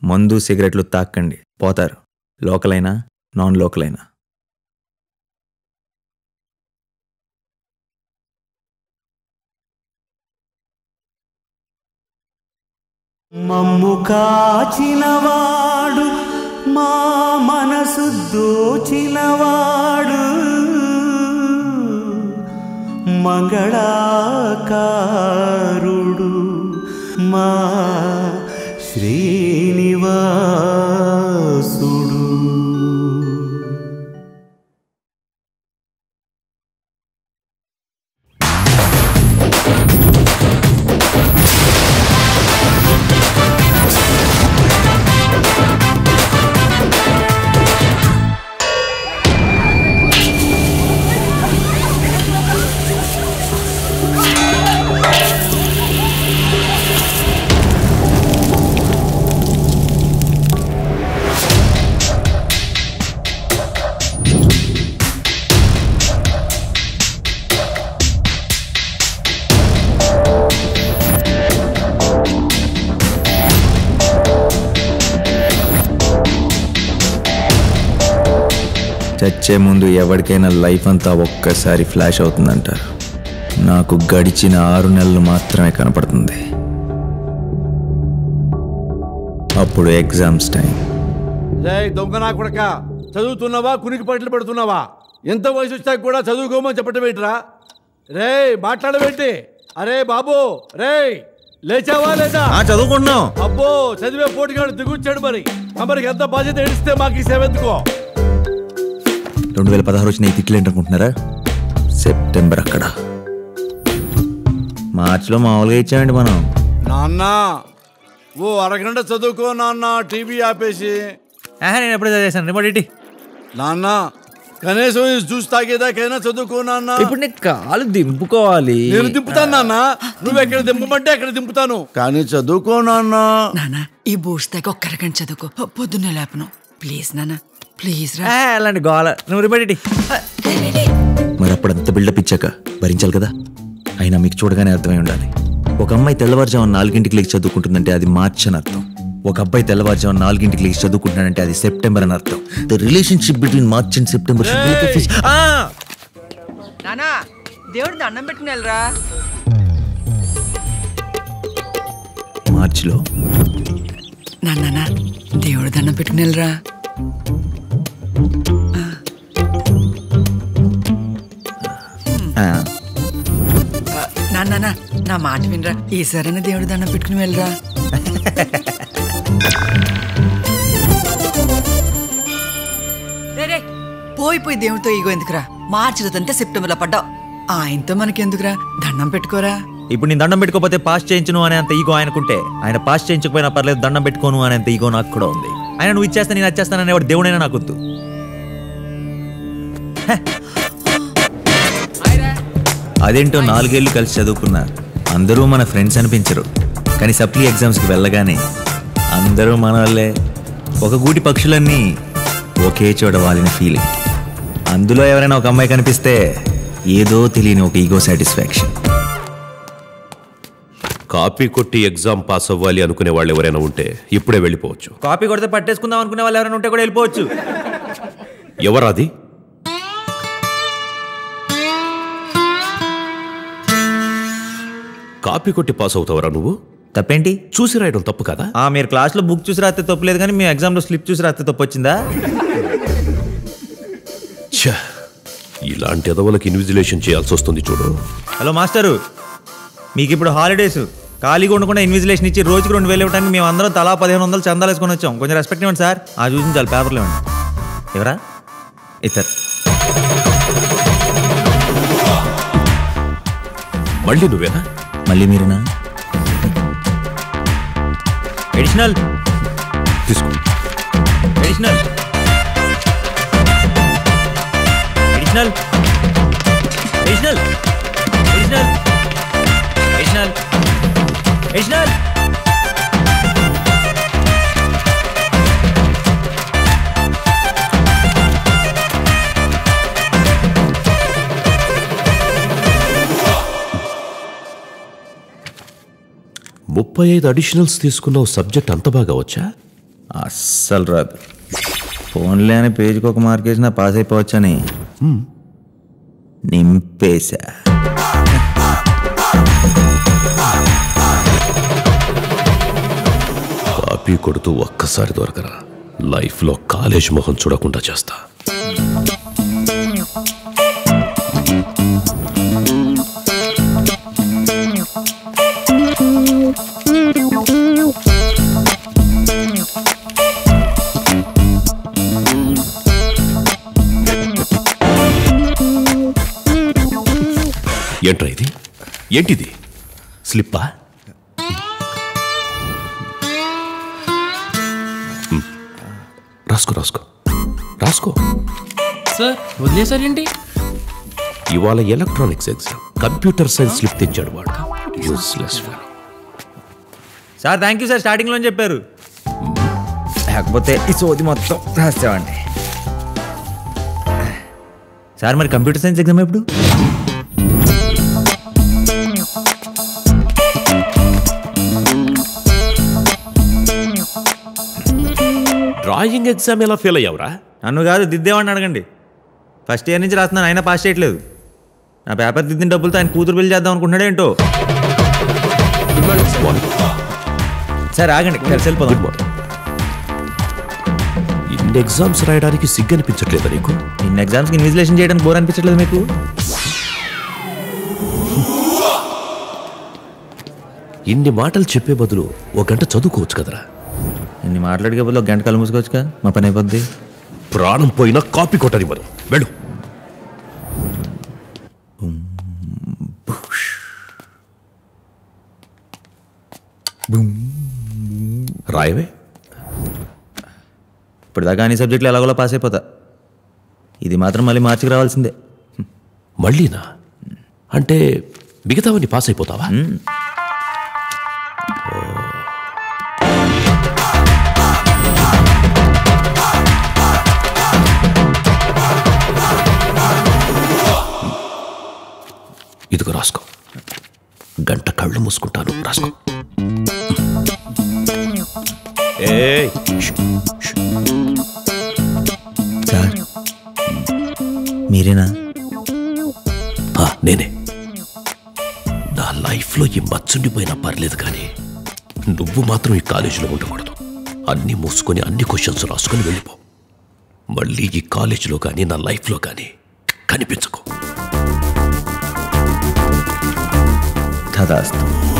మందు సిగరెట్లు తాక్కండి పోతారు లోకల్ అయినా నాన్ లోకల్ అయినా మమ్ము కాచినవాడు మా మనసు దోచినవాడు మంగళాకారుడు మా శ్రీనివాసుడు చచ్చే ముందు ఎవరికైనా లైఫ్ అంతా ఒక్కసారి ఫ్లాష్ అవుతుందంటారు నాకు గడిచిన ఆరు నెలలు మాత్రమే కనపడుతుంది అప్పుడు ఎగ్జామ్స్ టైం రే దొంగ నా కొడక చదువుతున్నావా కునికి పట్లు పెడుతున్నావా ఎంత వయసు వచ్చాక కూడా చదువుకోమని చెప్పటం ఏంట్రా రే మాట్లాడబెట్టి అరే బాబు రే లేచావా లేదా చదువుకుంటున్నాం అబ్బో చదివే పోటీగాడు దిగుచ్చాడు మరి తమరికి ఎంత బాధ్యత ఏడిస్తే మాకు ఈ సేవ ఎందుకో రెండు వేల పదహారు వచ్చిన ఈ తిట్లు ఏంటనుకుంటున్నారా సెప్టెంబర్ అక్కడ మార్చిలో మామూలుగా ఇచ్చామండి మనం నాన్న ఓ అరగంట చదువుకో నాన్న టీవీ ఆపేసి నేను ఎప్పుడు చదివేశాను రిమోట్ ఇటీ నాన్న కనీసం ఈ జ్యూస్ తాగేదాకైనా చదువుకో నాన్న ఇప్పుడు నీకు కాలు దింపుకోవాలి నేను దింపుతాను నాన్న నువ్వు ఎక్కడ దింపమంటే అక్కడ దింపుతాను కానీ చదువుకో నాన్న నానా ఈ బూట్స్ దగ్గర ఒక్క రకం చదువుకో పొద్దున్నే లేపను ప్లీజ్ నానా ప్లీజ్ రా ఆ, అలాంటి గోల నువ్వు రిమోట్ ఇటీ మరి అప్పుడు అంత బిల్డప్ ఇచ్చాక భరించాలి కదా అయినా మీకు చూడగానే అర్థమై ఉండాలి ఒక అమ్మాయి తెల్లవారుజామున నాలుగింటికి లేచి చదువుకుంటుందంటే అది మార్చ్ అని అర్థం ఒక అబ్బాయి తెల్లవారుజామున నాలుగింటికి లేచి చదువుకుంటున్నాడంటే అది సెప్టెంబర్ అని అర్థం the relationship between March and September నానా దేవుడు దండం పెట్టుకుని వెళ్ళరా మార్చిలో నాన్న దేవుడు దండం పెట్టుకుని వెళ్ళరా ఆ, నాన్న నా మాట వినరా ఈసారైనా దేవుడు దండం పెట్టుకుని వెళ్ళరా రే, రే, పోయి పోయి దేవుడితో ఈగో ఎందుకురా మార్చిదంతా సెప్టెంబర్ లో పడ్డావు ఆయనతో మనకెందుకురా దండం పెట్టుకోరా ఇప్పుడు నేను దండం పెట్టుకోకపోతే పాస్ చేయించను అనే అంత ఈగో ఆయనకుంటే ఆయన పాస్ చేయించకపోయినా పర్లేదు దండం పెట్టుకోను అనే అంత ఈగో నాకు కూడా ఉంది ఆయన నువ్వు ఇచ్చేస్తా నేను వచ్చేస్తానని వాడు దేవుడైనా నాకు వద్దు హ. అదేంటో నాలుగేళ్లు కలిసి చదువుకున్నా అందరూ మన ఫ్రెండ్స్ అనిపించరు కానీ సప్లీ ఎగ్జామ్స్కి వెళ్ళగానే అందరూ మన వాళ్ళే ఒక గూటి పక్షులన్నీ ఒకే చోట వాలిన ఫీలింగ్ అందులో ఎవరైనా ఒక అమ్మాయి కనిపిస్తే ఏదో తెలియని ఒక ఈగో సాటిస్ఫాక్షన్ కాపీ కొట్టి ఎగ్జామ్ పాస్ అవ్వాలి అనుకునే వాళ్ళు ఎవరైనా ఉంటే ఇప్పుడే వెళ్ళిపోవచ్చు కాపీ కొడితే పట్టేసుకుందాం అనుకునే వాళ్ళు ఎవరైనా ఉంటే కూడా వెళ్ళిపోవచ్చు ఎవరది కాపీ కొట్టి పాస్ అవుతావరా నువ్వు తప్పేంటి చూసి రాయడం తప్పు కదా ఆ మీరు క్లాస్లో బుక్ చూసి రాస్తే తప్పులేదు కానీ మీ ఎగ్జామ్లో స్లిప్ చూసి రాస్తే తప్పు వచ్చిందా ఛ! ఇలాంటి ఎదవలకు ఇన్విజిలేషన్ చేయాల్సి వస్తుంది చూడు హలో మాస్టరు మీకు ఇప్పుడు హాలిడేస్ ఖాళీగా ఉండకుండా ఇన్విజిలేషన్ ఇచ్చి రోజుకి రెండు వేలు ఇవ్వడానికి మేము అందరం తలా పదిహేను వందలు చందాలు వేసుకొని వచ్చాం కొంచెం రెస్పెక్ట్ ఇవ్వండి సార్ ఆ చూసి చాలు పేపర్లు ఇవ్వండి ఎవరా ఇద్దరు మళ్ళీ నువ్వేనా మళ్ళీ మీరునా ఎడిషనల్ తీసుకో additional additional additional additional additional additional ముప్పై ఐదు అడిషనల్స్ తీసుకున్నావు సబ్జెక్ట్ అంత బాగా వచ్చా అస్సలు రాదు ఫోన్లే అని పేజీకి ఒక మార్క్ వేసినా పాస్ అయిపోవచ్చని నింపేశా కాపీ కొడుతూ ఒక్కసారి దొరకరా లైఫ్లో కాలేజ్ మొహం చూడకుండా చేస్తా ఏంట్రా ఇది ఏంటిది స్లిప్పా రాసుకో రాసుకో రాసుకో సార్ వదిలేసారేంటి ఇవాళ electronics exam computer science slip తెచ్చాడు వాడు useless sir thank you sir స్టార్టింగ్లో చెప్పారు లేకపోతే ఈ సోది మొత్తం రాస్తామండి సార్ మరి కంప్యూటర్ సైన్స్ ఎగ్జామ్ ఎప్పుడు డ్రాయింగ్ ఎగ్జామ్ ఎలా ఫెయిల్ అయ్యావురా నన్ను కాదు దిద్దేవాడిని అడగండి ఫస్ట్ ఇయర్ నుంచి రాస్తున్నాను అయినా పాస్ చేయట్లేదు నా పేపర్ దిద్దిన డబ్బులతో ఆయన కూతురు పెళ్లి చేద్దాం అనుకుంటున్నాడు ఏంటో సార్ ఆగండి కలిసి గుడ్ వెళ్ళిపోదాం మార్నింగ్ ఇన్ని ఎగ్జామ్స్ రాయడానికి సిగ్గు అనిపించట్లేదా నీకు ఇన్ని ఎగ్జామ్స్కి ఇన్విజిలేషన్ చేయడానికి బోర్ అనిపించట్లేదు మీకు ఇన్ని మాటలు చెప్పే బదులు ఒక గంట చదువుకోవచ్చు కదరా ఇన్ని మాట్లాడికే బదులు ఒక గంట కళ్ళు మూసుకోవచ్చుగా మా పని అయిపోద్ది ప్రాణం పోయినా కాపీ కొట్టనివ్వను వెళ్ళు రాయవే ఇప్పుడు దాకా అన్ని సబ్జెక్టులు ఎలాగోలా పాస్ అయిపోతా ఇది మాత్రం మళ్ళీ మార్చికి రావాల్సిందే మళ్ళీనా అంటే మిగతావన్నీ పాస్ అయిపోతావా ఇదిగో రాసుకో గంట కళ్ళు మూసుకుంటాను రాసుకో ఏయ్, ష్, ష్. సార్ మీరేనా ఆ, నేనే నా లైఫ్లో ఈ మచ్చుండిపోయినా పర్లేదు కానీ నువ్వు మాత్రం ఈ కాలేజీలో ఉండకూడదు అన్నీ మూసుకొని అన్ని క్వశ్చన్స్ రాసుకొని వెళ్ళిపో మళ్ళీ ఈ కాలేజీలో కానీ నా లైఫ్లో కానీ కనిపించకు తదాస్తు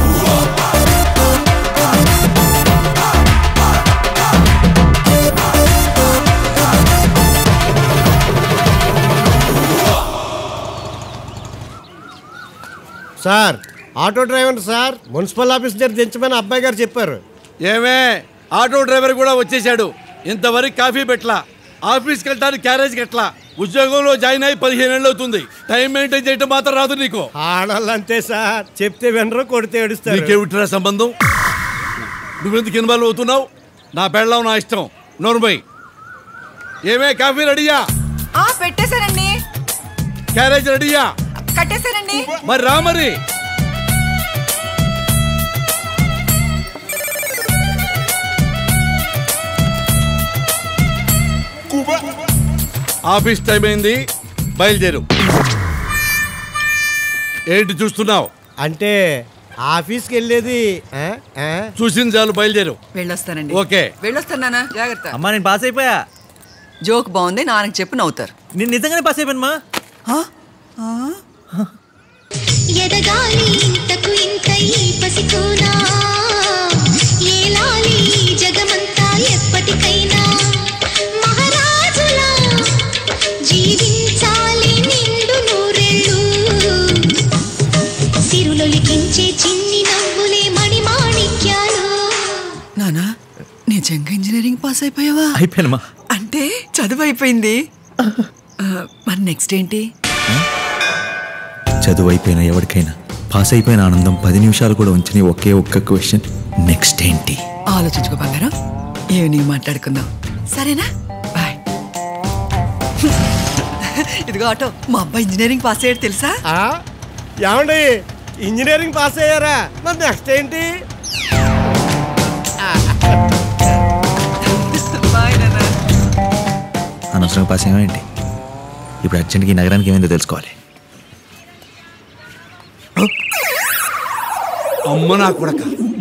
sir auto driver sir municipal office దగ్గర దించమని అబ్బాయి గారు చెప్పారు ఏమే ఆటో డ్రైవర్ కూడా వచ్చేసాడు ఇంతవరకు కాఫీ పెట్లా ఆఫీస్కి వెళ్ళడానికి క్యారేజ్ ఎట్లా ఉద్యోగంలో జాయిన్ అయ్యి పదిహేను ఏళ్ళు అవుతుంది టైం మెయింటైన్ చేయటం మాత్రం రాదు నీకు ఆడవాళ్ళు అంతే సార్ చెప్తే వినరు కొడితే ఏడుస్తారు నీకేమిట్రా సంబంధం నువ్వెందుకు ఇన్వాల్వ్ అవుతున్నావు నా పెళ్ళం నా ఇష్టం నోర్మై ఏమే కాఫీ రెడీయా ఆ పెట్టేశారండి క్యారేజ్ రెడీయా కట్టేశారండి మరి రా మరి ఆఫీస్ టైం అయింది బయలుదేరు ఏంటి చూస్తున్నావు అంటే ఆఫీస్కి వెళ్ళేది ఆ? ఆ? చూసింది చాలు బయలుదేరు వెళ్ళొస్తానండి ఓకే. వెళ్ళొస్తానా జాగ్రత్త అమ్మా నేను పాస్ అయిపోయా జోక్ బాగుంది నాన్నకి చెప్పు నవ్వుతారు నేను నిజంగానే పాస్ అయిపోయాను మా ఎదగాలి ఇంతకు ఇంత ఈ పసికోనా ఏలాలి ఈ జగమంతా ఎప్పటికైనా మహారాజులా జీవించాలి నిండు నూరెళ్ళు సిరులొలికించే చిన్ని నవ్వులే మణిమాణిక్యాలు నానా నిజంగా ఇంజనీరింగ్ పాస్ అయిపోయావా అయిపోయానమ్మా అంటే చదువు అయిపోయింది ఆ, మరి నెక్స్ట్ ఏంటి చదువు అయిపోయిన ఎవరికైనా పాస్ అయిపోయిన ఆనందం పది నిమిషాలు కూడా ఉంచని ఒకే ఒక్క క్వశ్చన్ నెక్స్ట్ ఏంటి ఆలోచించుకో బంగారం ఈవినింగ్ మాట్లాడుకుందాం సరేనా బాయ్ ఇదిగో ఆటో మా అబ్బాయి ఇంజనీరింగ్ పాస్ అయ్యాడు తెలుసా ఆ? ఏమండి ఇంజనీరింగ్ పాస్ అయ్యారా మరి నెక్స్ట్ ఏంటి అనవసరంగా పాస్ ఏంటి ఇప్పుడు అర్జెంట్కి ఈ నగరానికి ఏమైందో తెలుసుకోవాలి అమ్మ నా కొడక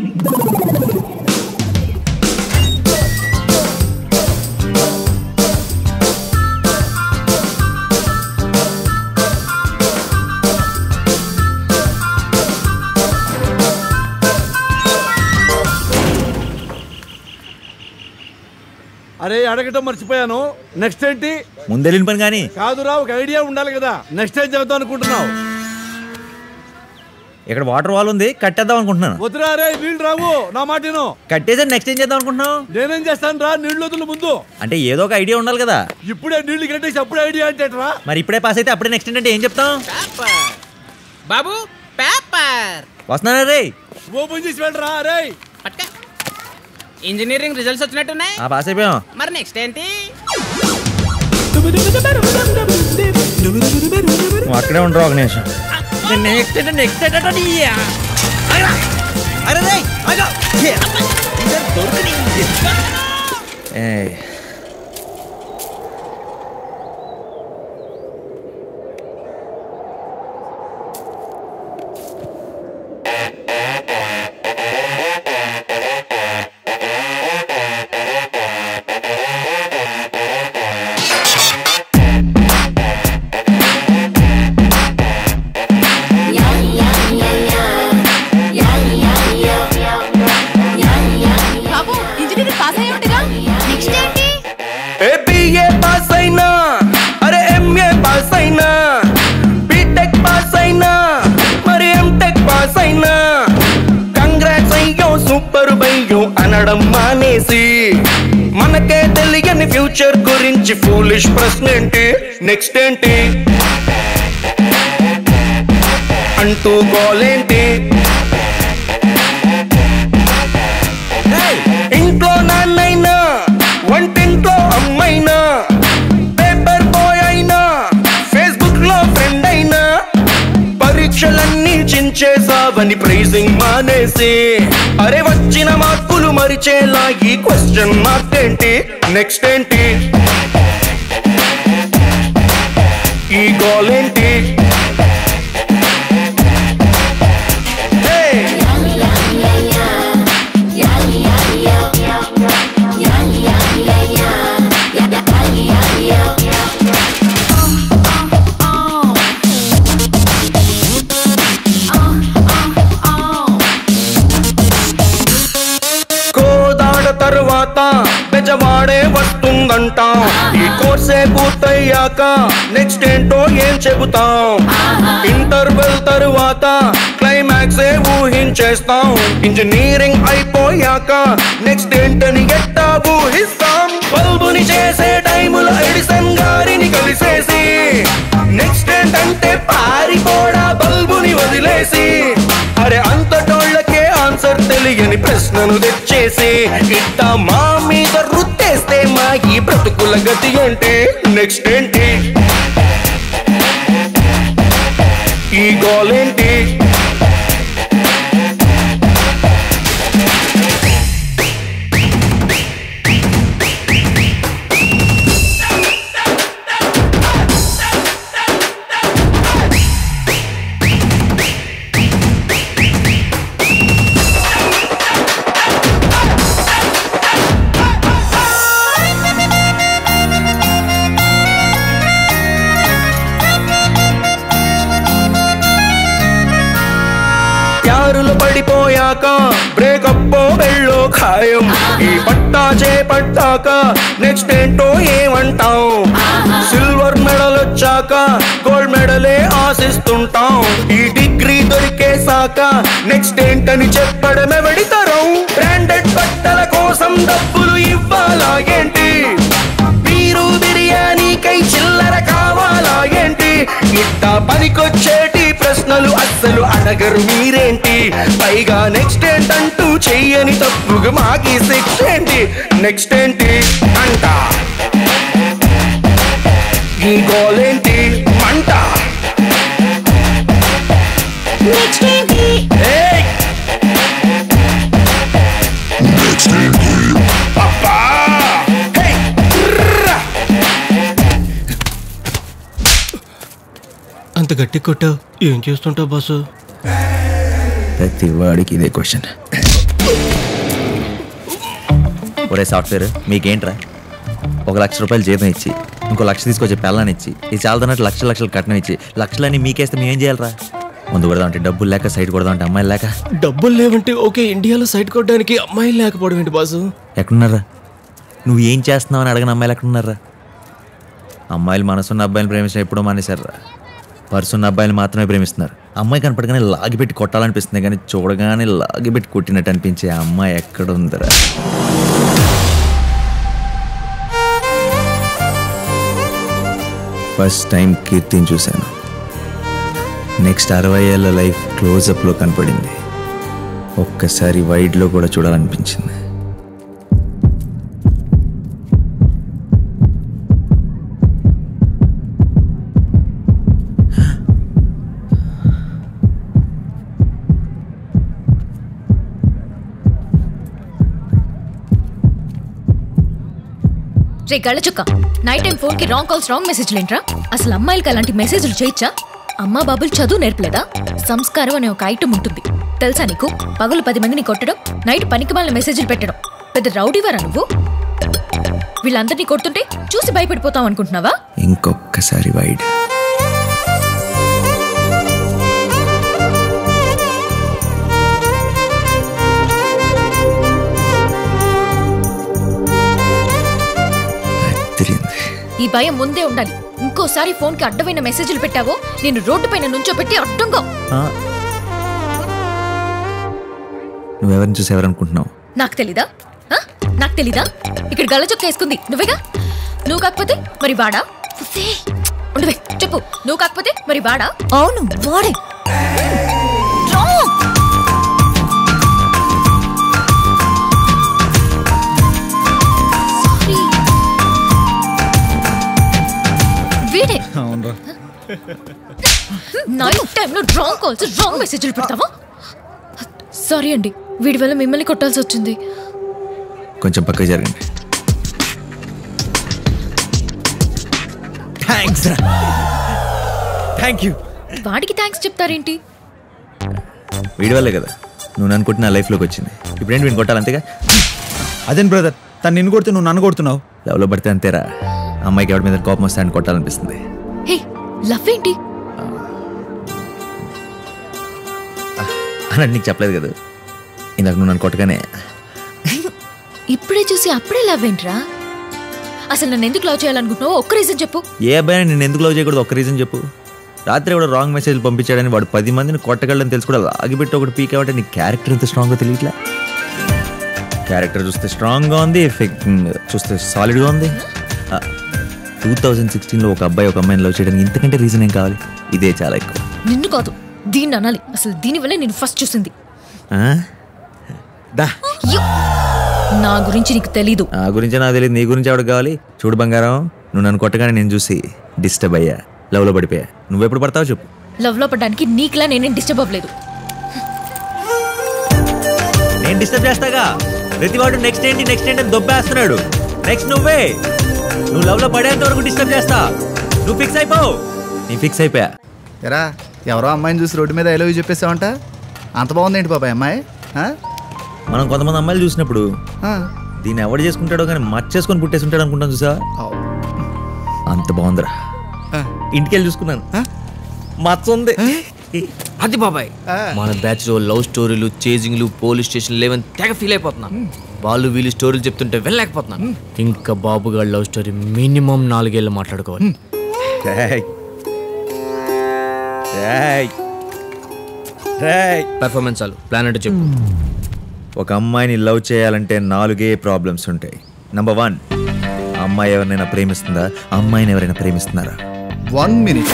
అరే అడగటం మర్చిపోయాను నెక్స్ట్ ఏంటి ముందెళ్ళిన పని కానీ కాదురా ఒక ఐడియా ఉండాలి కదా నెక్స్ట్ ఏం చదువుతాం అనుకుంటున్నావు ఇక్కడ వాటర్ వాల్ ఉంది కట్టేద్దాం అనుకుంటున్నాను వద్దురా రే నీళ్ళు రావు నా మాటను కట్టేసి నెక్స్ట్ ఏం చేద్దాం అనుకుంటున్నావు నేనేం చేస్తాను రా నీళ్ళు వదులు ముందు అంటే ఏదో ఒక ఐడియా ఉండాలి కదా ఇప్పుడే నీళ్లు కట్టేసి అప్పుడే ఐడియా అంటే రా మరి ఇప్పుడే పాస్ అయితే అప్పుడే నెక్స్ట్ అంటే ఏం చెప్తాం బాబు పేపర్ వస్తున్నానా రే ఓపెన్ చేసి వెళ్ళరా రే పట్క ఇంజనీరింగ్ రిజల్ట్స్ వచ్చినట్టున్నాయి ఆ పాస్ అయిపోయాం మరి నెక్స్ట్ ఏంటి నువ్వు అక్కడే ఉండరు ఒక నిమిషం నెక్స్ట్ నెక్స్ట్ బాబు ఇంజనీరింగ్ పాస్ అయ్యి నెక్స్ట్ ఏంటి బిఏ పాస్ అయినా అరే ఎంఏ పాస్ అయినా బీటెక్ పాస్ అయినా మరి ఎంటెక్ పాస్ అయినా కంగ్రాట్స్ అయ్యో సూపర్ బయ్యో అనడం మానేసి మనకే తెలియని ఫ్యూచర్ గురించి ఫూలిష్ ప్రశ్న ఏంటి నెక్స్ట్ ఏంటి అంటూ గోలేంటి ఇంట్లో నాన్నైనా వంటింట్లో అమ్మైనా పేపర్ బాయ్ అయినా ఫేస్బుక్ లో ఫ్రెండ్ అయినా పరీక్షలన్నీ చించేసావని ప్రైజింగ్ మానేసి అరే వచ్చిన మార్కులు మరిచేలా ఈ క్వశ్చన్ మార్క్ ఏంటి నెక్స్ట్ ఏంటి ఈ గోల్ ఏంటి Hey! కోదాడ తరువాత బెజవాడే వస్తుందంట ఈ కోర్సే పూర్తయ్యాక నెక్స్ట్ ఏంటో ఏం చెబుతాం ఇంటర్వెల్ తరువాత క్లైమాక్స్ ఏ ఊహించేస్తాం ఇంజనీరింగ్ అయిపోయాక నెక్స్ట్ ఏంటని ఎట్టా ఊహిస్తాం బల్బుని చేసే టైములో ఎడిసన్ గారిని కలిసేసి నెక్స్ట్ ఏంటంటే పారిపోడా బల్బుని వదిలేసి అరే అంతటోళ్ళకే ఆన్సర్ తెలియని ప్రశ్నను తెచ్చేసి ఇట్ట మా మీద రుత్తేస్తే మా ఈ బ్రతుకుల గతి అంటే నెక్స్ట్ ఏంటి ఈ గోల్ ఏంటి ప్యారులు పడిపోయాక బ్రేకప్ వెళ్ళో ఖాయం ఈ పట్టా చేపట్టాక నెక్స్ట్ ఏంటో ఏమంటాం సిల్వర్ మెడల్ వచ్చాక గోల్డ్ మెడలే ఆశిస్తుంటాం ఈ డిగ్రీ దొరికేసాక నెక్స్ట్ ఏంటని చెప్పడమే వెడితరం బ్రాండెడ్ బట్టల కోసం డబ్బులు ఇవ్వాలా ఏంటి మీరు బిర్యానీకై చిల్లర కావాలా ఏంటి ఇట్ట పనికొచ్చేటి ప్రశ్నలు అస్సలు అడగరు మీరేంటి పైగా నెక్స్ట్ ఏంటంటూ చెయ్యని తప్పుగా మాకి శిక్ష ఏంటి నెక్స్ట్ ఏంటి అంట ఈ గోలేంటి మంట నెక్స్ట్ ఏంటి ఏయ్! అబ్బా! హే! ర్రా! అంత గట్టి కొట్టావు ఏం చేస్తుంటావు బాసు ప్రతి వాడికి ఇదే క్వశ్చన్ ఒరే సాఫ్ట్వేర్ మీకేంట్రా ఒక లక్ష రూపాయలు జీతం ఇచ్చి ఇంకో లక్ష తీసుకొచ్చి పెళ్ళాన్ని ఇచ్చి ఇది చాలదన్నట్టు లక్ష లక్షలు కట్నం ఇచ్చి లక్షలన్నీ మీకేస్తే మేమేం చేయాలరా ముందు కొడదాం అంటే డబ్బులు లేక సైడ్ కొడదాం అంటే అమ్మాయిలు లేక డబ్బులు లేవంటే ఓకే ఇండియాలో సైట్ కొట్టడానికి అమ్మాయిలు లేకపోవడం ఏంటి బాసు ఎక్కడున్నారా నువ్వు ఏం చేస్తున్నావు అని అడగని అమ్మాయిలు ఎక్కడున్నారా అమ్మాయిలు మనసున్న అబ్బాయిని ప్రేమించడం ఎప్పుడో మానేశారా పర్సున్న అబ్బాయిలు మాత్రమే ప్రేమిస్తున్నారు అమ్మాయి కనపడగానే లాగిపెట్టి కొట్టాలనిపిస్తుంది కానీ చూడగానే లాగిపెట్టి కొట్టినట్టు అనిపించే ఆ అమ్మాయి ఎక్కడ ఉందరా ఫస్ట్ టైం కీర్తిని చూశాను నెక్స్ట్ అరవై ఏళ్ళ లైఫ్ క్లోజప్లో కనపడింది ఒక్కసారి వైడ్లో కూడా చూడాలనిపించింది రే గళ్ళచుక్క నైట్ టైం ఫోన్ కి రాంగ్ కాల్స్ రాంగ్ మెసేజ్లు ఏంట్రా అసలు అమ్మాయిలకి అలాంటి మెసేజ్లు చేయొచ్చా అమ్మా బాబులు చదువు నేర్పలేదా సంస్కారం అనే ఒక ఐటమ్ ఉంటుంది తెలుసా నీకు పగలు పది మందిని కొట్టడం నైట్ పనికి మాలిన మెసేజ్లు పెట్టడం పెద్ద రౌడీవారా నువ్వు వీళ్ళందరినీ కొడుతుంటే చూసి భయపడిపోతాం అనుకుంటున్నావా ఇంకొక్కసారి వైడ్ అదిరింది. ఈ భయం ముందే ఉండాలి ఇంకోసారి ఫోన్ కి అడ్డమైన మెసేజ్లు పెట్టావో నేను రోడ్డు పైన నుంచోబెట్టి అడ్డంగా ఆ. నువ్వెవరిని చూసి ఎవరనుకుంటున్నావు నాకు తెలీదా ఆ? నాకు తెలీదా ఇక్కడ గళ్ళ చొక్క వేసుకుంది నువ్వేగా నువ్వు కాకపోతే మరి వాడా ఉస్సే. ఉండవే చెప్పు నువ్వు కాకపోతే మరి వాడా అవును వాడే రా. Sorry. వీడే నైట్ టైంలో రాంగ్ కాల్స్ రాంగ్ మెసేజ్లు పెడతావా సారీ అండి వీడి వల్ల మిమ్మల్ని కొట్టాల్సి వచ్చింది కొంచెం పక్కకి జరగండి థ్యాంక్స్ రా థ్యాంక్ యూ వాడికి థ్యాంక్స్ చెప్తారేంటి వీడి వల్లే కదా నువ్వు నన్ను కొట్టి నా లైఫ్లోకి వచ్చింది ఇప్పుడేంటి వీడిని కొట్టాలి అంతేగా అదేం బ్రదర్ తను నిన్ను కొడితే నువ్వు నన్ను కొడుతున్నావు లవ్లో పడితే అంతేరా అమ్మాయికి ఎవరి మీద కోపం వస్తే ఆయన కొట్టాలనిపిస్తుంది హే లవ్ ఏంటి అని నీకు చెప్పలేదు కదా ఇందాక నువ్వు నన్ను కొట్టగానే ఇప్పుడే చూసి అప్పుడే లవ్ ఏంట్రా అసలు నన్ను ఎందుకు లవ్ చేయాలనుకుంటున్నావో ఒక్క రీజన్ చెప్పు ఏ అబ్బాయిని నేను ఎందుకు లవ్ చేయకూడదు ఒక్క రీజన్ చెప్పు రాత్రి కూడా రాంగ్ మెసేజ్ పంపించాడని వాడు పది మందిని కొట్టగలని తెలుసు కూడా ఆగిపెట్టి ఒకటి పీక్ అవ్వటే నీ క్యారెక్టర్ ఎంత స్ట్రాంగ్గా తెలియట్లే క్యారెక్టర్ చూస్తే స్ట్రాంగ్గా ఉంది ఎఫెక్ట్ చూస్తే సాలిడ్గా ఉంది టూ థౌజండ్ సిక్స్టీన్లో ఒక అబ్బాయి ఒక అమ్మాయిని లవ్ చేయడానికి ఇంతకంటే రీజన్ ఏం కావాలి ఇదే చాలా ఎక్కువ నిన్ను కాదు దీన్ని అనాలి అసలు దీనివల్లే నేను ఫస్ట్ చూసింది ఆ? దా యు! నా గురించి నీకు తెలీదు నా గురించి నాకు తెలియదు నీ గురించి ఎవరికి కావాలి చూడు బంగారం నువ్వు నన్ను కొట్టగానే నేను చూసి డిస్టర్బ్ అయ్యా లవ్లో పడిపోయా నువ్వెప్పుడు పడతావు చెప్పు లవ్ లో పడ్డానికి నీకులా నేనేం డిస్టర్బ్ అవ్వలేదు నేను డిస్టర్బ్ చేస్తాగా ప్రతి వాడు నెక్స్ట్ ఏంటి నెక్స్ట్ ఏంటి అని దొబ్బేస్తున్నాడు నెక్స్ట్ నువ్వే నువ్వు లవ్ లో పడేంత వరకు డిస్టర్బ్ చేస్తా నువ్వు ఫిక్స్ అయిపోవు నేను ఫిక్స్ అయిపోయా ఎరా ఎవరో అమ్మాయిని చూసి రోడ్డు మీద ఐలవ్ చెప్పేసావంట అంత బాగుంది ఏంటి బాబాయ్ అమ్మాయి ఆ? మనం కొంతమంది అమ్మాయిలు చూసినప్పుడు ఆ. దీన్ని ఎవడు చేసుకుంటాడో కానీ మర్చేసుకొని పుట్టేసి ఉంటాడు అనుకుంటాను చూసా అంత బాగుందిరా ఇంటికి వెళ్ళి చూసుకున్నాను మచ్చ ఉంది అది బాబాయ్ మన బ్యాచ్ లో లవ్ స్టోరీలు చేజింగ్లు పోలీస్ స్టేషన్ లేవని తెగ ఫీల్ అయిపోతున్నా వాళ్ళు వీళ్ళు స్టోరీలు చెప్తుంటే వెళ్ళలేకపోతున్నా ఇంకా బాబు గారి లవ్ స్టోరీ మినిమం నాలుగేళ్ళు మాట్లాడుకోవాలి రేయ్. రేయ్. రేయ్. పెర్ఫార్మెన్స్ చాలు ప్లాన్ అంటే చెప్పు ఒక అమ్మాయిని లవ్ చేయాలంటే నాలుగే ప్రాబ్లమ్స్ ఉంటాయి నంబర్ వన్ ఆ అమ్మాయి ఎవరినైనా ప్రేమిస్తుందా ఆ అమ్మాయిని ఎవరైనా ప్రేమిస్తున్నారా వన్ మినిట్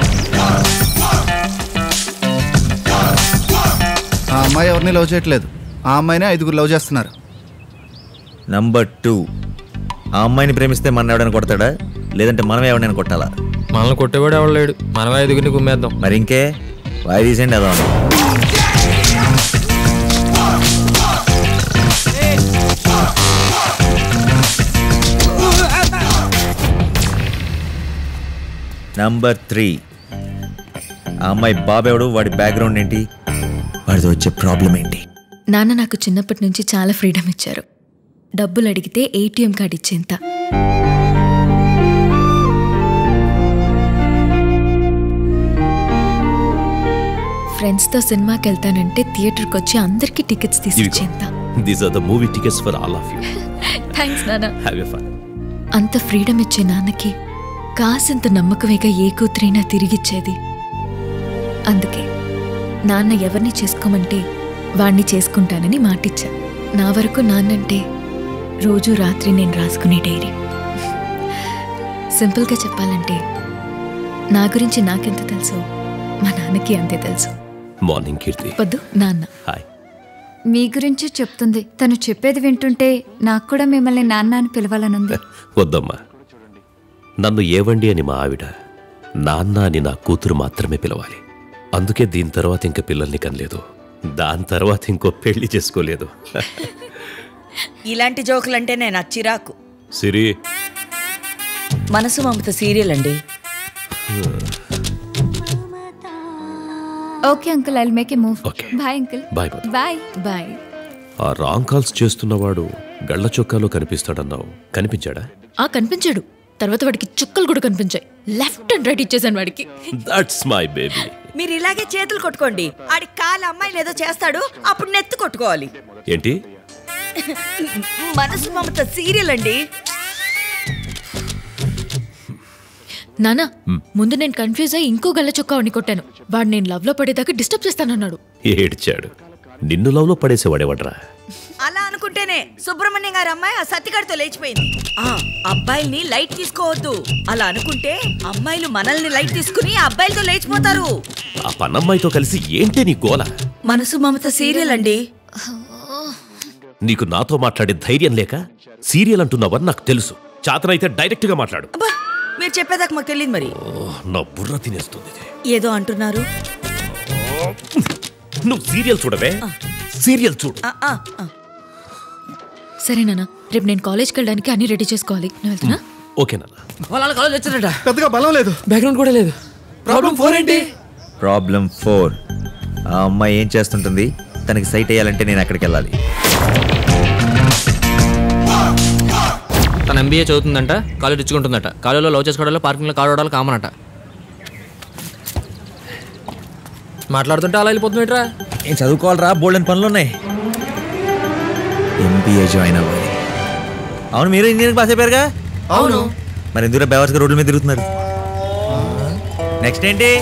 ఆ అమ్మాయి ఎవరిని లవ్ చేయట్లేదు ఆ అమ్మాయినే ఐదుగురు లవ్ చేస్తున్నారు నంబర్ టూ ఆ అమ్మాయిని ప్రేమిస్తే మన ఎవడైనా కొడతాడా లేదంటే మనం ఎవడైనా కొట్టాలా మనల్ని కొట్టేవాడు ఎవడు లేడు మనం ఐదుగురిని గుమ్మేద్దాం మరి ఇంకే వాయి తీసేయండి అదా నంబర్ త్రీ ఆ అమ్మాయి బాబెవడు వాడి బ్యాక్గ్రౌండ్ ఏంటి వాడితో వచ్చే ప్రాబ్లం ఏంటి నాన్న నాకు చిన్నప్పటి నుంచి చాలా ఫ్రీడమ్ ఇచ్చారు డబ్బులు అడిగితే ఏటీఎం కార్డ్ ఇచ్చేంత ఫ్రెండ్స్తో సినిమాకి వెళ్తానంటే థియేటర్కి వచ్చి అందరికీ టికెట్స్ తీసిచ్చేంత these are the movie tickets for all of you thanks నాన్న హ్యావ్ ఎ ఫన్ అంత ఫ్రీడమ్ ఇచ్చే నాన్నకి కాసింత నమ్మకమేగా ఏ కూతురైనా తిరిగిచ్చేది అందుకే నాన్న ఎవరిని చేసుకోమంటే వాణ్ణి చేసుకుంటానని మాటిచ్చా నా వరకు నాన్నంటే రోజు రాత్రి నేను రాసుకునే డైరీ సింపుల్గా చెప్పాలంటే నా గురించి నాకెంత తెలుసో మా నాన్నకి అంతే తెలుసు మార్నింగ్ కీర్తి వద్దు నాన్న హాయ్ మీ గురించి చెప్తుంది తను చెప్పేది వింటుంటే నాకు కూడా మిమ్మల్ని నాన్న అని పిలవాలనుంది వద్దమ్మా నన్ను ఏవండి అని మా ఆవిడ నాన్న అని నా కూతురు మాత్రమే పిలవాలి అందుకే దీని తర్వాత ఇంక పిల్లల్ని కనలేదు దాని తర్వాత ఇంకో పెళ్లి చేసుకోలేదు ఇలాంటి జోకులంటే నేను అచ్చిరాకు సిరి మనసు మమత సీరియల్ అండి okay uncle I make a move bye uncle bye bye bye ఆ రాంగ్ కాల్స్ చేస్తున్నవాడు గళ్ళ చొక్కాలో కనిపిస్తాడన్నావు కనిపించాడా ఆ కనిపించాడు తర్వాత వాడికి చుక్కలు కూడా కనిపించాయి లెఫ్ట్ అండ్ రైట్ ఇచ్చేసాను వాడికి దట్స్ మై బేబీ మీరు ఇలాగే చేతులు కొట్టుకోండి ఆడి కాలు అమ్మాయిలు ఏదో చేస్తాడు అప్పుడు నెత్తి కొట్టుకోవాలి ఏంటి మనసు మమత సీరియల్ అండి నానా ముందు నేను కన్ఫ్యూజ్ అయ్యి ఇంకో గల్ల చొక్కా వాడిని కొట్టాను వాడు నేను లవ్ లో పడేదాకా డిస్టర్బ్ చేస్తానన్నాడు ఏడ్చాడు నిన్ను లవ్లో పడేసేవాడేవడ్రా అలా అనుకుంటేనే సుబ్రహ్మణ్యం గారి అమ్మాయి ఆ సత్తిగాడితో లేచిపోయింది ఆ అబ్బాయిల్ని లైట్ తీసుకోవద్దు అలా అనుకుంటే అమ్మాయిలు మనల్ని లైట్ తీసుకుని ఆ అబ్బాయిలతో లేచిపోతారు ఆ పన్నమ్మాయితో కలిసి ఏంటి నీ గోల మనసు మమత సీరియల్ అండి నీకు నాతో మాట్లాడే ధైర్యం లేక సీరియల్ అంటున్నావని నాకు తెలుసు చాతనైతే డైరెక్ట్ గా మాట్లాడు అబ్బా మీరు చెప్పేదాకా మాకు తెలియదు మరి ఓ, నా బుర్ర తినేస్తుంది ఇది. ఏదో అంటున్నారు నువ్వు సీరియల్ చూడవే సీరియల్ చూడు ఆ, ఆ, ఆ. సరే నాన్న రేపు నేను కాలేజ్కి వెళ్ళడానికి అన్ని రెడీ చేసుకోవాలి నేను వెళ్తున్నా ఓకే నాన్న వాళ్ళ కాలేజ్ వచ్చారట పెద్దగా బలం లేదు బ్యాక్గ్రౌండ్ కూడా లేదు ప్రాబ్లం ఫోర్ ఏంటి ప్రాబ్లం ఫోర్ ఆ అమ్మాయి ఏం చేస్తుంటుంది తనకి సైట్ వేయాలంటే నేను అక్కడికి వెళ్ళాలి తన ఎంబీఏ చదువుతుందంట కాలేజ్ ఇచ్చుకుంటుందట కాలేజీలో లవ్ చేసుకోవడాలో పార్కింగ్లో కాడవడాలు కామన్ అట మాట్లాడుతుంటే అలా వెళ్ళిపోతుందేట్రా ఏం చదువుకోవాలరా బోల్డెన్ పనులు ఉన్నాయి ఎంబీఏ జాయిన్ అవ్వాలి అవును మీరు ఇంజనీరింగ్ పాస్ అయిపోయారుగా అవును మరి ఎందుకు బెవర్స్గా రోడ్ల మీద తిరుగుతున్నారు నెక్స్ట్ ఏంటి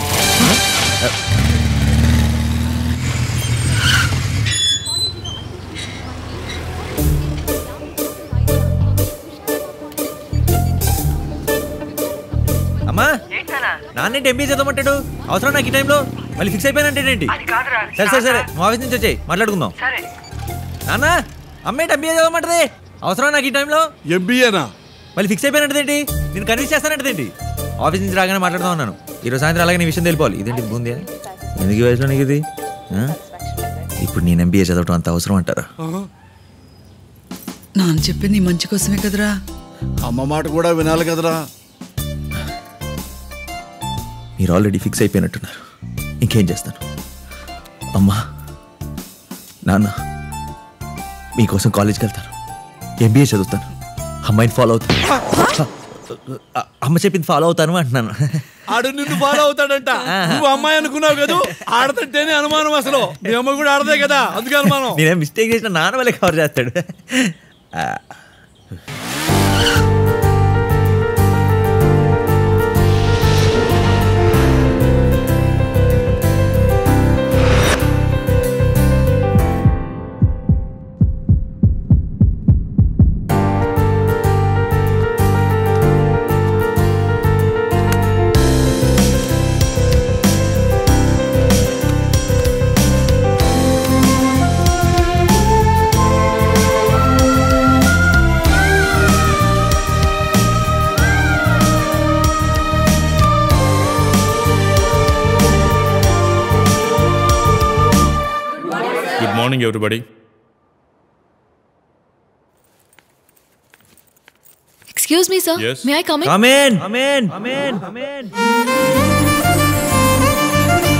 అమ్మా నాన్నేంటి ఎంబీఏ చదవమంటాడు అవసరం నాకు ఈ టైంలో మళ్ళీ ఫిక్స్ అయిపోయానంటే ఏంటి సరే సరే సరే మా ఆఫీస్ నుంచి వచ్చాయి మాట్లాడుకుందాం నాన్న అమ్మేంటి ఎంబీఏ చదవమంటది అవసరం నాకు ఈ టైంలో ఎంబీఏనా మళ్ళీ ఫిక్స్ అయిపోయినట్టు ఏంటి నేను కన్విన్స్ చేస్తానంటే ఏంటి ఆఫీస్ నుంచి రాగానే మాట్లాడుతూ ఉన్నాను ఈరోజు సాయంత్రం అలాగే నీ విషయం తెలిపోవాలి ఇదేంటి ఇది బూంది ఎందుకు ఈ వయసులో నీకు ఇది ఆ? ఇప్పుడు నేను ఎంబీఏ చదవటం అంత అవసరం అంటారా నాన్న చెప్పింది నీ మంచి కోసమే కదరా అమ్మ మాట కూడా వినాలి కదరా మీరు ఆల్రెడీ ఫిక్స్ అయిపోయినట్టున్నారు ఇంకేం చేస్తాను అమ్మా నాన్న మీకోసం కాలేజ్కి వెళ్తాను ఎంబీఏ చదువుతాను అమ్మాయిని ఫాలో అవుతాను అ- అమ్మ చెప్పింది ఫాలో అవుతాను అంటున్నాను ఆడు నిన్ను ఫాలో అవుతాడంట నువ్వు అమ్మాయి అనుకున్నావు కదా ఆడతంటేనే అనుమానం అసలు మీ అమ్మ కూడా ఆడదే కదా అందుకే అనుమానం నేనేం మిస్టేక్ చేసిన నాన్న వాళ్ళే కవర్ చేస్తాడు ఆ, good morning everybody excuse me sir Yes. May I come Come in. Come in. Come in. Come in.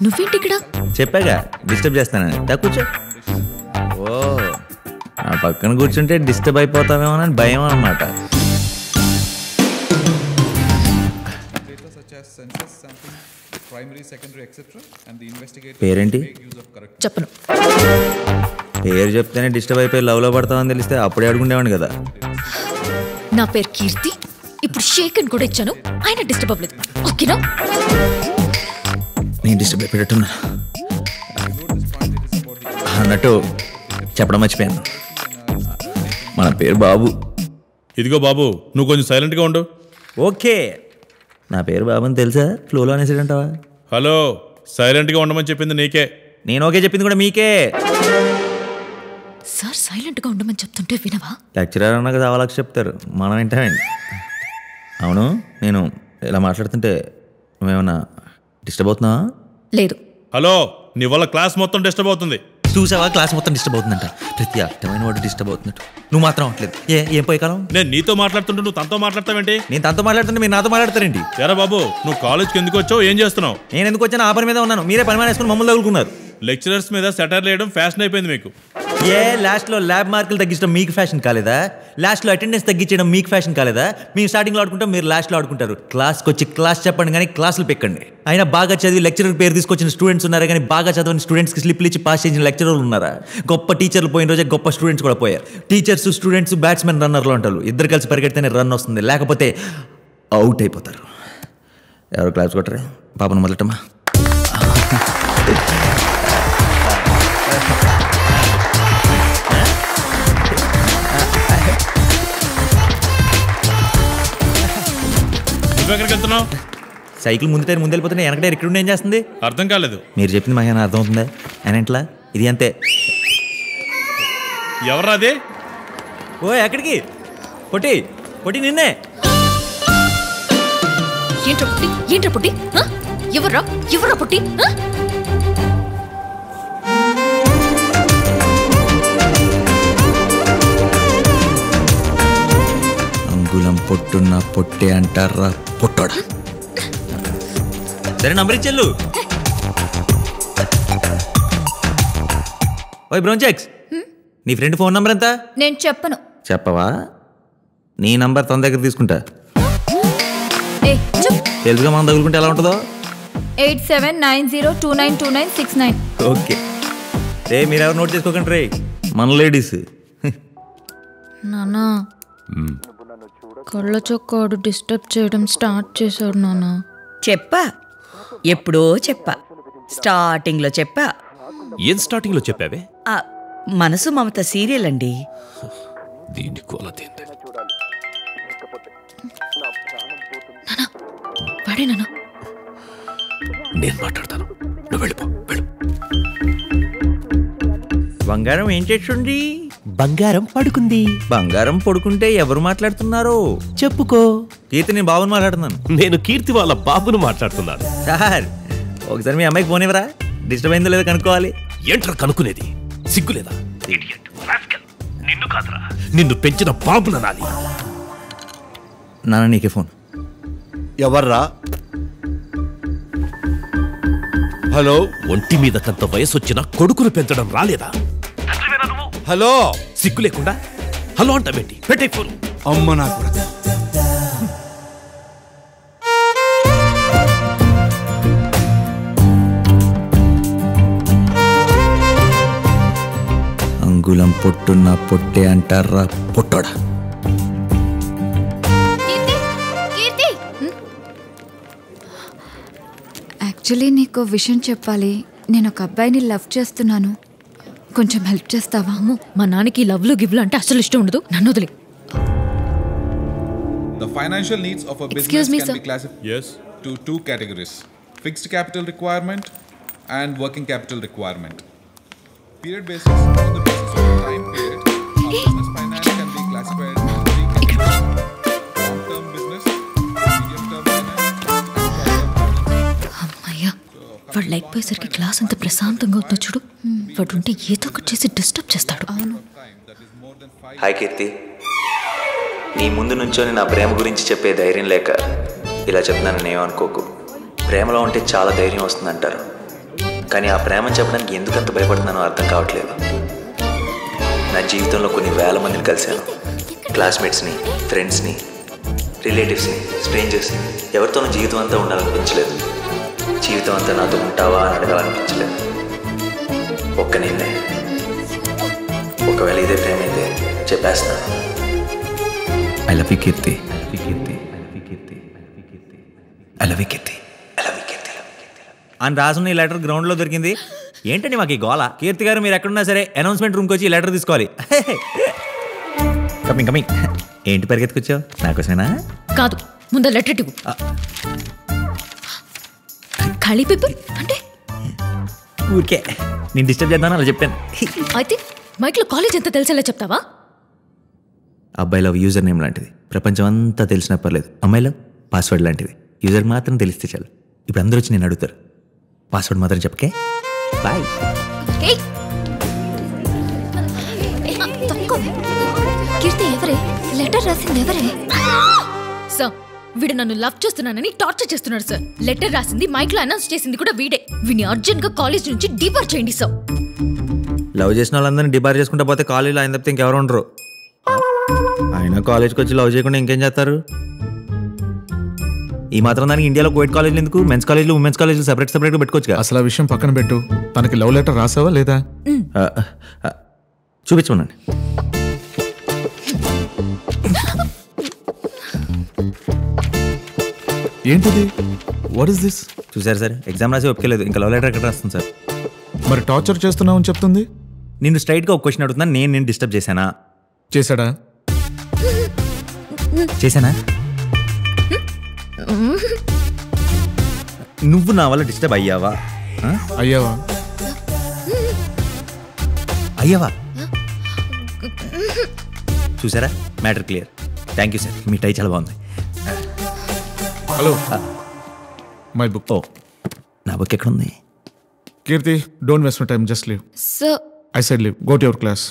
నువ్వేంటి ఇక్కడ చెప్పాగా డిస్టర్బ్ చేస్తానని దా కూర్చో ఓ నా పక్కన కూర్చుంటే డిస్టర్బ్ అయిపోతావేమో అని భయం అనమాట data such as census sampling, primary, secondary, etc., and the investigators పేరేంటి make use of correct. చెప్పను పేరు చెప్తేనే డిస్టర్బ్ అయిపోయి లవ్లో పడతామని తెలిస్తే అప్పుడే అడుగుండేవాడిని కదా నా పేరు కీర్తి ఇప్పుడు షేక్ అని కూడా ఇచ్చాను ఆయన డిస్టర్బ్ అవ్వలేదు ఓకేనా నేను డిస్టర్బ్ అయిపోయేటట్టున్నా అన్నట్టు చెప్పడం మర్చిపోయాను మన పేరు బాబు ఇదిగో బాబు నువ్వు కొంచెం సైలెంట్గా ఉండు ఓకే నా పేరు బాబు అని తెలుసా ఫ్లోలో అనేసిడంటావా హలో సైలెంట్గా ఉండమని చెప్పింది నీకే నేను ఓకే చెప్పింది కూడా మీకే సార్ సైలెంట్ గా ఉండమని చెప్తుంటే వినవా లెక్చరర్ అన్నాక చావాలకు చెప్తారు మనం వింటామండి అవును నేను ఇలా మాట్లాడుతుంటే నువ్వేమన్నా డిస్టర్బ్ అవుతున్నావా లేదు హలో నీ వల్ల క్లాస్ మొత్తం డిస్టర్బ్ అవుతుంది చూసావా క్లాస్ మొత్తం డిస్టర్బ్ అవుతుందంట ప్రతి అర్థమైన వాడు డిస్టర్బ్ అవుతున్నట్టు నువ్వు మాత్రం అవట్లేదు ఏ ఏం పోయి కాలం నేను నీతో మాట్లాడుతుంటే నువ్వు తనతో మాట్లాడతావేంటి నేను తనతో మాట్లాడుతుంటే మీరు నాతో మాట్లాడతారేంటి ఎరా బాబు నువ్వు కాలేజ్కి ఎందుకు వచ్చావు ఏం చేస్తున్నావు నేను ఎందుకు వచ్చాను ఆ పని మీద ఉన్నాను మీరే పని మానేసుకుని మమ్మల్ని తగులుకున్నారు లెక్చరర్స్ మీద సెటర్ వేయడం ఫ్యాషన్ అయిపోయింది మీకు ఏ లాస్ట్లో ల్యాబ్ మార్కులు తగ్గించడం మీకు ఫ్యాషన్ కాలేదా లాస్ట్లో అటెండెన్స్ తగ్గించడం మీకు ఫ్యాషన్ కాలేదా మేము స్టార్టింగ్లో ఆడుకుంటాం మీరు లాస్ట్లో ఆడుకుంటారు క్లాస్కి వచ్చి క్లాస్ చెప్పండి కానీ క్లాసులు పెక్కండి అయినా బాగా చదివి లెక్చరర్ పేరు తీసుకొచ్చిన స్టూడెంట్స్ ఉన్నారా కానీ బాగా చదవని స్టూడెంట్స్కి స్లిప్లు ఇచ్చి పాస్ చేసిన లెక్చరర్లు ఉన్నారా గొప్ప టీచర్లు పోయిన రోజే గొప్ప స్టూడెంట్స్ కూడా పోయారు టీచర్స్ స్టూడెంట్స్ బ్యాట్స్మెన్ రన్నర్లు అంటారు ఇద్దరు కలిసి పరిగెడితేనే రన్ వస్తుంది లేకపోతే అవుట్ అయిపోతారు ఎవరు క్లాస్ కొట్టరే పాపను మొదలటమ్మా నువ్వెక్కడికి వెళ్తున్నావు సైకిల్ ముందు టైర్ ముందు వెళ్ళిపోతే వెనక టైర్ ఇక్కడ ఉండి ఏం చేస్తుంది అర్థం కాలేదు మీరు చెప్పింది మాకు ఏమైనా అర్థం అవుతుందా ఆయన ఎట్లా ఇది అంతే ఎవరా అది ఓ ఎక్కడికి పొట్టి పొట్టి నిన్నే ఏంట్రా పుట్టి ఏంట్రా పుట్టి ఆ? ఎవర్రా ఎవర్రా పుట్టి ఆ? అంగుళం పొట్టున్న పొట్టే అంటారా పొట్టోడా సరే నంబర్ ఇచ్చెళ్ళు ఓయ్ బ్రోంచెక్స్ నీ ఫ్రెండ్ ఫోన్ నంబర్ ఎంత నేను చెప్పను చెప్పవా నీ నంబర్ తన దగ్గర తీసుకుంటా ఏ చెప్ తెలుసుగా మనం తగులుకుంటే ఎలా ఉంటుందో eight seven nine zero two nine two nine six nine okay రే మీరెవరు నోట్ చేసుకోకండి రే మన లేడీస్ నానా కళ్ళ చొక్కాడు డిస్టర్బ్ చేయడం స్టార్ట్ చేశాడు నానా చెప్పా ఎప్పుడో చెప్పా స్టార్టింగ్ లో చెప్పా ఏం స్టార్టింగ్ లో చెప్పావే ఆ, మనసు మమత సీరియల్ అండి దీని కోలదేంది వాడే నానా నేను మాట్లాడతాను నువ్వు వెళ్ళిపో వెళ్ళు బంగారం ఏం చేస్తుంది బంగారం పడుకుంది బంగారం పడుకుంటే ఎవరు మాట్లాడుతున్నారు చెప్పుకో కీర్తి నేను బాబుని మాట్లాడుతున్నాను నేను కీర్తి వాళ్ళ బాబును మాట్లాడుతున్నాను సార్ ఒకసారి మీ అమ్మాయికి ఫోన్ ఇవ్వరా డిస్టర్బ్ అయిందో లేదో కనుక్కోవాలి ఏంట్రా కనుక్కునేది సిగ్గులేదా నిన్ను కాదురా నిన్ను పెంచిన బాబున నాది నాన్న నీకే ఫోన్ ఎవర్రా హలో ఒంటి మీద కంత వయసు వచ్చిన కొడుకును పెంచడం రాలేదా హలో సిగ్గు లేకుండా హలో అంటావేంటి పెట్టే ఫోన్ అమ్మ నా కొడుకు అంగుళం పొట్టున్న పొట్టే అంటారా పొట్టోడా కీర్తి యాక్చువల్లీ నీకు విషయం చెప్పాలి నేను ఒక అబ్బాయిని లవ్ చేస్తున్నాను కొంచెం హెల్ప్ చేస్తావా అమ్మో మా నాన్నకి లవ్లు గివ్లు అంటే అసలు ఇష్టం ఉండదు నన్ను వదిలే The financial needs of a Excuse business me, can sir. be classified yes. to two categories fixed capital requirement and working capital requirement. Period basis, on the basis of the time period, our business finance can be classified into three categories long term business, medium term finance, and short term finance. అమ్మయ్యా వాడు లేకపోయేసరికి class అంత ప్రశాంతంగా అవుతుందో చూడు వాడు ఉంటే ఏదో ఒకటి చేసి డిస్టర్బ్ చేస్తాడు అవును హాయ్ కీర్తి నీ ముందు నుంచొని నా ప్రేమ గురించి చెప్పే ధైర్యం లేక ఇలా చెప్తున్నాను నేను అనుకోకు ప్రేమలో ఉంటే చాలా ధైర్యం వస్తుందంటారు కానీ ఆ ప్రేమను చెప్పడానికి ఎందుకంత భయపడుతున్నానో అర్థం కావట్లేదు నా జీవితంలో కొన్ని వేల మందిని కలిశాను క్లాస్మేట్స్ని ఫ్రెండ్స్ని రిలేటివ్స్ని స్ట్రేంజర్స్ని ఎవరితోనూ జీవితం అంతా ఉండాలనిపించలేదు జీవితం అంతా నాతో ఉంటావా అని అడగాలనిపించలేదు ఒక్క నిన్నే ఒకవేళ ఇదే ప్రేమ అయితే చెప్పేస్తాను I love you Keerthi I love you Keerthi I love you Keerthi అని రాసున్న ఈ లెటర్ గ్రౌండ్లో దొరికింది ఏంటండి మాకు ఈ గోల కీర్తి గారు మీరు ఎక్కడున్నా సరే అనౌన్స్మెంట్ రూమ్కి వచ్చి ఈ లెటర్ తీసుకోవాలి కమింగ్ కమింగ్ ఏంటి పరిగెత్తుకొచ్చావు నాకోసమేనా కాదు ముందు లెటర్ ఇవ్వు ఖాళీ పేపర్ అంటే ఊరికే నేను డిస్టర్బ్ చేద్దాను అలా చెప్పాను అయితే మైక్లో కాలేజ్ ఎంత తెలిసేలా చెప్తావా అబ్బాయి లవ్ యూజర్ నేమ్ లాంటిది ప్రపంచం అంతా తెలిసినా పర్లేదు అమ్మాయి లవ్ పాస్వర్డ్ లాంటిది యూజర్ మాత్రం తెలిస్తే చాలు ఇప్పుడు అందరూ వచ్చి నేను అడుగుతారు పాస్వర్డ్ మాత్రం చెప్పకే బాయ్ ఏయ్! తక్కువ. కీర్తి ఎవరే లెటర్ రాసింది ఎవరే సార్ వీడు నన్ను లవ్ చేస్తున్నానని టార్చర్ చేస్తున్నాడు సార్ లెటర్ రాసింది మైక్ లో అనౌన్స్ చేసింది కూడా వీడే వీడిని అర్జెంట్ గా కాలేజ్ నుంచి డిపార్ చేయండి సార్ లవ్ చేసిన వాళ్ళందరినీ డిబార్ చేసుకుంటా పోతే కాలేజీలో ఆయన తప్పితే ఇంకెవరు ఉండరు ఆయన కాలేజ్కి వచ్చి లవ్ చేయకుండా ఇంకేం చేస్తారు ఈ మాత్రం దానికి ఇండియాలో కోవిడ్ కాలేజీలు ఎందుకు మెన్స్ కాలేజీలు ఉమెన్స్ కాలేజీలు సెపరేట్ సెపరేట్గా పెట్టుకోవచ్చు అసలు ఆ విషయం పక్కన పెట్టు తనకి లవ్ లెటర్ రాసావా లేదా చూపించమనండి ఏంటిది వాట్ ఇస్ దిస్ చూసారు సార్ ఎగ్జామ్ రాసి ఒప్పుకోలేదు ఇంకా లవ్ లెటర్ ఎక్కడ రాస్తుంది సార్ మరి టార్చర్ చేస్తున్నావు అని చెప్తుంది నిన్ను స్ట్రైట్గా ఒక క్వశ్చన్ అడుగుతున్నా నేను నేను డిస్టర్బ్ చేశానా చేశాడా చేశానా నువ్వు నా వల్ల డిస్టర్బ్ అయ్యావా ఆ? అయ్యావా అయ్యావా చూసారా matter clear thank you sir మీ టై చాలా బాగుంది హలో మై బుక్ ఓ నా బుక్ ఎక్కడ ఉంది Keerthi don't waste my time just leave sir I side leave go to your class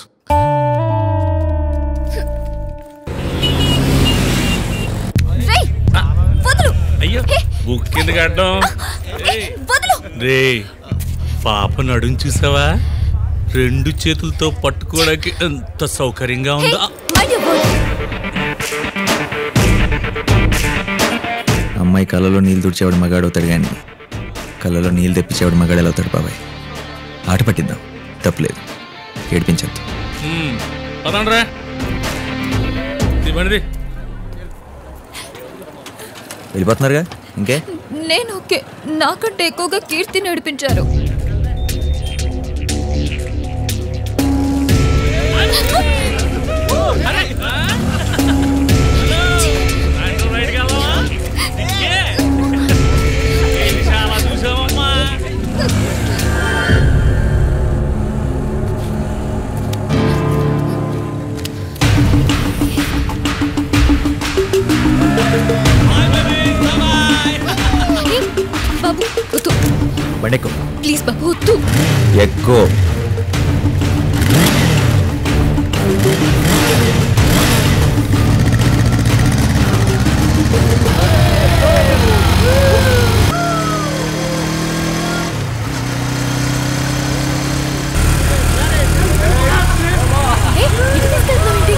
రేయ్ వదులు అయ్యో బుక్ కింద కట్టడం వదులు రే పాప నడుం చూసావా రెండు చేతులతో పట్టుకోవడానికి ఎంత సౌకర్యంగా ఉందా మైండ్ యువర్ వర్డ్ అమ్మాయి కళ్ళలో నీళ్ళు తుడిచేవాడు మగాడు అవుతాడు కానీ కళ్ళలో నీళ్ళు తెప్పించేవాడు మగాడు ఎలా అవుతాడు బాబాయ్ ఆట పట్టిద్దాం తప్పులేదు ఏడిపించద్దు ఉమ్, పదండ్రా ఇవ్వండి వెళ్ళిపోతున్నారుగా ఇంకే నేను ఓకే నాకంటే ఎక్కువగా కీర్తి నడిపించారు చాలా చూసావమ్మా ఏయ్, బాబు వద్దు బండెక్కు ప్లీజ్ బాబు వద్దు ఎక్కువ ఏయ్, ఇటు తీసుకెళ్తున్నావేంటి?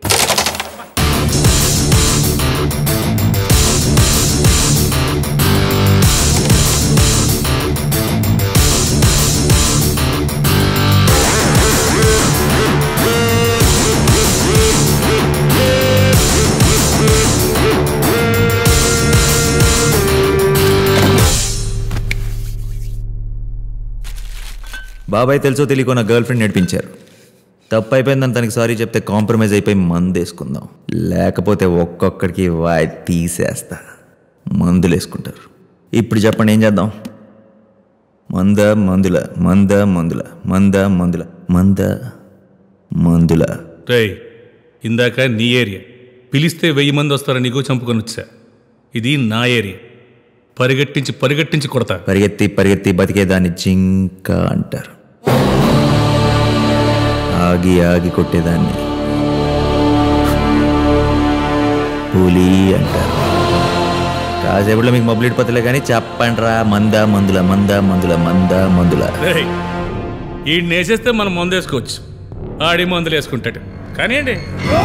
బాబాయ్ తెలుసో తెలియకో నా గర్ల్ ఫ్రెండ్ నడిపించారు తప్పు అయిపోయిందని తనకి సారీ చెప్తే కాంప్రమైజ్ అయిపోయి మందు వేసుకుందాం లేకపోతే ఒక్కొక్కడికి వాయి తీసేస్తా మందులు వేసుకుంటారు ఇప్పుడు చెప్పండి ఏం చేద్దాం మంద మందుల మంద మందుల మంద మందుల మంద మందుల రేయ్ ఇందాక నీ ఏరియా పిలిస్తే వెయ్యి మంది వస్తారని నీకు చంపుకొని వచ్చా ఇది నా ఏరియా పరిగెట్టించి పరిగెట్టించి కొడతా పరిగెత్తి పరిగెత్తి బతికేదాన్ని జింక అంటారు ఆగి ఆగి కొట్టేదాన్ని పులి అంటారు కాసేపట్లో మీకు మొబైల్ ఇడిపోతలే కానీ చెప్పండ్రా మంద మందుల మంద మందుల మంద మందుల రేయ్, ఈయన వేసేస్తే మనం మందు వేసుకోవచ్చు ఆడి మందులు వేసుకుంటాడు కానీ అండి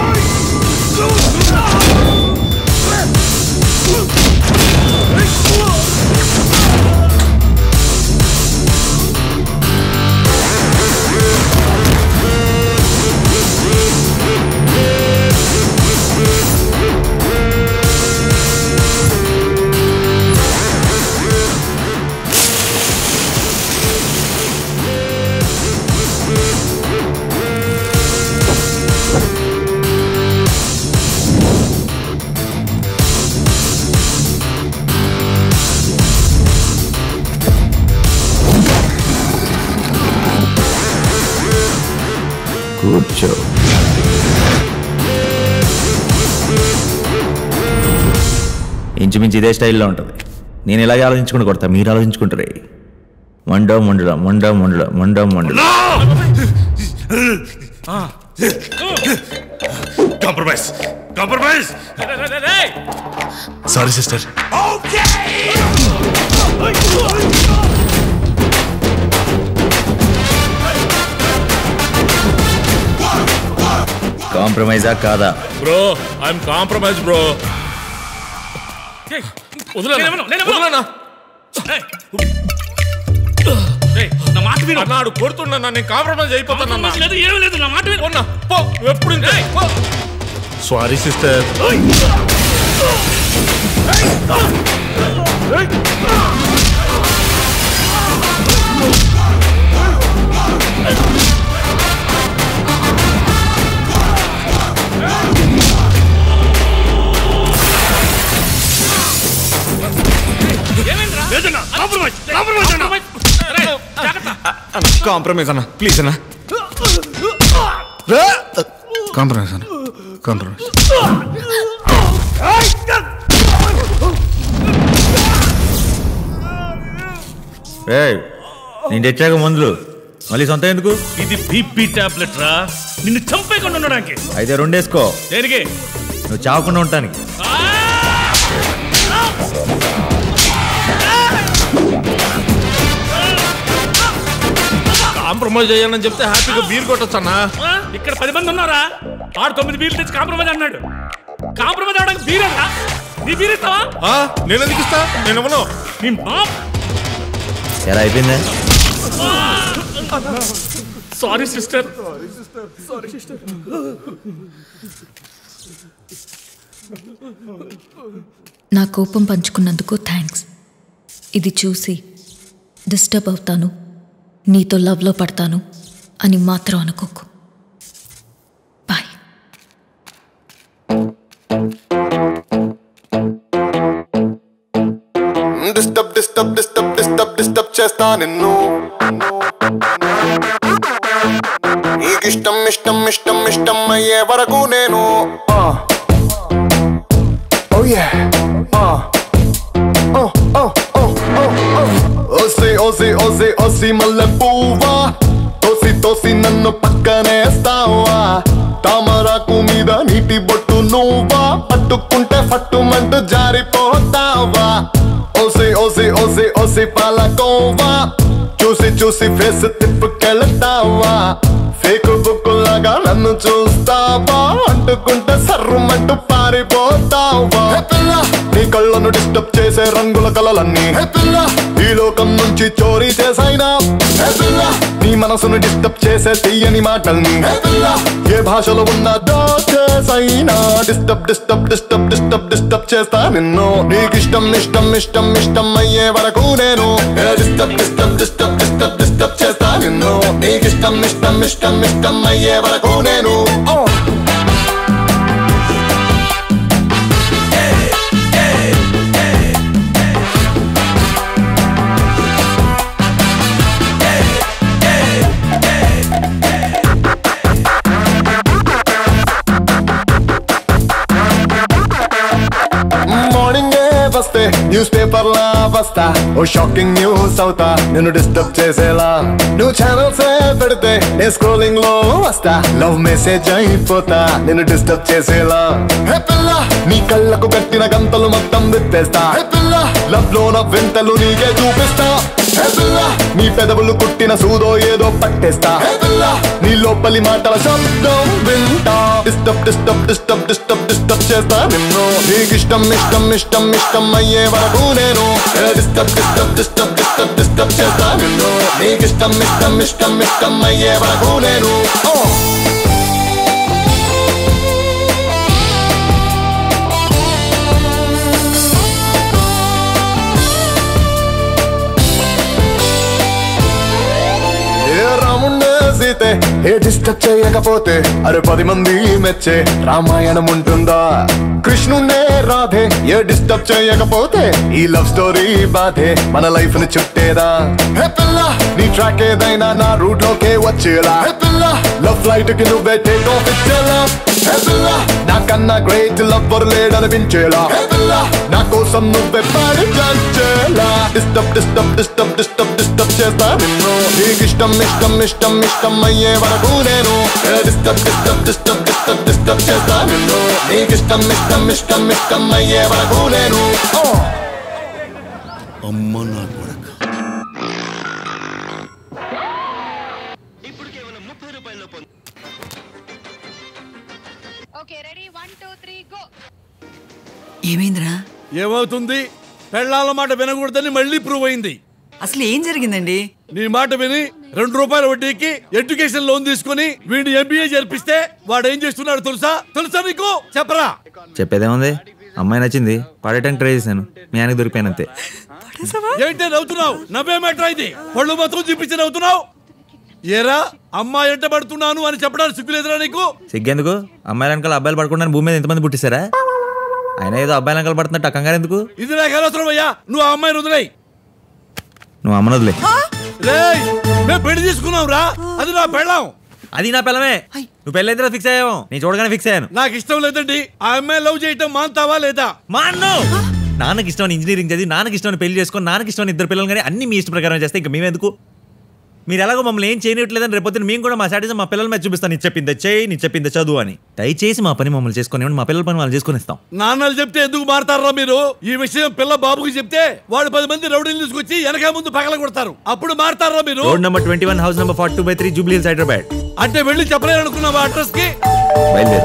కూర్చో ఇంచుమించు ఇదే స్టైల్లో ఉంటుంది నేను ఇలాగే ఆలోచించుకుని కొడతా మీరు ఆలోచించుకుంటారే వండో వండడం వండో వండడం వండో వండడం కాంప్రమైజ్ కాంప్రమైజ్ సారీ సిస్టర్ కాంప్రమైజా కాదా బ్రో ఐఎమ్ కాంప్రమైజ్ బ్రో నా మాట విను అన్నాడు కొడుతున్నా నేను కాంప్రమైజ్ అయిపోతానన్నా లేదు ఏమీ లేదు నా మాట విను ఉన్నా పో ఎప్పుడు సారీ సిస్టర్ కాంప్రమైజ్ అన్న ప్లీజ్ అన్న కాంప్రమైజ్ అన్న కాంప్రమైజ్ ఏయ్, నేను తెచ్చాక మందులు మళ్ళీ సొంత ఎందుకు ఇది బీపీ టాబ్లెట్ రా నిన్ను చంపేయకుండా ఉండడానికి అయితే రెండేసుకో దేనికి నువ్వు చావకుండా ఉండటానికి కాంప్రమైజ్ అయ్యానని చెప్తే హ్యాపీగా బీర్ కొట్టొచ్చన్నా ఆ? ఇక్కడ పది మంది ఉన్నారా ఆడు తొమ్మిది బీర్లు తెచ్చి కాంప్రమైజ్ అన్నాడు కాంప్రమైజ్ అవడానికి బీరేనా నీ బీర్ ఇస్తావా ఆ, నేను ఎందుకు ఇస్తా నేను ఇవ్వను నీ మా ఎలా అయిపోయిందా సారీ సిస్టర్ నా కోపం పంచుకున్నందుకు థ్యాంక్స్ ఇది చూసి డిస్టర్బ్ అవుతాను నీతో లవ్లో పడతాను అని మాత్రం అనుకోకు disturb disturb disturb disturb disturb చేస్తా నిన్ను నీకిష్టం ఇష్టం ఇష్టం ఇష్టం అయ్యే వరకు నేను ఓసి ఓసి ఓసి ఓసి మల్లె పువ్వా తోసి తోసి నన్ను పక్కనేస్తావా తామరాకు మీద నీటి బొట్టు నువ్వా పట్టుకుంటే ఫట్టుమంటూ జారిపోతావా ఓసి ఓసి ఓసి ఓసి పాలకోవా చూసి చూసి ఫేస్ తిప్పుకెళ్తావా ఫేక్ బుక్ లాగా నన్ను చూస్తావా అంటుకుంటే సర్రుమంటూ పారిపోతావా హే పిల్ల, నీ కళ్ళను డిస్టర్బ్ చేసే రంగుల కలలన్నీ హే పిల్ల, ఈ లోకం నుంచి చోరీ చేసైనా హే పిల్ల, నీ మనసును డిస్టర్బ్ చేసే తీయని మాటల్ని హే పిల్ల, ఏ భాషలో ఉన్నా దాచేసైనా disturb disturb disturb disturb disturb చేస్తా నిన్ను నీకిష్టం ఇష్టం ఇష్టం ఇష్టం అయ్యే వరకు నేను disturb disturb disturb disturb disturb చేస్తా నిన్ను నీకిష్టం ఇష్టం ఇష్టం ఇష్టం అయ్యే వరకు నేను Oh. మార్నింగే వస్తే న్యూస్ పేపర్ లా వస్తా ఓ షాకింగ్ న్యూస్ అవుతా నిన్ను డిస్టర్బ్ చేసేలా నువ్వు ఛానల్స్ పెడితే నేను స్క్రోలింగ్ లో వస్తా లవ్ మెసేజ్ అయిపోతా నిన్ను డిస్టర్బ్ చేసేలా హే పిల్ల నీ కళ్ళకు కట్టిన గంతలు మొత్తం విప్పేస్తా హే పిల్ల లవ్ లో నా వెంటలు నీకే చూపిస్తా హే పిల్ల నీ పెదవులు కుట్టిన సూదో ఏదో పట్టేస్తా హే పిల్ల నీ లోపలి మాటల శబ్దం వింటా disturb disturb disturb disturb disturb చేస్తా నిన్ను నీకు ఇష్టం ఇష్టం ఇష్టం ఇష్టం అయ్యే వరకు నేను disturb disturb disturb disturb disturb చేస్తా నిన్ను నీకు ఇష్టం ఇష్టం ఇష్టం ఇష్టం అయ్యే వరకు నేను ఓ ఏ రాముండే సీతే ఏ డిస్టర్బ్ చేయకపోతే అరే పది మంది మెచ్చే రామాయణం ఉంటుందా కృష్ణుండే రాధే ఏ డిస్టర్బ్ చేయకపోతే ఈ లవ్ స్టోరీ బాధే మన లైఫ్ ని చుట్టేదా హే పిల్ల నీ ట్రాక్ ఏదైనా నా రూట్ లోకే వచ్చేలా హే పిల్ల లవ్ ఫ్లైట్ కి నువ్వే టేక్ ఆఫ్ ఇచ్చేలా హే పిల్ల నాకన్నా గ్రేట్ లవ్వర్ లేడనిపించేలా హే పిల్ల నా కోసం నువ్వే పాడి చంచేలా disturb disturb disturb disturb disturb చేస్తా నిన్ను నీకు ఇష్టం ఇష్టం ఇష్టం ఇష్టం అయ్యే వరకు నేను disturb disturb disturb disturb disturb చేస్తా నిన్ను నీకు ఇష్టం ఇష్టం ఇష్టం ఇష్టం అయ్యే వరకు నేను ఓ అమ్మ నా కొడక ఏమైందిరా ఏమవుతుంది పెళ్ళాల మాట వినకూడదని మళ్ళీ ప్రూవ్ అయింది అసలు ఏం జరిగిందండి నీ మాట విని రెండు రూపాయల వడ్డీకి ఎడ్యుకేషన్ లోన్ తీసుకుని వీడిని ఎంబీఏ జరిపిస్తే వాడు ఏం చేస్తున్నాడు తెలుసా తెలుసా నీకు చెప్పరా చెప్పేదేముంది అమ్మాయి నచ్చింది పడేయడానికి ట్రై చేశాను మీ ఆయనకి దొరికిపోయాను అంతే ఏంటి నవ్వుతున్నావు నవ్వే మ్యాటర్ ఇది పళ్ళు మొత్తం చూపించి నవ్వుతున్నావు ఏరా అమ్మాయి ఎంట పడుతున్నాను అని చెప్పడానికి సిగ్గులేదురా నీకు సిగ్గెందుకు అమ్మాయిల వెనకాల అబ్బాయిలు పడకుండా భూమి మీద ఎంతమంది పుట్టిస్తారా ఆయన ఏదో అబ్బాయిల వెనకాల పడుతున్నట్టు కంగారు ఎందుకు ఇది నాకు అనవసరం అయ్యా నువ్వు ఆ అమ్మాయిని వదిలేయి నువ్వు అమ్మను వదిలే రేయ్ మేము పెళ్లి తీసుకున్నాం రా అది నా పెళ్ళాం అది నా పిల్లమే నువ్వు పెళ్ళి అయితే ఫిక్స్ అయ్యావు నేను చూడగానే ఫిక్స్ అయ్యాను నాకు ఇష్టం లేదండి ఆ అమ్మాయి లవ్ చేయటం మాంతావా లేదా మాన్ను నాన్నకి ఇష్టం ఇంజనీరింగ్ చదివి నాన్నకి ఇష్టం పెళ్లి చేసుకొని నాన్నకి ఇష్టం ఇద్దరు పిల్లలు కానీ అన్ని మీ ఇష్ట ప్రకారం చేస్తే ఇంకా మేమెందుకు మీరు ఎలాగో మమ్మల్ని ఏం చేయనివ్వట్లేదని రేపొద్దున మేము కూడా మా సాటిజం మా పిల్లల మీద చూపిస్తాను నీ చెప్పింది చేయి నీ చెప్పింది చదువు అని దయచేసి మా పని మమ్మల్ని చేసుకొని మా పిల్లల పని వాళ్ళు చేసుకొని ఇస్తాం నాన్నలు చెప్తే ఎందుకు మారతారా మీరు ఈ విషయం పిల్ల బాబుకి చెప్తే వాడు పది మంది రౌడీలు తీసుకొచ్చి వెనక ముందు పగల కొడతారు అప్పుడు మారతారా మీరు road number twenty one house number forty two by three Jubilee Hills Hyderabad అంటే వెళ్ళి చెప్పలేను అనుకున్నావా అడ్రస్ కి బయలుదేరు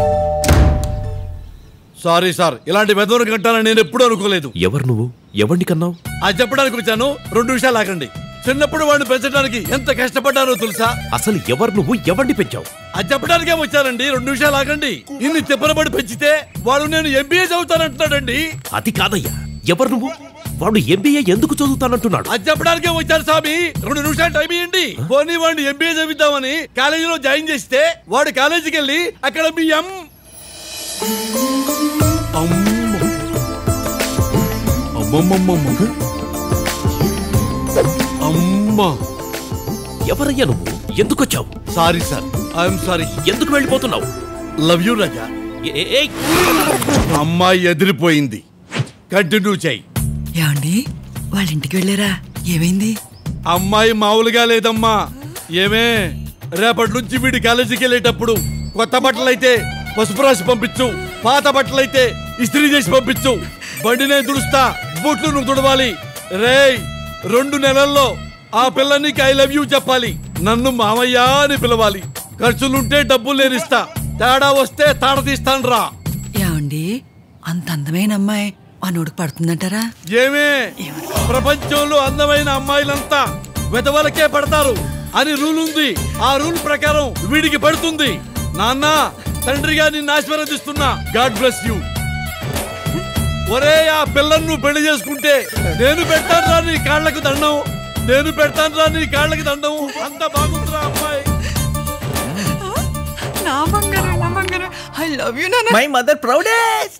సారీ సార్ ఇలాంటి వెదవరు కంటానని నేను ఎప్పుడూ అనుకోలేదు ఎవరు నువ్వు ఎవరిని కన్నావు అది చెప్పడానికి వచ్చాను రెండు నిమిషాలు ఆగండి చిన్నప్పుడు వాడిని పెంచడానికి ఎంత కష్టపడ్డారో తెలుసా అసలు ఎవరు నువ్వు ఎవరిని పెంచావు అది చెప్పడానికే వచ్చానండి రెండు నిమిషాలు ఆగండి ఇన్ని తిప్పలబడి పెంచితే వాడు నేను ఎంబీఏ చదువుతానంటున్నాడండి అది కాదయ్యా ఎవరు నువ్వు వాడు ఎంబీఏ ఎందుకు చదువుతానంటున్నాడు అది చెప్పడానికే వచ్చారు స్వామి రెండు నిమిషాలు టైం ఇవ్వండి పోనీ వాడిని ఎంబీఏ చదివిద్దామని కాలేజీలో జాయిన్ చేస్తే వాడు కాలేజీకి వెళ్ళి అక్కడ మీ ఎం అమ్మమ్మమ్మమ్మ అమ్మా ఎవరయ్యా నువ్వు ఎందుకు వచ్చావు సారీ సార్ ఐఎమ్ సారీ ఎందుకు వెళ్ళిపోతున్నావు లవ్ యూ రాజా అమ్మాయి ఎదిరిపోయింది కంటిన్యూ చేయి ఏమండి వాళ్ళ ఇంటికి వెళ్ళారా ఏమైంది అమ్మాయి మామూలుగా లేదమ్మా ఏమే రేపటి నుంచి వీడి కాలేజీకి వెళ్ళేటప్పుడు కొత్త బట్టలైతే పసుపు రాసి పంపించు పాత బట్టలైతే ఇస్త్రీ చేసి పంపించు బండి నేను తుడుస్తా బూట్లు నువ్వు తుడవాలి రేయ్ రెండు నెలల్లో ఆ పిల్ల నీకు ఐ లవ్ యూ చెప్పాలి నన్ను మామయ్య అని పిలవాలి ఖర్చులుంటే డబ్బులు నేను ఇస్తా తేడా వస్తే తాడ తీస్తాను రా ఏమండి అంత అందమైన అమ్మాయి మనోడికి పడుతుందంటారా ఏమే ప్రపంచంలో అందమైన అమ్మాయిలంతా వెదవలకే పడతారు అని రూల్ ఉంది ఆ రూల్ ప్రకారం వీడికి పడుతుంది నాన్న తండ్రిగా నిన్ను ఆశీర్వదిస్తున్నా గాడ్ బ్లెస్ యూ ఒరే ఆ పిల్లను నువ్వు పెళ్లి చేసుకుంటే నేను పెడతాను రా నీ కాళ్ళకు దండం నేను పెడతాను రా నీ కాళ్ళకి దండం అంత బాగుందిరా అమ్మాయి నా బంగారం నా బంగారం ఐ లవ్ యూ నాన్న మై మదర్ ప్రౌడెస్ట్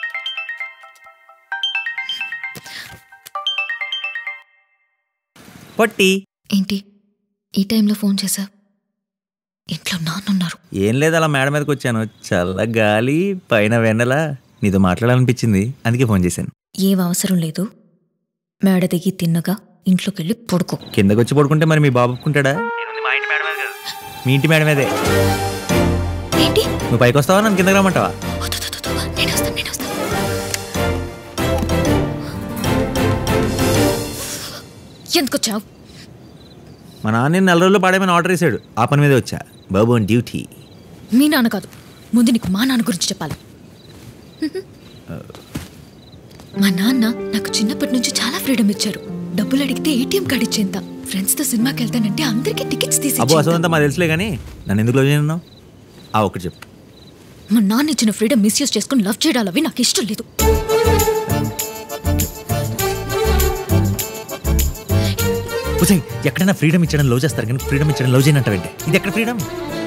పొట్టి ఏంటి ఈ టైంలో ఫోన్ చేశా ఇంట్లో నాన్నున్నారు ఏం లేదు అలా మేడ మీదకి వచ్చాను చల్ల గాలి పైన వెన్నెల నీతో మాట్లాడాలనిపించింది అందుకే ఫోన్ చేశాను ఏం అవసరం లేదు మేడ దిగి తిన్నగా ఇంట్లోకి వెళ్ళి పడుకో కిందకి వచ్చి పడుకుంటే మరి మీ బాబు ఒప్పుకుంటాడా మీ ఇంటి మేడ మీదే ఏంటి నువ్వు పైకి వస్తావా నన్ను కిందకి రమ్మంటావా నేను వస్తాను నేను వస్తాను ఎందుకు వచ్చావు మా నాన్న నేను నెల రోజుల్లో పాడేమని ఆర్డర్ చేశాడు ఆ పని మీద వచ్చా బాబు అని డ్యూటీ మీ నాన్న కాదు ముందు నీకు మా నాన్న గురించి చెప్పాలి మా నాన్న నాకు చిన్నప్పటి నుంచి చాలా ఫ్రీడమ్ ఇచ్చారు డబ్బులు అడిగితే ఏటీఎం కార్డు ఇచ్చేంత ఫ్రెండ్స్ తో సినిమాకి వెళ్తానంటే అందరికీ టికెట్స్ తీసి అబ్బో ఇచ్చేంత. అసలు అంతా మాకు తెలుసులే కానీ నన్ను ఎందుకు లవ్ చేయనున్నావు ఆ ఒకటి చెప్పు మా నాన్న ఇచ్చిన ఫ్రీడమ్ మిస్యూజ్ చేసుకుని లవ్ చేయడాలు అవి నాకు ఇష్టం లేదు ఉసయ్ ఎక్కడైనా ఫ్రీడమ్ ఇచ్చడం లవ్ చేస్తారు కానీ ఫ్రీడమ్ ఇచ్చడం లవ్ చేయనంటావేంటి ఇది ఎక్కడ ఫ్రీడమ్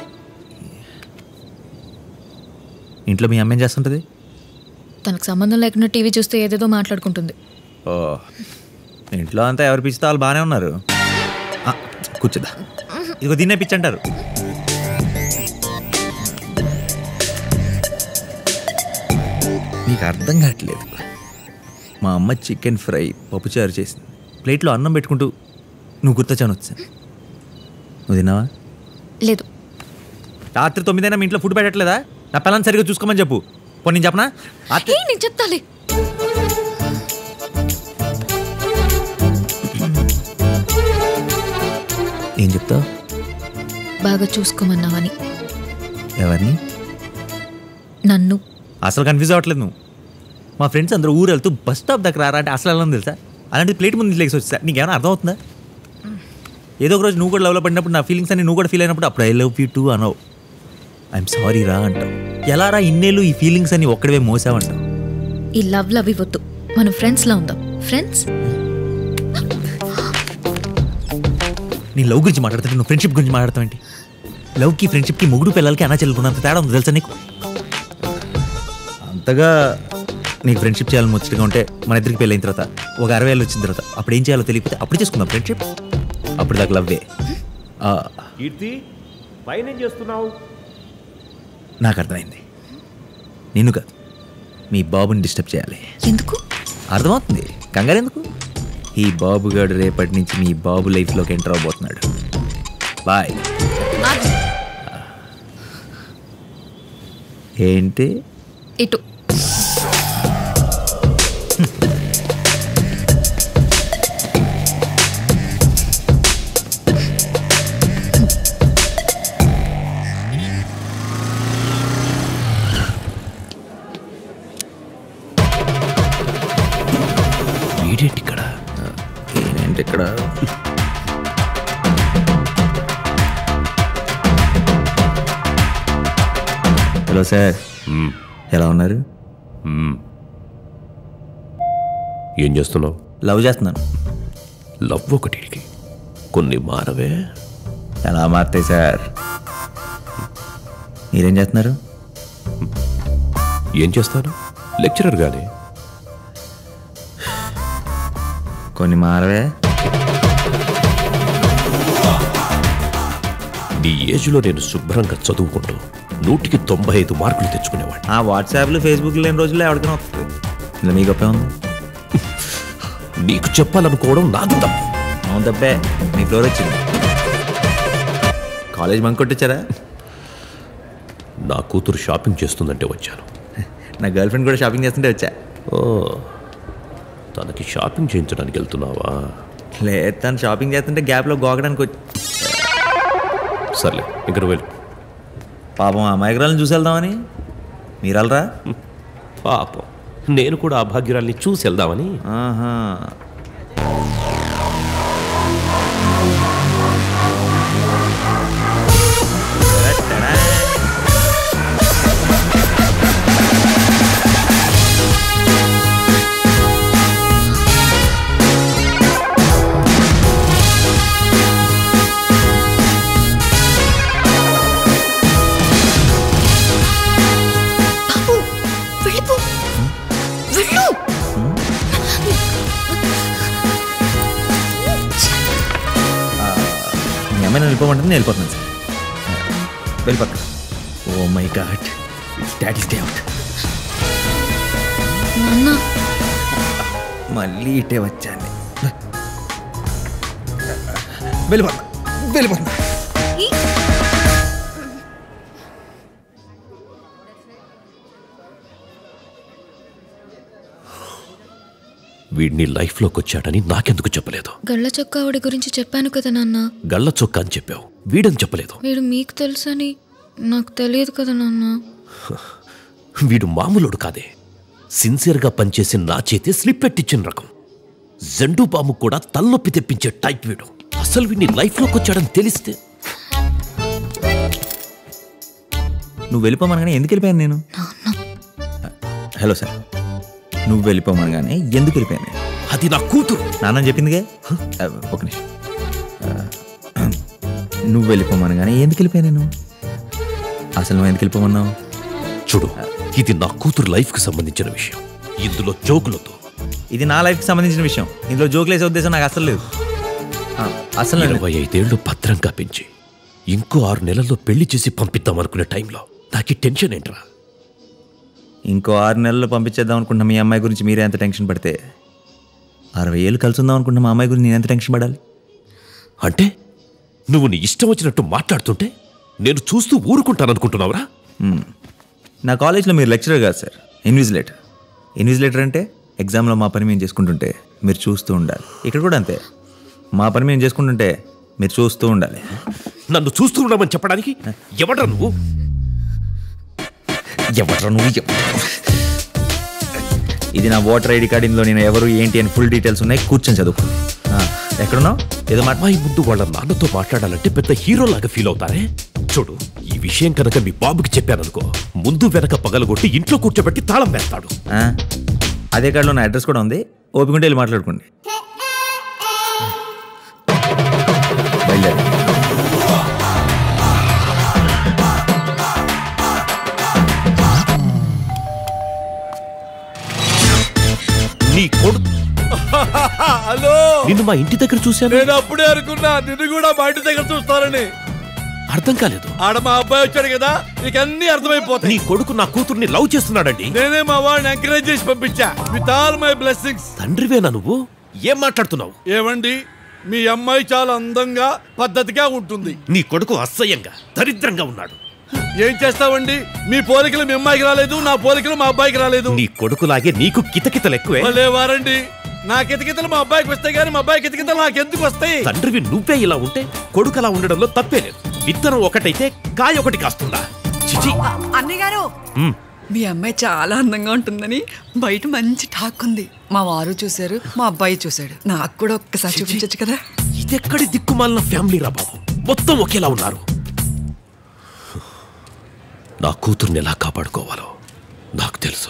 ఇంట్లో మీ అమ్మ ఏం చేస్తుంటుంది తనకు సంబంధం లేకుండా టీవీ చూస్తే ఏదేదో మాట్లాడుకుంటుంది ఓ ఇంట్లో అంతా ఎవరు పిచ్చితే వాళ్ళు బాగానే ఉన్నారు ఆ, కూర్చోదా ఇదిగో దీన్నే పిచ్చి అంటారు నీకు అర్థం కావట్లేదు మా అమ్మ చికెన్ ఫ్రై పప్పుచారు చేసింది ప్లేట్లో అన్నం పెట్టుకుంటూ నువ్వు గుర్తొచ్చాను వచ్చాను నువ్వు తిన్నావా లేదు రాత్రి తొమ్మిదైనా మీ ఇంట్లో ఫుడ్ పెట్టట్లేదా నా పిల్లల్ని సరిగ్గా చూసుకోమని చెప్పు పోనీ నేను చెప్పనా రాత్రి ఏ, నేను చెప్తాలే ఏం చెప్తావు బాగా చూసుకోమన్నావని ఎవరిని నన్ను అసలు కన్ఫ్యూజ్ అవ్వట్లేదు నువ్వు మా ఫ్రెండ్స్ అందరూ ఊరు వెళ్తూ బస్ స్టాప్ దగ్గర రారా అంటే అసలు ఎలా ఉంది తెలుసా అలాంటి ప్లేట్ ముందు లేచి వచ్చా నీకేమైనా అర్థం అవుతుందా ఏదో ఒక రోజు నువ్వు కూడా లవ్లో పడినప్పుడు నా ఫీలింగ్స్ అన్ని నువ్వు కూడా ఫీల్ అయినప్పుడు అప్పుడు ఐ లవ్ యూ టూ అనవు ఐఎమ్ సారీ రా అంటావు ఎలా రా ఇన్నేళ్ళు ఈ ఫీలింగ్స్ అని ఒక్కడవే మోసావంటావు ఈ లవ్ లవ్ వద్దు మనం ఫ్రెండ్స్ లా ఉందాం ఫ్రెండ్స్ నీ లవ్ గురించి మాట్లాడుతుంటే నువ్వు ఫ్రెండ్షిప్ గురించి మాట్లాడతావు ఏంటి లవ్కి ఫ్రెండ్షిప్కి మొగుడు పిల్లలకి అనా చెల్లుకున్నంత తేడా ఉంది తెలుసా నీకు అంతగా నీకు ఫ్రెండ్షిప్ చేయాలని ముచ్చటగా ఉంటే మన ఇద్దరికి పెళ్ళైన తర్వాత ఒక అరవై ఏళ్ళు వచ్చిన తర్వాత అప్పుడు ఏం చేయాలో తెలియకపోతే అప్పుడు చేసుకుందాం ఫ్రెండ్షిప్ అప్పుడు దాకా లవ్వే ఆ, కీర్తి పైన ఏం చేస్తున్నావు నాకు అర్థమైంది నిన్ను కాదు మీ బాబుని డిస్టర్బ్ చేయాలి ఎందుకు అర్థమవుతుంది కంగారు ఎందుకు ఈ బాబు గారు రేపటి నుంచి మీ బాబు లైఫ్లోకి ఎంటర్ అవబోతున్నాడు బాయ్ ఏంటి ఇటు వీడేంటి ఇక్కడ ఏంటి ఇక్కడ హలో సార్ ఎలా ఉన్నారు ఏం చేస్తున్నావు లవ్ చేస్తున్నాను లవ్ ఒకటికి కొన్ని మారవే ఎలా మారుతాయి సార్ మీరేం చేస్తున్నారు ఏం చేస్తాను లెక్చరర్ గాని కొన్ని మారవే నీ ఏజ్లో నేను శుభ్రంగా చదువుకుంటూ నూటికి తొంభై ఐదు మార్కులు తెచ్చుకునేవాడిని ఆ వాట్సాప్లు ఫేస్బుక్ లేని రోజుల్లో ఎవరికైనా వస్తుంది ఇలా మీ గొప్పే ఉంది నీకు చెప్పాలనుకోవడం నాది తప్పు అవును తప్పే మీ ఫ్లోర్ వచ్చింది కాలేజ్ బంక్ కొట్టించారా నా కూతురు షాపింగ్ చేస్తుందంటే వచ్చాను నా గర్ల్ ఫ్రెండ్ కూడా షాపింగ్ చేస్తుంటే వచ్చా ఓ తనకి షాపింగ్ చేయించడానికి వెళ్తున్నావా లేదు తను షాపింగ్ చేస్తుంటే గ్యాప్లో గోకడానికి వచ్చి సర్లే ఇక్కడ వెళ్ళు పాపం అమాయకురాలను చూసి వెళ్దామని మీరు వెళ్ళరా పాపం నేను కూడా ఆ భాగ్యురాల్ని చూసి వెళ్దామని ఆహా బాబు వెళ్ళిపో వెళ్ళు మీ అమ్మాయి నన్ను వెళ్ళిపోమంటుంది నేను వెళ్ళిపోతున్నాను సార్ వెళ్ళిపోతాను oh my God it's daddy's day out నాన్న మళ్ళీ ఇటే వచ్చాను వెళ్ళిపోతా వెళ్ళిపోతా వీడిని లైఫ్లోకి వచ్చాడని నాకెందుకు చెప్పలేదు గళ్ళ చొక్కా ఆవిడ గురించి చెప్పాను కదా నాన్న గళ్ళ చొక్కా అని చెప్పావు వీడని చెప్పలేదు వీడు మీకు తెలుసని నాకు తెలియదు కదా నాన్న వీడు మామూలుడు కాదే సిన్సియర్గా పనిచేసి నా చేతి స్లిప్ పెట్టించిన రకం జండు బాము కూడా తలనొప్పి తెప్పించే టైప్ వీడు అసలు వీడిని లైఫ్లోకి వచ్చాడని తెలిస్తే నువ్వు వెళ్ళిపోమనగానే ఎందుకు వెళ్ళిపోయాను నేను హలో సార్ నువ్వు వెళ్ళిపోమనగానే ఎందుకు వెళ్ళిపోయాను నేను? అది నా కూతురు నాన్న చెప్పిందిగా ఆ, ఒక నిమిషం ఆ, నువ్వు వెళ్ళిపోమనగానే ఎందుకు వెళ్ళిపోయాను నేను అసలు నువ్వు ఎందుకు వెళ్ళిపోమన్నావు చూడు ఇది నా కూతురు లైఫ్కి సంబంధించిన విషయం ఇందులో జోకులతో ఇది నా లైఫ్కి సంబంధించిన విషయం ఇందులో జోకులు వేసే ఉద్దేశం నాకు అసలు లేదు ఆ, అసలు నేను- ఇరవై ఐదేళ్లు భద్రంగా పెంచి ఇంకో ఆరు నెలల్లో పెళ్లి చేసి పంపిద్దాం అనుకునే టైంలో నాకు ఈ టెన్షన్ ఏంట్రా ఇంకో ఆరు నెలల్లో పంపించేద్దాం అనుకుంటున్న మీ అమ్మాయి గురించి మీరే ఎంత టెన్షన్ పడితే అరవై ఏళ్ళు కలిసి ఉందాం అనుకుంటున్న మా అమ్మాయి గురించి నేను ఎంత టెన్షన్ పడాలి అంటే నువ్వు నీ ఇష్టం వచ్చినట్టు మాట్లాడుతుంటే నేను చూస్తూ ఊరుకుంటాననుకుంటున్నావురా మ్మ్. నా కాలేజ్లో మీరు లెక్చరర్ కాదు సార్ ఇన్విజిలేటర్ ఇన్విజిలేటర్ అంటే ఎగ్జామ్లో మా పని మేము చేసుకుంటుంటే మీరు చూస్తూ ఉండాలి ఇక్కడ కూడా అంతే మా పని మేము చేసుకుంటుంటే మీరు చూస్తూ ఉండాలి నన్ను చూస్తూ ఉండమని చెప్పడానికి ఎవడ్రా నువ్వు ఎవట్రా నువ్వు ఎవ- ఇది నా ఓటర్ ఐడి కార్డ్ ఇందులో నేను ఎవరు ఏంటి అని ఫుల్ డీటెయిల్స్ ఉన్నాయి కూర్చొని చదువుకో ఆ, ఎక్కడున్నావు ఏదో మాట అమ్మాయి ముందు వాళ్ళ నాన్నతో మాట్లాడాలంటే పెద్ద హీరోలాగా ఫీల్ అవుతారే చూడు ఈ విషయం కనుక మీ బాబుకి చెప్పాననుకో ముందు వెనక పగలగొట్టి ఇంట్లో కూర్చోబెట్టి తాళం వేస్తాడు ఆ, అదే కార్డులో నా అడ్రస్ కూడా ఉంది ఓపిక ఉంటే వెళ్ళి మాట్లాడుకోండి బయలుదేరండి నీ కొడుకు హలో నిన్ను మా ఇంటి దగ్గర చూశాను నేను అప్పుడే అనుకున్నా నిన్ను కూడా మా ఇంటి దగ్గర చూస్తారని అర్థం కాలేదు ఆడ మా అబ్బాయి వచ్చాడు కదా నీకు అన్ని అర్థమైపోతాయి నీ కొడుకు నా కూతుర్ని లవ్ చేస్తున్నాడండి నేనే మా వాడిని ఎంకరేజ్ చేసి పంపించా విత్ ఆల్ మై బ్లెస్సింగ్స్ తండ్రివేనా నువ్వు ఏం మాట్లాడుతున్నావు ఏమండి మీ అమ్మాయి చాలా అందంగా పద్ధతిగా ఉంటుంది నీ కొడుకు అసహ్యంగా దరిద్రంగా ఉన్నాడు ఏం చేస్తావండి మీ పోలికలు మీ అమ్మాయికి రాలేదు నా పోలికలు మా అబ్బాయికి రాలేదు నీ కొడుకులాగే నీకు కితకితలు ఎక్కువే భలే వారండి నా కితకితలు మా అబ్బాయికి వస్తాయి కానీ మా అబ్బాయి కితకితలు నాకు ఎందుకు వస్తాయి తండ్రివి నువ్వే ఇలా ఉంటే కొడుకు అలా ఉండడంలో తప్పే లేదు విత్తనం ఒకటైతే కాయ ఒకటి కాస్తుందా చిచి అన్నయ్య గారు మ్, మీ అమ్మాయి చాలా అందంగా ఉంటుందని బయట మంచి టాక్ ఉంది మా వారు చూశారు మా అబ్బాయి చూశాడు నాకు కూడా ఒక్కసారి చూపించచ్చు కదా ఇదెక్కడి దిక్కుమాలిన ఫ్యామిలీ రా బాబు మొత్తం ఒకేలా ఉన్నారు నా కూతుర్ని ఎలా కాపాడుకోవాలో నాకు తెలుసు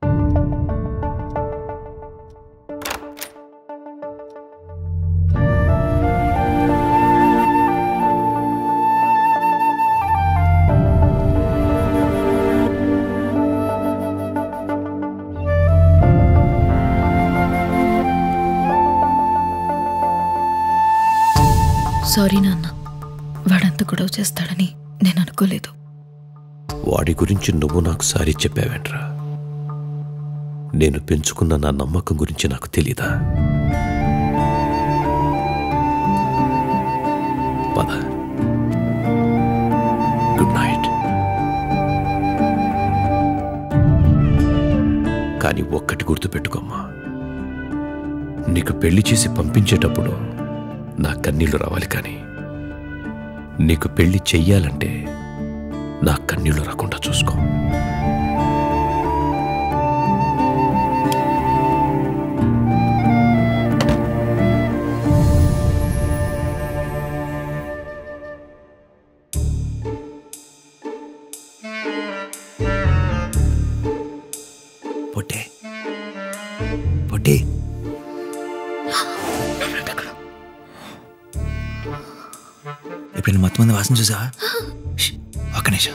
సారీ నాన్న వాడంత గొడవ చేస్తాడని నేను అనుకోలేదు వాడి గురించి నువ్వు నాకు సారీ చెప్పావేంట్రా నేను పెంచుకున్న నా నమ్మకం గురించి నాకు తెలీదా పద గుడ్ నైట్ కానీ ఒక్కటి గుర్తుపెట్టుకోమ్మా నీకు పెళ్లి చేసి పంపించేటప్పుడు నా కన్నీళ్లు రావాలి కానీ నీకు పెళ్లి చెయ్యాలంటే నా కన్నీళ్లు రాకుండా చూసుకో పొట్టే పొట్టి ఇప్పుడు మొత్తం మంది వాసన చూసావా ష్, ఒక్క నిమిషం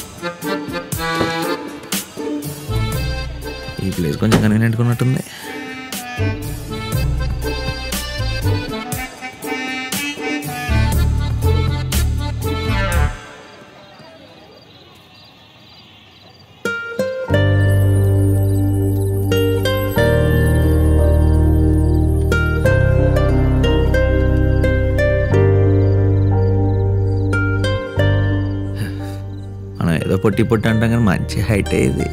ఈ ప్లేస్ కొంచెం కన్వీనియంట్గా ఉన్నట్టుంది మనం ఏదో పొట్టి పొట్టి అంటాం కానీ మంచి హైట్ ఇది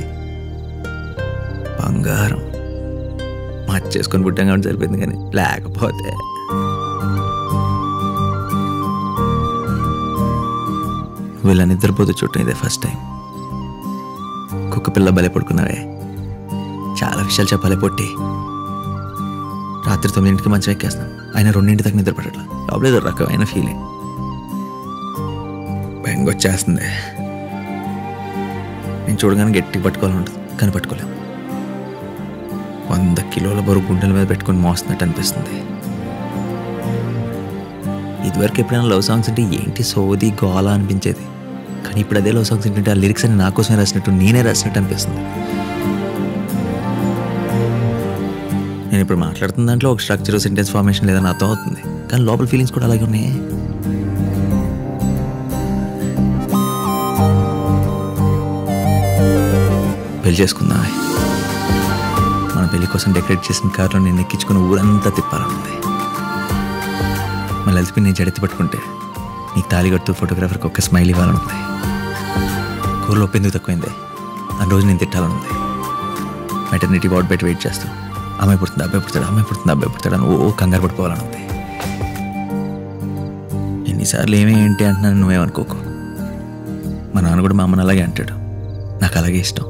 బంగారం మర్చేసుకొని పుట్టాం కాబట్టి సరిపోయింది కానీ లేకపోతే వీళ్ళ నిద్రపోతూ చుట్టూ ఇదే ఫస్ట్ టైం కుక్క పిల్ల బలే పడుకున్నావే చాలా విషయాలు చెప్పాలి పొట్టి రాత్రి తొమ్మిదింటికి మంచం ఎక్కేస్తున్నాం ఆయన రెండింటి దాకా నిద్ర పడట్లా లోపల ఏదో రకమైన ఫీలింగ్ బెంగ వచ్చేస్తుంది నేను చూడగానే గట్టి పట్టుకోవాలంటుంది కానీ పట్టుకోలేము వంద కిలోల బరువు గుండెల మీద పెట్టుకొని మోస్తున్నట్టు అనిపిస్తుంది ఇదివరకు ఎప్పుడైనా లవ్ సాంగ్స్ అంటే ఏంటి సోది గోల అనిపించేది కానీ ఇప్పుడు అదే లవ్ సాంగ్స్ ఏంటంటే ఆ లిరిక్స్ అని నా కోసమే రాసినట్టు నేనే రాసినట్టు అనిపిస్తుంది నేను ఇప్పుడు మాట్లాడుతున్న దాంట్లో ఒక స్ట్రక్చర్ సెంటెన్స్ ఫార్మేషన్ లేదని అర్థం అవుతుంది కానీ లోపల ఫీలింగ్స్ కూడా అలాగే ఉన్నాయి పెళ్లి చేసుకుందామే మన పెళ్లి కోసం డెకరేట్ చేసిన కార్లో నేను ఎక్కించుకుని ఊరంతా తిప్పాలనుంది మళ్ళీ వెళ్తే నేను జడెత్తి పట్టుకుంటే నీకు తాళి కడుతూ ఫోటోగ్రాఫర్కి ఒక్క స్మైల్ ఇవ్వాలనుంది కూరలో ఉప్పు ఎందుకు తక్కువైంది ఆ రోజు నేను తిట్టాలనుంది మెటర్నిటీ వార్డ్ పెట్టి వెయిట్ చేస్తూ అమ్మాయి పుడుతుంది అబ్బాయి పుడతాడు అమ్మాయి పుడుతుంది అబ్బాయి పుడతాడు అని ఓ కంగారు పడిపోవాలనుంది ఎన్నిసార్లు ఏమీ ఏంటి అంటున్నాను నువ్వేమనుకోకు మా నాన్న కూడా మా అమ్మని అలాగే అంటాడు నాకు అలాగే ఇష్టం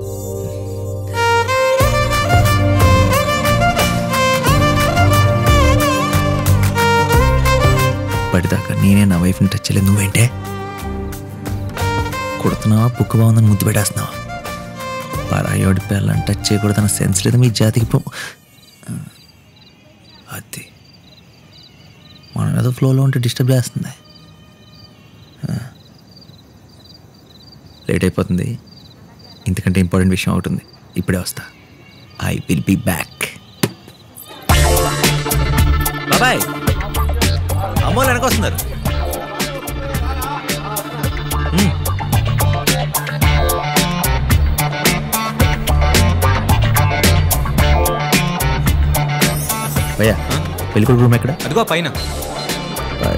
ఇప్పటిదాకా నేనే నా వైఫ్ని టచ్ చేయలేదు నువ్వేంటే కొడుతున్నావా బుక్ బాగుందని ముద్దు పెట్టేస్తున్నావా పరాయోడి పిల్లని టచ్ చేయకూడదన్న సెన్స్ లేదు మీ జాతికి పో- అది మనం ఏదో ఫ్లోలో ఉంటే డిస్టర్బ్ చేస్తుంది లేట్ అయిపోతుంది ఇంతకంటే ఇంపార్టెంట్ విషయం అవుతుంది ఇప్పుడే వస్తా ఐ విల్ బి బ్యాక్ బాబాయ్ అమ్మోళ్ళు వెనకొస్తున్నారు మ్మ్. భయ్యా పెళ్ళికొడుకు రూమ్ ఎక్కడ అదిగో పైన పై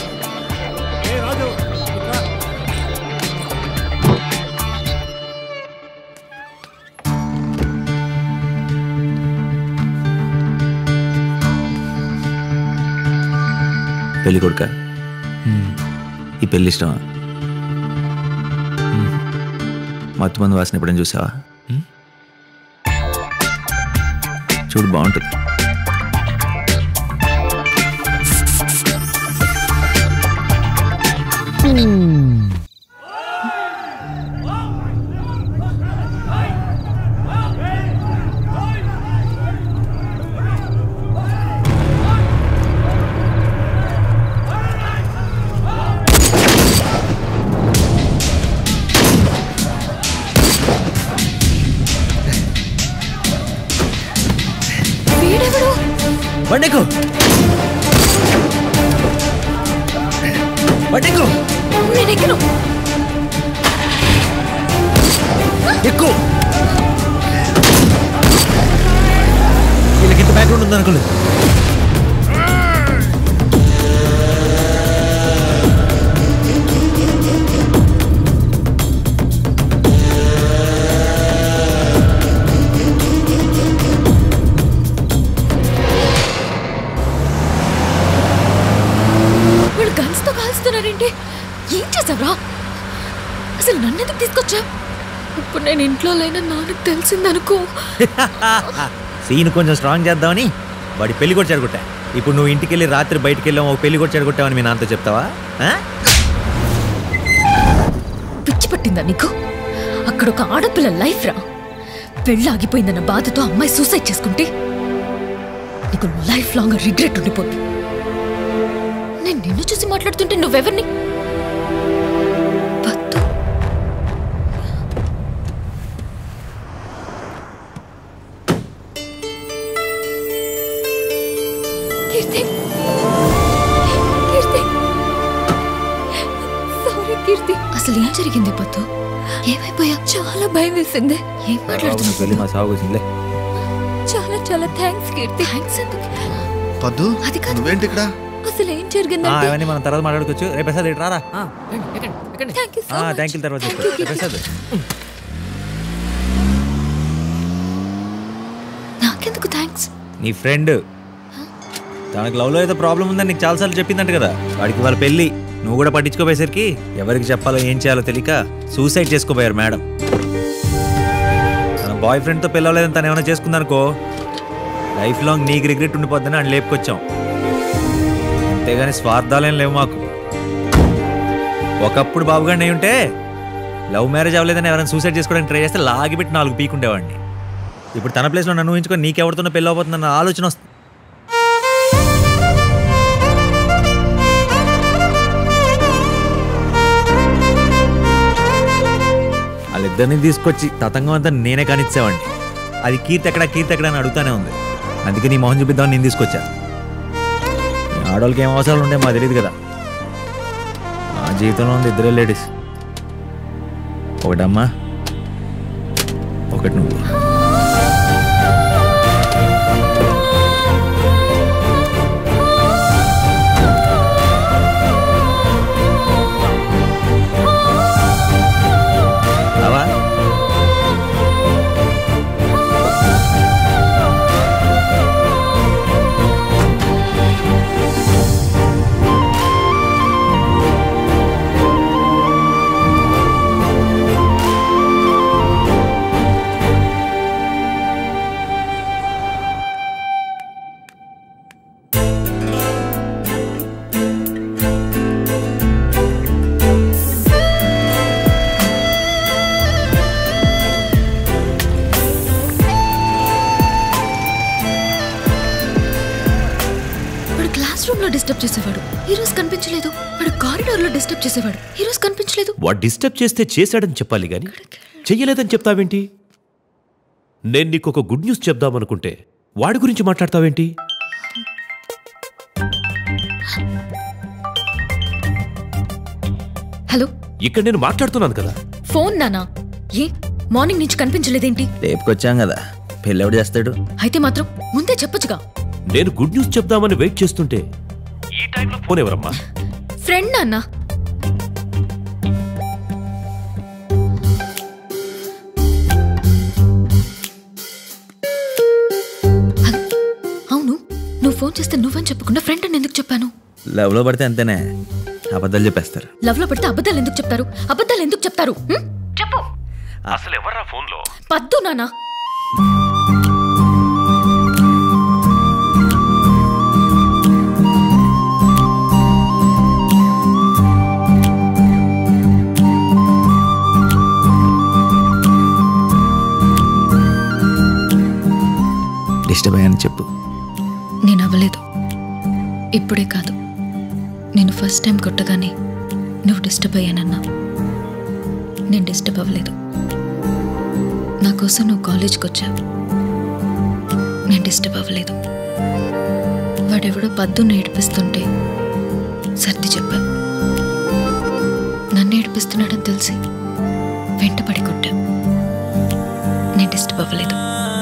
పెళ్లి కొడుక ఈ పెళ్లి ఇష్టమా మ్మ్. మత్తు మందు వాసన ఎప్పుడైనా చూసావా మ్మ్? చూడు బాగుంటుంది వీడెవడు బండెక్కు బండెక్కు నేను ఎక్కను ఎక్కువ వీళ్ళకి ఇంత బ్యాక్గ్రౌండ్ ఉందనుకోలేదు వీళ్ళు గన్స్ తో కాల్స్తున్నారేంటి ఏం చేసావురా అసలు నన్ను ఎందుకు తీసుకొచ్చా ఇప్పుడు నేను ఇంట్లో లేన నాన్నకు తెలిసిందనుకో సీన్ కొంచెం స్ట్రాంగ్ చేద్దామని వాడి పెళ్లి కూడా చెడగొట్టా ఇప్పుడు నువ్వు ఇంటికి వెళ్ళి రాత్రి బయటికి వెళ్ళావు ఒక పెళ్లి కూడా చెడగొట్టావని మీ నాన్నతో చెప్తావా ఆ? పిచ్చి పట్టిందా నీకు అక్కడ ఒక ఆడపిల్ల లైఫ్ రా పెళ్ళి ఆగిపోయిందన్న బాధతో అమ్మాయి సూసైడ్ చేసుకుంటే నీకు లైఫ్ లాంగ్ రిగ్రెట్ ఉండిపోద్ది నేను నిన్ను చూసి మాట్లాడుతుంటే నువ్వెవరిని వద్దు. కీర్తి కీర్తి సారీ కీర్తి అసలు ఏం జరిగింది పొత్తు ఏమైపోయా చాలా భయం వేసింది ఏం మాట్లాడుతున్నావు వెళ్ళి మా సాగు వచ్చిందిలే చాలా చాలా థ్యాంక్స్ కీర్తి థ్యాంక్స్ ఎందుకు పద్దు అది కాదు నువ్వేంటి ఇక్కడ అసలు ఏం ఆ, జరిగిందంటే అవన్నీ మనం తర్వాత మాట్లాడుకోవచ్చు రే ప్రసాద్ ఇటు రారా thank you so much thank you తర్వాత Thank చెప్తా. you, రే ప్రసాద్ నాకెందుకు థ్యాంక్స్ నీ ఫ్రెండ్ తనకు లవ్లో ఏదో ప్రాబ్లం ఉందని నీకు చాలాసార్లు చెప్పిందంట కదా వాడికి వాళ్ళ పెళ్ళి నువ్వు కూడా పట్టించుకోపోయేసరికి ఎవరికి చెప్పాలో ఏం చేయాలో తెలియక సూసైడ్ చేసుకోపోయారు మేడం తన బాయ్ ఫ్రెండ్తో పిల్లలేదని తను ఏమైనా చేసుకుందనుకో లైఫ్ లాంగ్ నీకు రిగ్రెట్ ఉండిపోద్దని అని లేపుకొచ్చాం అంతేగాని స్వార్థాలేం లేవు మాకు ఒకప్పుడు బాబుగాడిని అయి ఉంటే లవ్ మ్యారేజ్ అవ్వలేదని ఎవరైనా సూసైడ్ చేసుకోవడానికి ట్రై చేస్తే లాగిపెట్టి నాలుగు పీకుండేవాడిని ఇప్పుడు తన ప్లేస్లో నన్ను ఊహించుకొని నీకెవరితోనో పెళ్ళి అవబోతుందన్న ఆలోచన వస్తుంది వాళ్ళిద్దరిని తీసుకొచ్చి తతంగం అంతా నేనే కానిచ్చేవాడిని అది కీర్తి ఎక్కడ కీర్తి ఎక్కడ అని అడుగుతానే ఉంది అందుకే నీ మొహం చూపిద్దామని నేను తీసుకొచ్చా ఈ ఆడవాళ్ళకి ఏం అవసరాలు ఉండే మాకు తెలియదు కదా నా జీవితంలో ఉంది ఇద్దరే లేడీస్ ఒకటమ్మా ఒకటి నువ్వు రావా వాడు క్లాస్ రూమ్ లో డిస్టర్బ్ చేసేవాడు ఈ రోజు కనిపించలేదు వాడు కారిడార్ లో డిస్టర్బ్ చేసేవాడు ఈ రోజు కనిపించలేదు వాడు డిస్టర్బ్ చేస్తే చేశాడని చెప్పాలి గాని చెయ్యలేదని చెప్తావేంటి నేను నీకు ఒక గుడ్ న్యూస్ చెప్దామనుకుంటే వాడి గురించి మాట్లాడతావేంటి హలో ఇక్కడ నేను మాట్లాడుతున్నాను కదా ఫోన్ నానా ఏ మార్నింగ్ నుంచి కనిపించలేదేంటి రేపుకొచ్చాం కదా పెళ్ళి ఎవడు చేస్తాడు అయితే మాత్రం ముందే చెప్పొచ్చుగా నేను గుడ్ న్యూస్ చెప్దామని వెయిట్ చేస్తుంటే ఈ టైంలో ఫోన్ ఎవరమ్మా ఫ్రెండ్ నాన్న హలో, అవును నువ్వు ఫోన్ చేస్తే నువ్వని చెప్పకుండా ఫ్రెండ్ అని ఎందుకు చెప్పాను లవ్లో పడితే అంతేనే అబద్ధాలు చెప్పేస్తారు లవ్ లో పడితే అబద్ధాలు ఎందుకు చెప్తారు అబద్ధాలు ఎందుకు చెప్తారు హ్మ్? చెప్పు అసలు ఎవర్రా ఫోన్లో పద్దు నానా డిస్టర్బ్ అయ్యాను చెప్పు నేను అవ్వలేదు ఇప్పుడే కాదు నేను ఫస్ట్ టైం కొట్టగానే నువ్వు డిస్టర్బ్ అయ్యానన్నా నేను డిస్టర్బ్ అవ్వలేదు నా కోసం నువ్వు కాలేజ్కి వచ్చావు నేను డిస్టర్బ్ అవ్వలేదు వాడెవడో పద్దును ఏడిపిస్తుంటే సర్ది చెప్పా నన్ను ఏడిపిస్తున్నాడని తెలిసి వెంటపడి కొట్టా నేను డిస్టర్బ్ అవ్వలేదు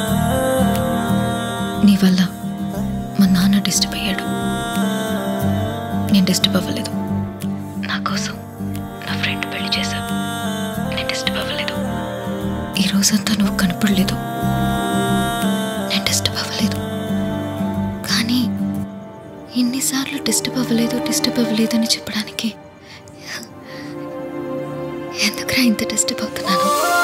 నీ వల్ల మా నాన్న డిస్టర్బ్ అయ్యాడు నేను డిస్టర్బ్ అవ్వలేదు నా కోసం నా ఫ్రెండ్ పెళ్లి చేశా నేను డిస్టర్బ్ అవ్వలేదు ఈ రోజంతా నువ్వు కనపడలేదు నేను డిస్టర్బ్ అవ్వలేదు కానీ ఇన్నిసార్లు డిస్టర్బ్ అవ్వలేదు డిస్టర్బ్ అవ్వలేదు అని చెప్పడానికి ఎందుకురా ఇంత డిస్టర్బ్ అవుతున్నాను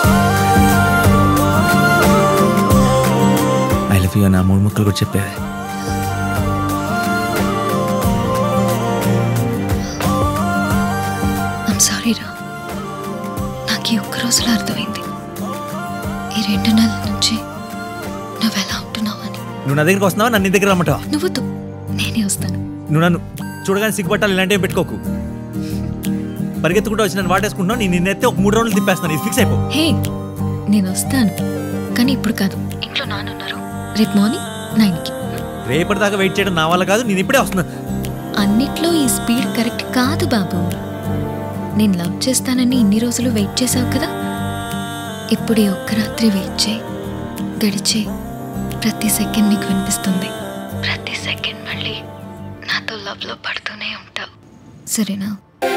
ఐ లవ్ యూ నా మూడు ముక్కలు కూడా చెప్పేది ఐమ్ సారీ రా నాకు ఈ ఒక్క రోజులో అర్థమైంది ఈ రెండు నెలల నుంచి నువ్వు ఎలా ఉంటున్నావని నువ్వు నా దగ్గరికి వస్తున్నావా నన్ను నీ దగ్గర రమ్మటావా నువ్వు నేనే వస్తాను నువ్వు నన్ను చూడగానే సిగ్గుపట్టాలి ఇలాంటివి పెట్టుకోకు పరిగెత్తుకుంటూ వచ్చి నన్ను వాటేసుకుంటున్నావు నేను నిన్నెత్తే ఒక మూడు రౌండ్లు తిప్పేస్తాను ఇది ఫిక్స్ అయిపో హే నేను వస్తాను కానీ ఇప్పుడు కాదు ఇంట్లో నాన్న ఉన్నారు రేపు మార్నింగ్ నైన్కి రేపటిదాకా వెయిట్ చేయడం నా వల్ల కాదు నేను ఇప్పుడే వస్తున్నా అన్నిట్లో ఈ స్పీడ్ కరెక్ట్ కాదు బాబు నేను లవ్ చేస్తానని ఇన్ని రోజులు వెయిట్ చేసావు కదా ఇప్పుడు ఈ ఒక్క రాత్రి వెయిట్ చేయి గడిచే ప్రతి సెకండ్ నీకు వినిపిస్తుంది ప్రతి సెకండ్ మళ్ళీ నాతో లవ్లో పడుతూనే ఉంటావు సరేనా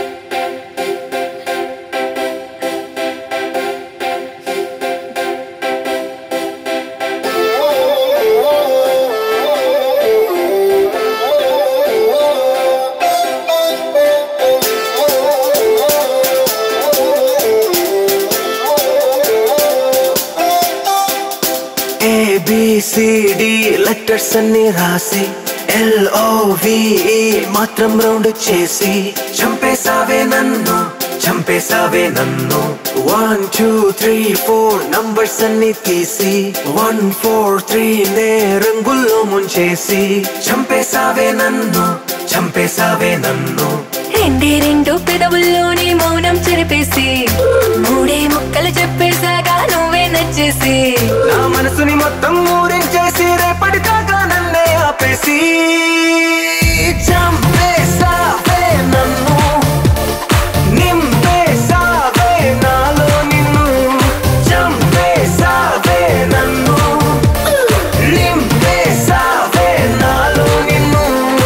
ఏబిసిడి లెటర్స్ అన్ని రాసి ఎల్ఓవిఈ మాత్రం రౌండ్ చేసి చంపేసావే నన్ను చంపేసావే నన్ను one two three four numbers అన్ని తీసి వన్ ఫోర్ త్రీ నే రంగుల్లో ముంచేసి చంపేసావే నన్ను చంపేసావే నన్ను రెండే రెండు పెదవుల్లోని మౌనం చెరిపేసి మూడే ముక్కలు చెప్పేశాగా నువ్వే నచ్చేసి నా మనసుని మొత్తం ఊరించేసి రేపటి దాకా నన్నే ఆపేసి చంపేసావే నన్ను నింపేసావే నాలో నిన్ను చంపేసావే నన్ను నింపేసావే నాలో నిన్ను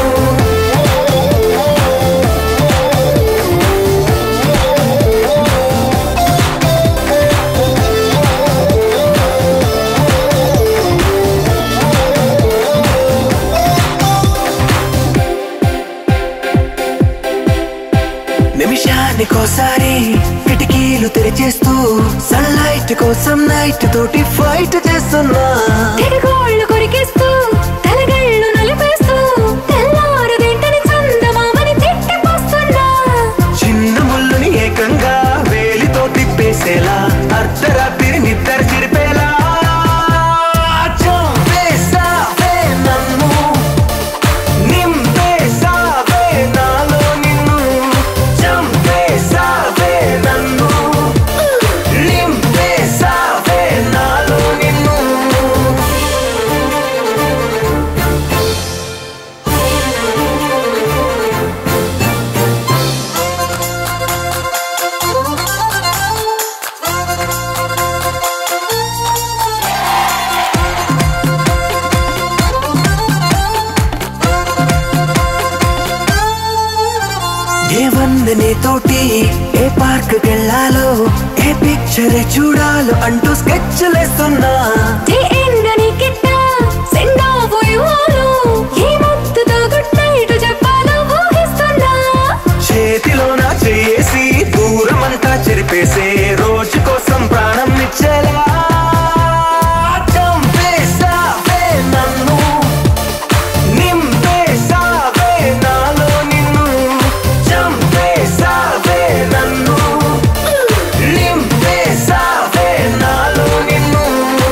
నిమిషానికోసారి కిటికీలు తెరిచేస్తూ సన్లైట్ కోసం నైట్ తోటి ఫైట్ చేస్తున్నా తెగగోళ్ళు కొరికేస్తూ తలగళ్ళు నలిపేస్తూ తెల్లారుదేంటని చందమామని తిట్టిపోస్తున్నా చిన్న ముళ్ళుని ఏకంగా వేలితో తిప్పేసేలా అర్ధరాత్రి నిద్ర చెరిపేలా చంపేసావే నన్ను నింపేసావే నాలో నిన్ను చంపేసావే నన్ను నింపేసావే నాలో నిన్ను ఏ వందనే తోటి ఏ పార్క్ వెళ్ళాలో ఏ పిక్చర్ చూడాలో అంటూ స్కెచ్లేస్తున్నా ఏ ఎండని కిట్ట సెండ్ ఆఫ్ ఇవ్వాలో ఏ ముద్దుతో గుడ్ నైట్ చెప్పాలో ఊహిస్తున్నా చేతిలో నా చేసి దూరం అంతా చెరిపేసే రోజు కోసం ప్రాణం ఇచ్చేలా చంపేసావే నన్ను నింపేసావే నాలో నిన్ను చంపేసావే నన్ను నింపేసావే నాలో నిన్ను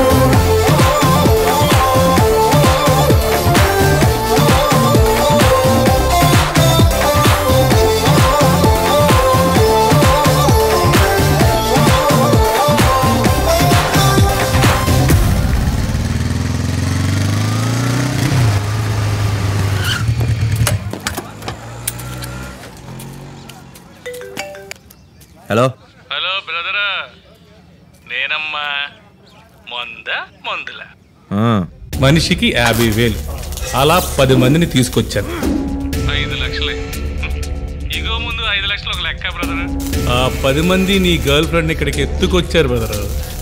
హలో హలో బ్రదరా నేనమ్మా మంద మందుల ఆ, మనిషికి యాభై వేలు అలా పది మందిని తీసుకొచ్చాను ఐదు లక్షలే ఇగో ముందు ఐదు లక్షలు ఒక లెక్క బ్రదర్ ఆ పది మంది నీ గర్ల్ ఫ్రెండ్ ఇక్కడికి ఎత్తుకొచ్చారు బ్రదర్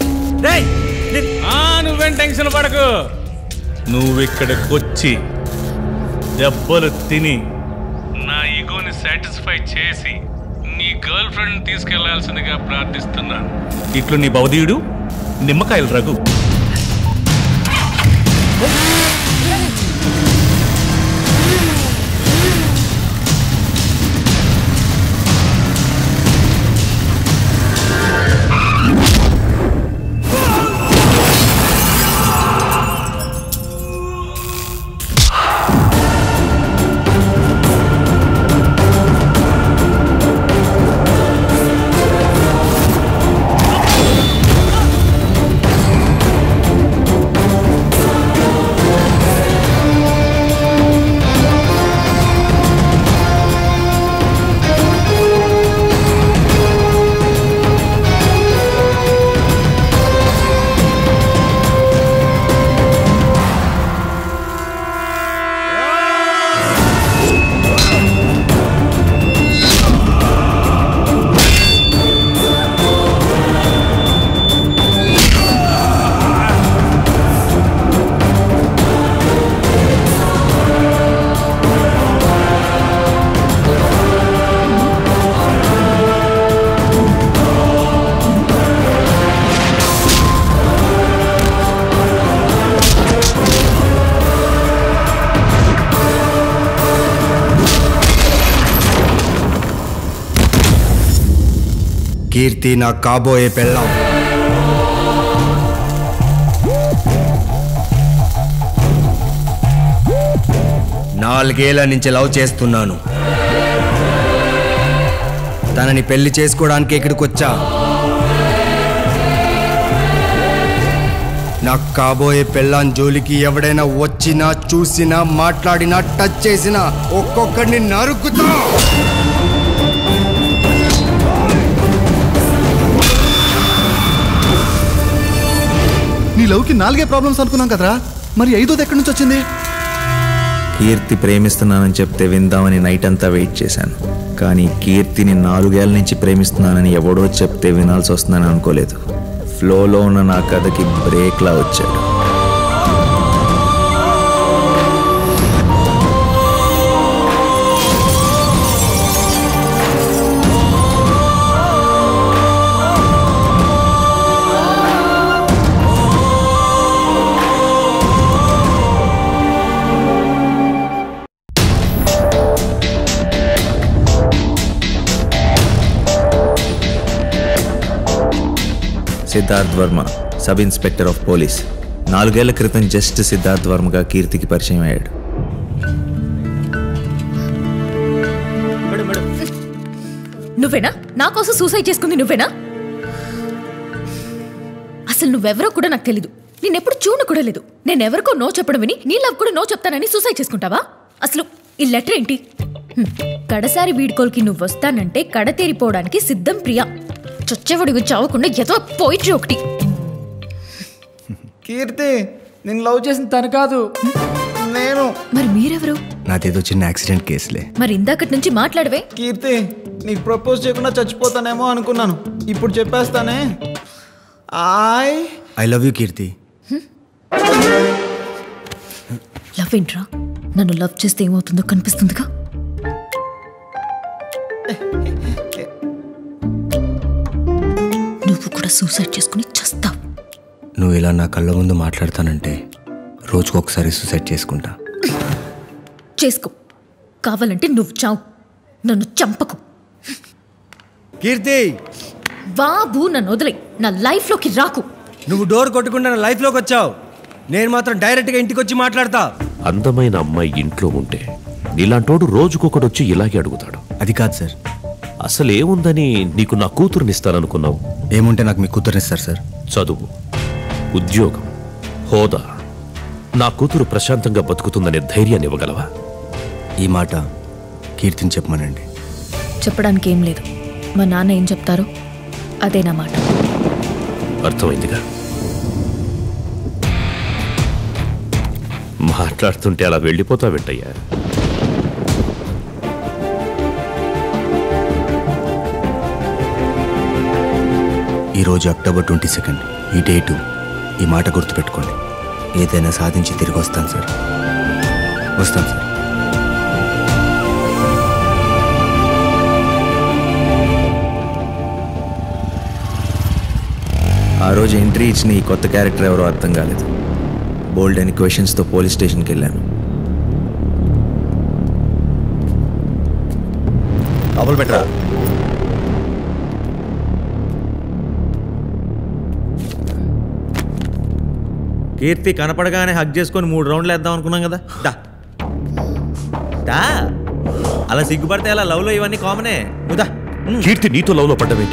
ఆ నువ్వేం టెన్షన్ పడకు నువ్వు ఇక్కడికి వచ్చి దెబ్బలు తిని నా ఈగోని సాటిస్ఫై చేసి నీ గర్ల్ ఫ్రెండ్ తీసుకెళ్లాల్సిందిగా ప్రార్థిస్తున్నాను ఇట్లు నీ భవదీయుడు నిమ్మకాయలు రఘు ఆ కీర్తి నా కాబోయే పెళ్ళాం నాలుగేళ్ల నుంచి లవ్ చేస్తున్నాను తనని పెళ్లి చేసుకోవడానికి ఇక్కడికి వచ్చా నాకు కాబోయే పెళ్ళాం జోలికి ఎవడైనా వచ్చినా చూసినా మాట్లాడినా టచ్ చేసినా ఒక్కొక్కడిని నరుకుతా నీ లవ్కి నాలుగే ప్రాబ్లమ్స్ అనుకున్నాం కదరా మరి ఐదోది ఎక్కడి నుంచి వచ్చింది కీర్తి ప్రేమిస్తున్నానని చెప్తే విందామని నైట్ అంతా వెయిట్ చేశాను కానీ కీర్తిని నాలుగేళ్ల నుంచి ప్రేమిస్తున్నానని ఎవడో చెప్తే వినాల్సి వస్తుందని అనుకోలేదు ఫ్లోలో ఉన్న నా కథకి బ్రేక్లా వచ్చాడు Siddharth Varma sub inspector of police నాలుగేళ్ల క్రితం జస్ట్ సిద్ధార్థ్ వర్మగా కీర్తికి పరిచయం అయ్యాడు నువ్వేనా నా కోసం సూసైడ్ చేసుకుంది నువ్వేనా అసలు నువ్వెవరో కూడా నాకు తెలీదు నేనెప్పుడు చూడ కూడా లేదు నేను ఎవరికో నో చెప్పడం విని నీ లవ్ కూడా నో చెప్తానని సూసైడ్ చేసుకుంటావా అసలు ఈ లెటర్ ఏంటి హ్మ్. కడసారి వీడ్కోల్కి నువ్వు వస్తానంటే కడ తీరిపోవడానికి సిద్ధం ప్రియా చొచ్చేవాడికి చావకుండా ఎదో పోయిట్రీ ఒకటి కీర్తి నేను లవ్ చేసిన తను కాదు నేను మరి మీరెవరు నాదేదో చిన్న యాక్సిడెంట్ కేసులే మరి ఇందాకటి నుంచి మాట్లాడవే కీర్తి నీకు ప్రపోజ్ చేయకుండా చచ్చిపోతానేమో అనుకున్నాను ఇప్పుడు చెప్పేస్తానే I I love you Keerthi love ఏంట్రా నన్ను లవ్ చేస్తే ఏమవుతుందో కనిపిస్తుందిగా నువ్వు కూడా సూసైడ్ చేసుకుని చస్తావు నువ్వు ఇలా నా కళ్ళ ముందు మాట్లాడతానంటే రోజుకొకసారి సూసైడ్ చేసుకుంటా చేసుకో కావాలంటే నువ్వు చావు నన్ను చంపకు కీర్తి బాబు నన్ను వదిలే నా లైఫ్లోకి రాకు నువ్వు డోర్ కొట్టకుండా నా లైఫ్లోకి వచ్చావు నేను మాత్రం డైరెక్ట్గా ఇంటికి వచ్చి మాట్లాడతా అందమైన అమ్మాయి ఇంట్లో ఉంటే నీలాంటోడు రోజుకొకడొచ్చి ఇలాగే అడుగుతాడు అది కాదు సార్ అసలు ఏముందని నీకు నా కూతురునిస్తాననుకున్నావు ఏముంటే నాకు మీ కూతురునిస్తారు సార్ చదువు ఉద్యోగం హోదా నా కూతురు ప్రశాంతంగా బతుకుతుందనే ధైర్యాన్ని ఇవ్వగలవా ఈ మాట కీర్తిని చెప్పమనండి చెప్పడానికి ఏం లేదు మా నాన్న ఏం చెప్తారో అదే నా మాట అర్థమైందిగా మాట్లాడుతుంటే అలా వెళ్ళిపోతా వెంటయ్యా ఈరోజు అక్టోబర్ ట్వంటీ సెకండ్ ఈ డేటు ఈ మాట గుర్తుపెట్టుకోండి ఏదైనా సాధించి తిరిగి వస్తాను సార్ వస్తాను సార్ ఆ రోజు ఎంట్రీ ఇచ్చిన ఈ కొత్త క్యారెక్టర్ ఎవరో అర్థం కాలేదు బోల్డ్ అని క్వశ్చన్స్తో పోలీస్ స్టేషన్కి వెళ్ళాను లోపల పెట్టరా కీర్తి కనపడగానే హక్ చేసుకొని మూడు రౌండ్లు వేద్దాం అనుకున్నాం కదా దా దా అలా సిగ్గుపడితే అలా లవ్లో ఇవన్నీ కామనే నువ్వు దా కీర్తి నీతో లవ్లో పడ్డవేంటి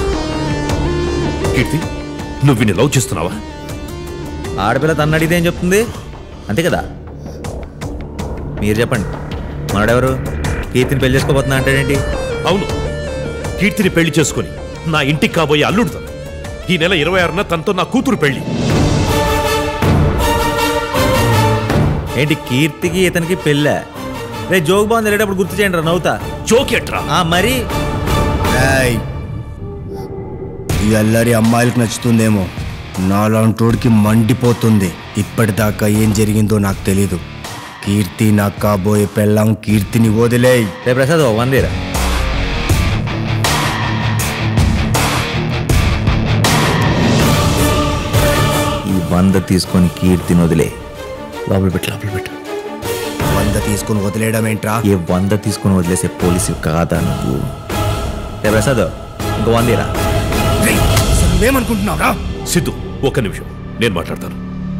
కీర్తి నువ్వు విని లవ్ చేస్తున్నావా ఆడపిల్ల తన్ను అడిగితే ఏం చెప్తుంది అంతే కదా మీరు చెప్పండి మనడెవరు కీర్తిని పెళ్లి చేసుకోబోతున్నా అంటాడేంటి అవును కీర్తిని పెళ్లి చేసుకొని నా ఇంటికి కాబోయే అల్లుడు తను ఈ నెల ఇరవై ఆరున తనతో నా కూతురు పెళ్లి ఏంటి కీర్తికి ఇతనికి పెళ్ళా రే జోక్ బాగుంది వెళ్ళేటప్పుడు గుర్తు చేయండి రా నవ్వుతా జోక్ ఎట్రా మరి ఏయ్, ఈ అల్లరి అమ్మాయిలకు నచ్చుతుందేమో నాలాంటోడికి మండిపోతుంది ఇప్పటిదాకా ఏం జరిగిందో నాకు తెలీదు కీర్తి నాకు కాబోయే పెళ్ళాం కీర్తిని వదిలేయ్ రే ప్రసాద్ వందేరా ఈ వంద తీసుకొని కీర్తిని వదిలే లోపల పెట్టు లోపల పెట్టు వంద తీసుకుని వదిలేయడం ఏంట్రా ఏ వంద తీసుకొని వదిలేసే పోలీసు కాదా నువ్వు రే ప్రసాద్ ఇంకో వందేరా నువ్వేమనుకుంటున్నావురా సిద్ధు ఒక నిమిషం నేను మాట్లాడతాను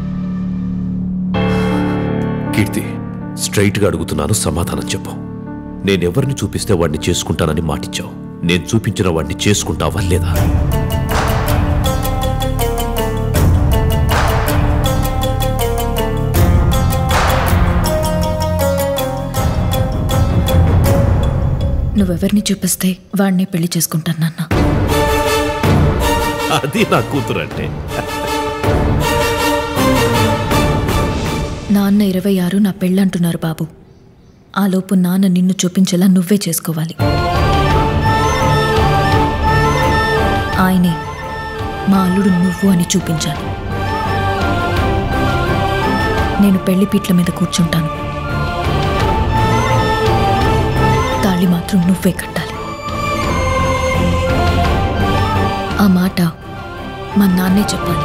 కీర్తి స్ట్రైట్గా అడుగుతున్నాను సమాధానం చెప్పు నేనెవరిని చూపిస్తే వాడిని చేసుకుంటానని మాటిచ్చావు నేను చూపించిన వాడిని చేసుకుంటావా లేదా నువ్వెవరిని చూపిస్తే వాడిని పెళ్లి చేసుకుంటాను నాన్న అది నా కూతురు అంటే నాన్న ఇరవై ఆరు నా పెళ్ళంటున్నారు బాబు ఆలోపు నాన్న నిన్ను చూపించేలా నువ్వే చేసుకోవాలి ఆయనే మా అల్లుడు నువ్వు అని చూపించాలి నేను పెళ్లి పీట్ల మీద కూర్చుంటాను తాళి మాత్రం నువ్వే కట్టాలి ఆ మాట మా నాన్నే చెప్పాలి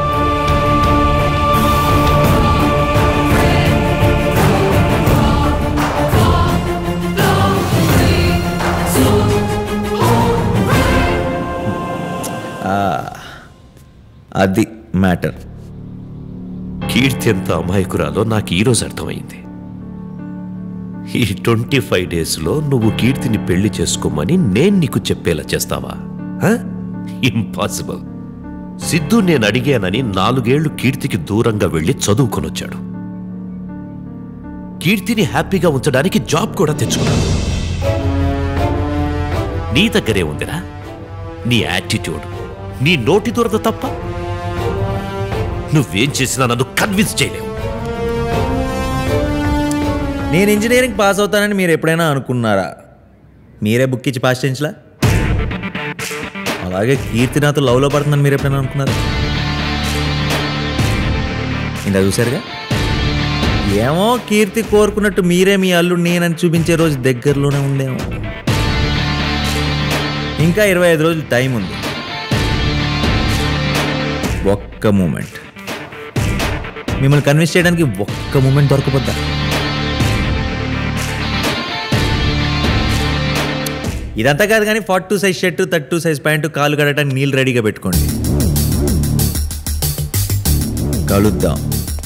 ఆ, అది మ్యాటర్ కీర్తి ఎంత అమాయకురాలో నాకు ఈరోజు అర్థమైంది ఈ ట్వంటీ ఫైవ్ డేస్లో నువ్వు కీర్తిని పెళ్లి చేసుకోమని నేను నీకు చెప్పేలా చేస్తావా ఇంపాసిబుల్ సిద్ధు నేను అడిగానని నాలుగేళ్లు కీర్తికి దూరంగా వెళ్ళి చదువుకొనొచ్చాడు కీర్తిని హ్యాపీగా ఉంచడానికి జాబ్ కూడా తెచ్చుకున్నాడు నీ దగ్గరే ఉందిరా నీ యాటిట్యూడ్ నీ నోటి దూరద తప్ప నువ్వేం చేసినా నన్ను కన్విన్స్ చేయలేవు నేను ఇంజనీరింగ్ పాస్ అవుతానని మీరు ఎప్పుడైనా అనుకున్నారా మీరే బుక్ ఇచ్చి పాస్ చేయించలా అలాగే కీర్తి నాతో లవ్లో పడుతుందని మీరు ఎప్పుడైనా అనుకున్నారా ఇందా చూసారుగా ఏమో కీర్తి కోరుకున్నట్టు మీరే మీ అల్లుడు నేనని చూపించే రోజు దగ్గరలోనే ఉందేమో ఇంకా ఇరవై ఐదు రోజులు టైం ఉంది ఒక్క మూమెంట్ మిమ్మల్ని కన్విన్స్ చేయడానికి ఒక్క మూమెంట్ దొరకపోద్దా ఇదంతా కాదు కానీ forty two size shirt thirty two size pant కాలు కడటానికి నీళ్ళు రెడీగా పెట్టుకోండి కలుద్దాం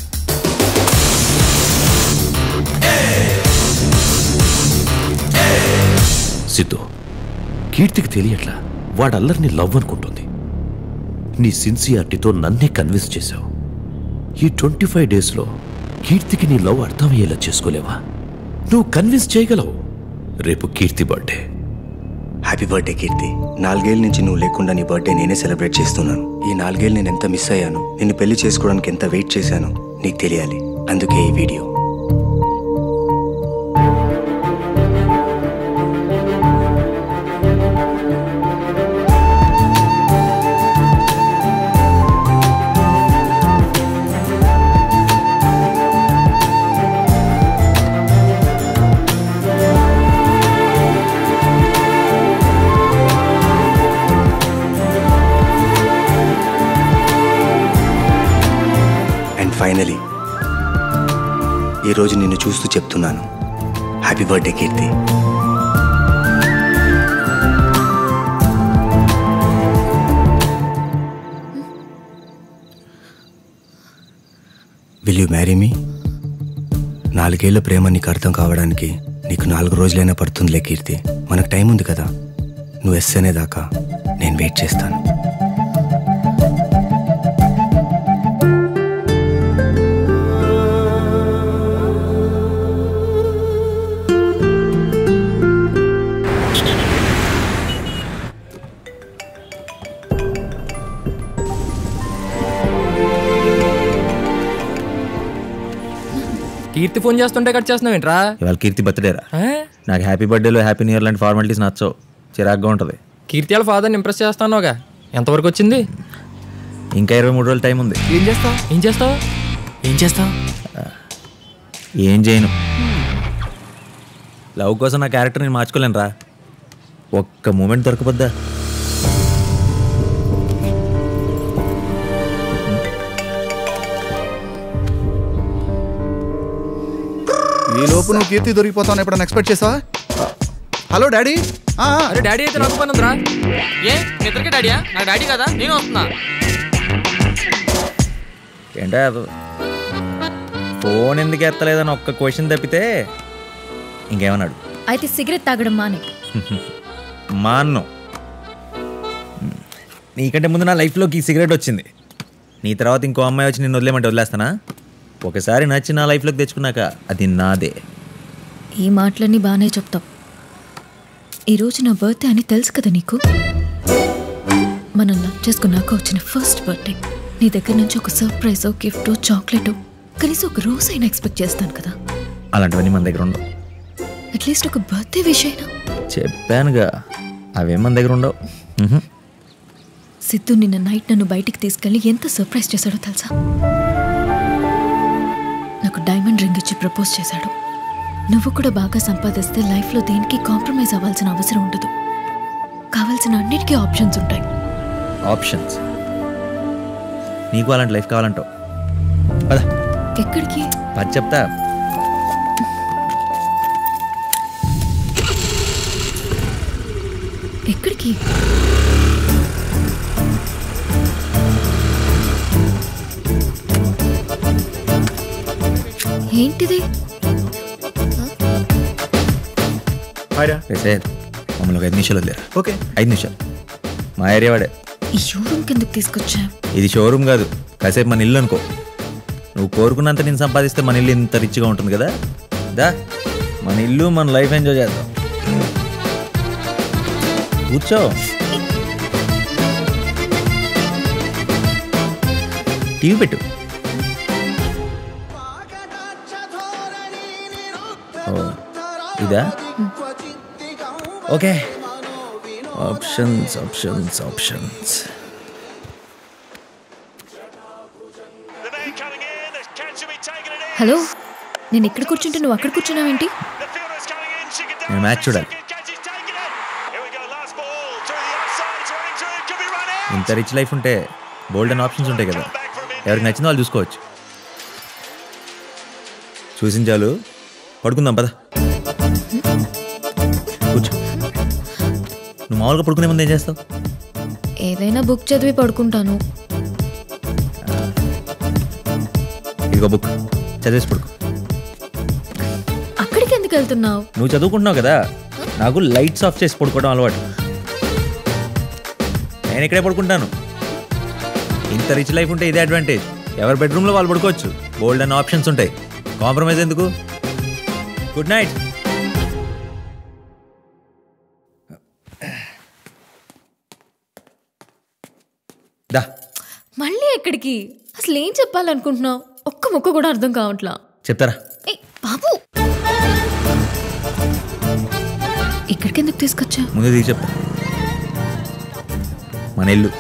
సిద్ధు కీర్తికి తెలియట్లా వాడల్లరిని లవ్ అనుకుంటుంది నీ సిన్సియారిటీతో నన్నే కన్విన్స్ చేశావు ఈ ట్వంటీ ఫైవ్ డేస్లో కీర్తికి నీ లవ్ అర్థమయ్యేలా చేసుకోలేవా నువ్వు కన్విన్స్ చేయగలవు రేపు Keerthi birthday happy birthday Keerthi నాలుగేళ్ళ నుంచి నువ్వు లేకుండా నీ బర్త్డే నేనే సెలబ్రేట్ చేస్తున్నాను ఈ నాలుగేళ్ళు నేను ఎంత మిస్ అయ్యాను నిన్ను పెళ్లి చేసుకోవడానికి ఎంత వెయిట్ చేశాను నీకు తెలియాలి అందుకే ఈ వీడియో అండ్ ఫైనలీ ఈరోజు నిన్ను చూస్తూ చెప్తున్నాను happy birthday Keerthi will you marry me నాలుగేళ్ల ప్రేమ నీకు అర్థం కావడానికి నీకు నాలుగు రోజులైనా పడుతుందిలే కీర్తి మనకు టైం ఉంది కదా నువ్వు ఎస్ అనేదాకా నేను వెయిట్ చేస్తాను కీర్తి ఫోన్ చేస్తుంటే కట్ చేస్తున్నావు ఏంట్రా ఇవాళ కీర్తి బర్త్డేరా నాకు హ్యాపీ బర్త్డేలో హ్యాపీ న్యూ ఇయర్ లాంటి ఫార్మాలిటీస్ నచ్చవు చిరాగ్గా ఉంటుంది కీర్తి వాళ్ళ ఫాదర్ని ఇంప్రెస్ చేస్తానుగా ఎంతవరకు వచ్చింది ఇంకా ఇరవై మూడు రోజులు టైం ఉంది ఏం చేస్తావు ఏం చేస్తావు ఏం చేస్తావు ఏం చేయను లవ్ కోసం నా క్యారెక్టర్ నేను మార్చుకోలేను రా ఒక్క మూమెంట్ దొరకపోద్దా ఈ లోపు నువ్వు కీర్తి దొరికిపోతావు ఎప్పుడైనా ఎక్స్పెక్ట్ చేసావా హలో డాడీ ఆ, ఆ. అరే డాడీ అయితే నాకు పని ఉందిరా ఏ నిద్రకి డాడీయా నాకు డాడీ కదా నేను వస్తున్నా ఏంటా అది ఫోన్ ఎందుకు ఎత్తలేదని ఒక్క క్వశ్చన్ తప్పితే ఇంకేమన్నాడు అయితే సిగరెట్ తాగడం మానే మా అన్నం నీకంటే ముందు నా లైఫ్లోకి ఈ సిగరెట్ వచ్చింది నీ తర్వాత ఇంకో అమ్మాయి వచ్చి నిన్ను వదిలేమంటే వదిలేస్తానా ఒకసారి నచ్చి నా లైఫ్లోకి తెచ్చుకున్నాక అది నాదే ఈ మాటలన్నీ బాగానే చెప్తావు ఈరోజు నా బర్త్డే అని తెలుసు కదా నీకు మనం లవ్ చేసుకున్నాక వచ్చిన ఫస్ట్ బర్త్డే నీ దగ్గర నుంచి ఒక సర్ప్రైజ్ గిఫ్ట్ చాక్లెట్ కనీసం ఒక రోజు అయినా ఎక్స్పెక్ట్ చేస్తాను కదా అలాంటివన్నీ మన దగ్గర ఉండవు అట్లీస్ట్ ఒక బర్త్డే విష్ అయినా చెప్పానుగా అవేం మన దగ్గర ఉండవు మ్హూ. సిద్ధు నిన్న నైట్ నన్ను బయటికి తీసుకెళ్ళి ఎంత సర్ప్రైజ్ చేశాడో తెలుసా నాకు డైమండ్ రింగ్ ఇచ్చి ప్రపోజ్ చేశాడు నువ్వు కూడా బాగా సంపాదిస్తే లైఫ్లో దేనికి కాంప్రమైజ్ అవ్వాల్సిన అవసరం ఉండదు కావాల్సిన అన్నిటికీ ఆప్షన్స్ ఉంటాయి ఆప్షన్స్ నీకు అలాంటి లైఫ్ కావాలంటావు పద ఎక్కడికి పది చెప్తా ఎక్కడికి ఏంటిది సార్ మమ్మల్ని ఒక ఐదు నిమిషాలు వదిలేరు ఓకే ఐదు నిమిషాలు మా ఏరియా వాడే ఈ షోరూమ్ కిందకి తీసుకొచ్చా ఇది షోరూమ్ కాదు కాసేపు మన ఇల్లు అనుకో నువ్వు కోరుకున్నంత నేను సంపాదిస్తే మన ఇల్లు ఇంత రిచ్గా ఉంటుంది కదా దా మన ఇల్లు మన లైఫ్ ఎంజాయ్ చేద్దాం కూర్చో టీవీ పెట్టు ఓ, ఇదా okay options options options hello నేను ఇక్కడ కూర్చుంటే నువ్వు అక్కడ కూర్చున్నావేంటి నేను మ్యాచ్ చూడాలి ఇంత రిచ్ లైఫ్ ఉంటే బోల్డ్ అండ్ ఆప్షన్స్ ఉంటాయి కదా ఎవరికి నచ్చిందో వాళ్ళు చూసుకోవచ్చు చూసిన చాలు పడుకుందాం పద కూర్చో నువ్వు మామూలుగా పడుకునే ముందు ఏం చేస్తావు ఏదైనా బుక్ చదివి పడుకుంటాను ఇదిగో బుక్ చదివేసి పడుకో అక్కడికి ఎందుకు వెళ్తున్నావు నువ్వు చదువుకుంటున్నావు కదా నాకు లైట్స్ ఆఫ్ చేసి పడుకోవడం అలవాటు నేను ఇక్కడే పడుకుంటాను ఇంత రిచ్ లైఫ్ ఉంటే ఇదే అడ్వాంటేజ్ ఎవరి బెడ్రూమ్లో వాళ్ళు పడుకోవచ్చు బోల్డ్ అండ్ ఆప్షన్స్ ఉంటాయి కాంప్రమైజ్ ఎందుకు గుడ్ నైట్ దా మళ్ళీ ఎక్కడికి అసలు ఏం చెప్పాలనుకుంటున్నావు ఒక్క ముక్క కూడా అర్థం కావట్లా చెప్తారా ఏయ్, బాబు ఇక్కడికి ఎందుకు తీసుకొచ్చా ముందు దిగి చెప్తా మన ఇల్లు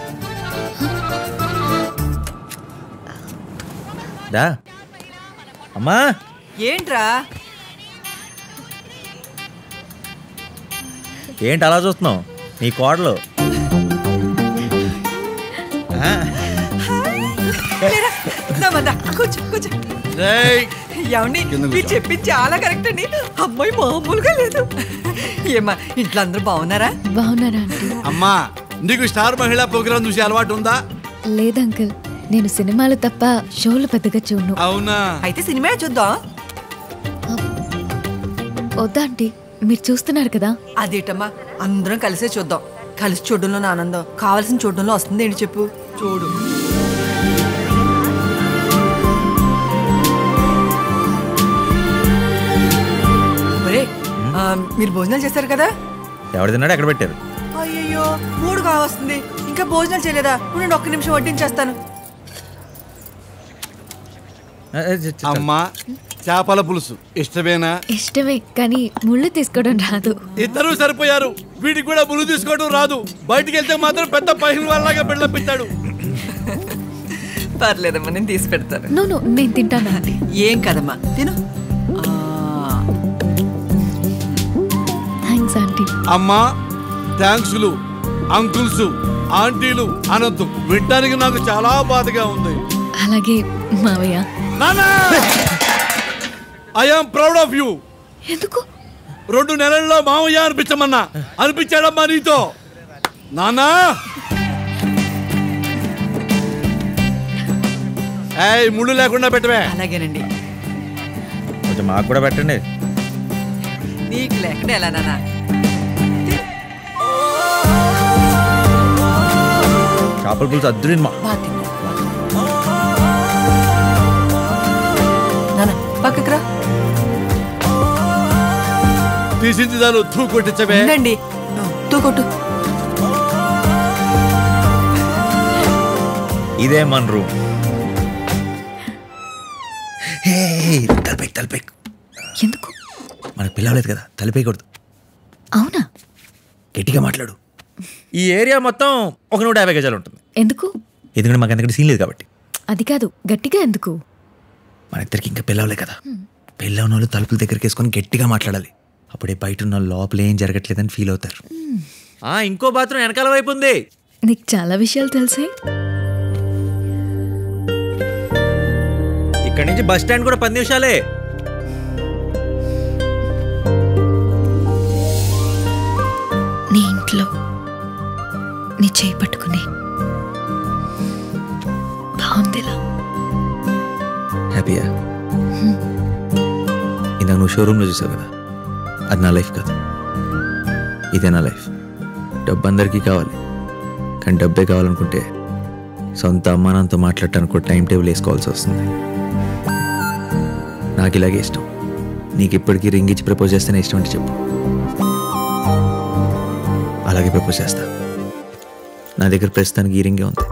దా అమ్మా ఏంట్రా ఏంటి అలా చూస్తున్నావు నీ కోడలు ఆ, లేరా, నమ్మదా, కూర్చో కూర్చో ఏమండి మీరు చెప్పింది చాలా కరెక్ట్ అండి అమ్మాయి మామూలుగా లేదు ఏమా ఇంట్లో అందరూ బాగున్నారా బాగున్నారా ఆంటీ అమ్మా నీకు స్టార్ మహిళా ప్రోగ్రామ్ చూసే అలవాటు ఉందా లేదు అంకుల్ నేను సినిమాలు తప్ప షోలు పెద్దగా చూడను అవునా అయితే సినిమా చూద్దాం వద్దా ఆంటీ మీరు చూస్తున్నారు కదా అదేటమ్మా అందరం కలిసే చూద్దాం కలిసి చూడడంలో ఆనందం కావాల్సిన చూడడంలో వస్తుంది ఏంటి చెప్పు చూడు ఒరే, ఆ, మీరు భోజనాలు చేశారు కదా ఎవరు తిన్నాడు ఎక్కడ పెట్టారు అయ్యయ్యో మూడు కావస్తుంది ఇంకా భోజనాలు చేయలేదా నేను ఒక్క నిమిషం వడ్డించేస్తాను అమ్మా చేపల పులుసు ఇష్టమేనా ఇష్టమే కానీ ముళ్ళు తీసుకోవడం రాదు ఇద్దరు సరిపోయారు వీడికి కూడా ముళ్ళు తీసుకోవడం రాదు బయటికి వెళ్తే మాత్రం పెద్ద పైన వాళ్ళగా బిడ్డపిస్తాడు పర్లేదమ్మా నేను తీసి పెడతాను నో నో నేను తింటాను ఆంటీ ఏం కదమ్మా తిను థ్యాంక్స్ ఆంటీ అమ్మా థ్యాంక్స్లు అంకుల్స్ ఆంటీలు అనొద్దు వినడానికి నాకు చాలా బాధగా ఉంది అలాగే మావయ్య ఐఎమ్ ప్రౌడ్ ఆఫ్ యూ ఎందుకు రెండు నెలల్లో మామయ్య అనిపించమన్నా అనిపించాడమ్మా నీతో నాన్నా ఏయ్ ముళ్ళు లేకుండా పెట్టవే అలాగేనండి కొంచెం మాకు కూడా పెట్టండి నీకు లేకుండా ఎలా నాన్న చేపల పులుసు అద్దరింది మా నాన్న పక్కకు రా తీసింది దాని తూ కొట్టించవే ఉండండి తూ కొట్టు ఇదే మన రూమ్ తలపేక్ తలపేక్ ఎందుకు మనకు పిలవలేదు కదా తలపేయకూడదు అవునా గట్టిగా మాట్లాడు ఈ ఏరియా మొత్తం ఒక నూట యాభై గజాలు ఉంటుంది ఎందుకు ఎందుకంటే మాకు ఎందుకంటే సీన్ లేదు కాబట్టి అది కాదు గట్టిగా ఎందుకు మన ఇద్దరికి ఇంకా పిల్లవలే కదా పెళ్ళవన వాళ్ళు తలుపుల దగ్గరికి వేసుకొని గట్టిగా మాట్లాడాలి అప్పుడే బయట ఉన్న లోపల ఏం జరగట్లేదని ఫీల్ అవుతారు ఆ ఇంకో బాత్రూమ్ వెనకాల వైపు ఉంది నీకు చాలా విషయాలు తెలిసే ఇక్కడ నుంచి బస్ స్టాండ్ కూడా పది నిమిషాలే నీ ఇంట్లో నీ చేయి పట్టుకుని బాగుందిలా హ్యాపీయా ఇందాక నువ్వు షోరూంలో చూసావు కదా అది నా లైఫ్ కాదు ఇదే నా లైఫ్ డబ్బు అందరికీ కావాలి కానీ డబ్బే కావాలనుకుంటే సొంత అమ్మానంతో మాట్లాడటానికి కూడా టైం టేబుల్ వేసుకోవాల్సి వస్తుంది నాకు ఇలాగే ఇష్టం నీకు ఇప్పటికీ రింగ్ ఇచ్చి ప్రపోజ్ చేస్తేనే ఇష్టం అంటే చెప్పు అలాగే ప్రపోజ్ చేస్తా నా దగ్గర ప్రస్తుతానికి ఈ రింగే ఉంది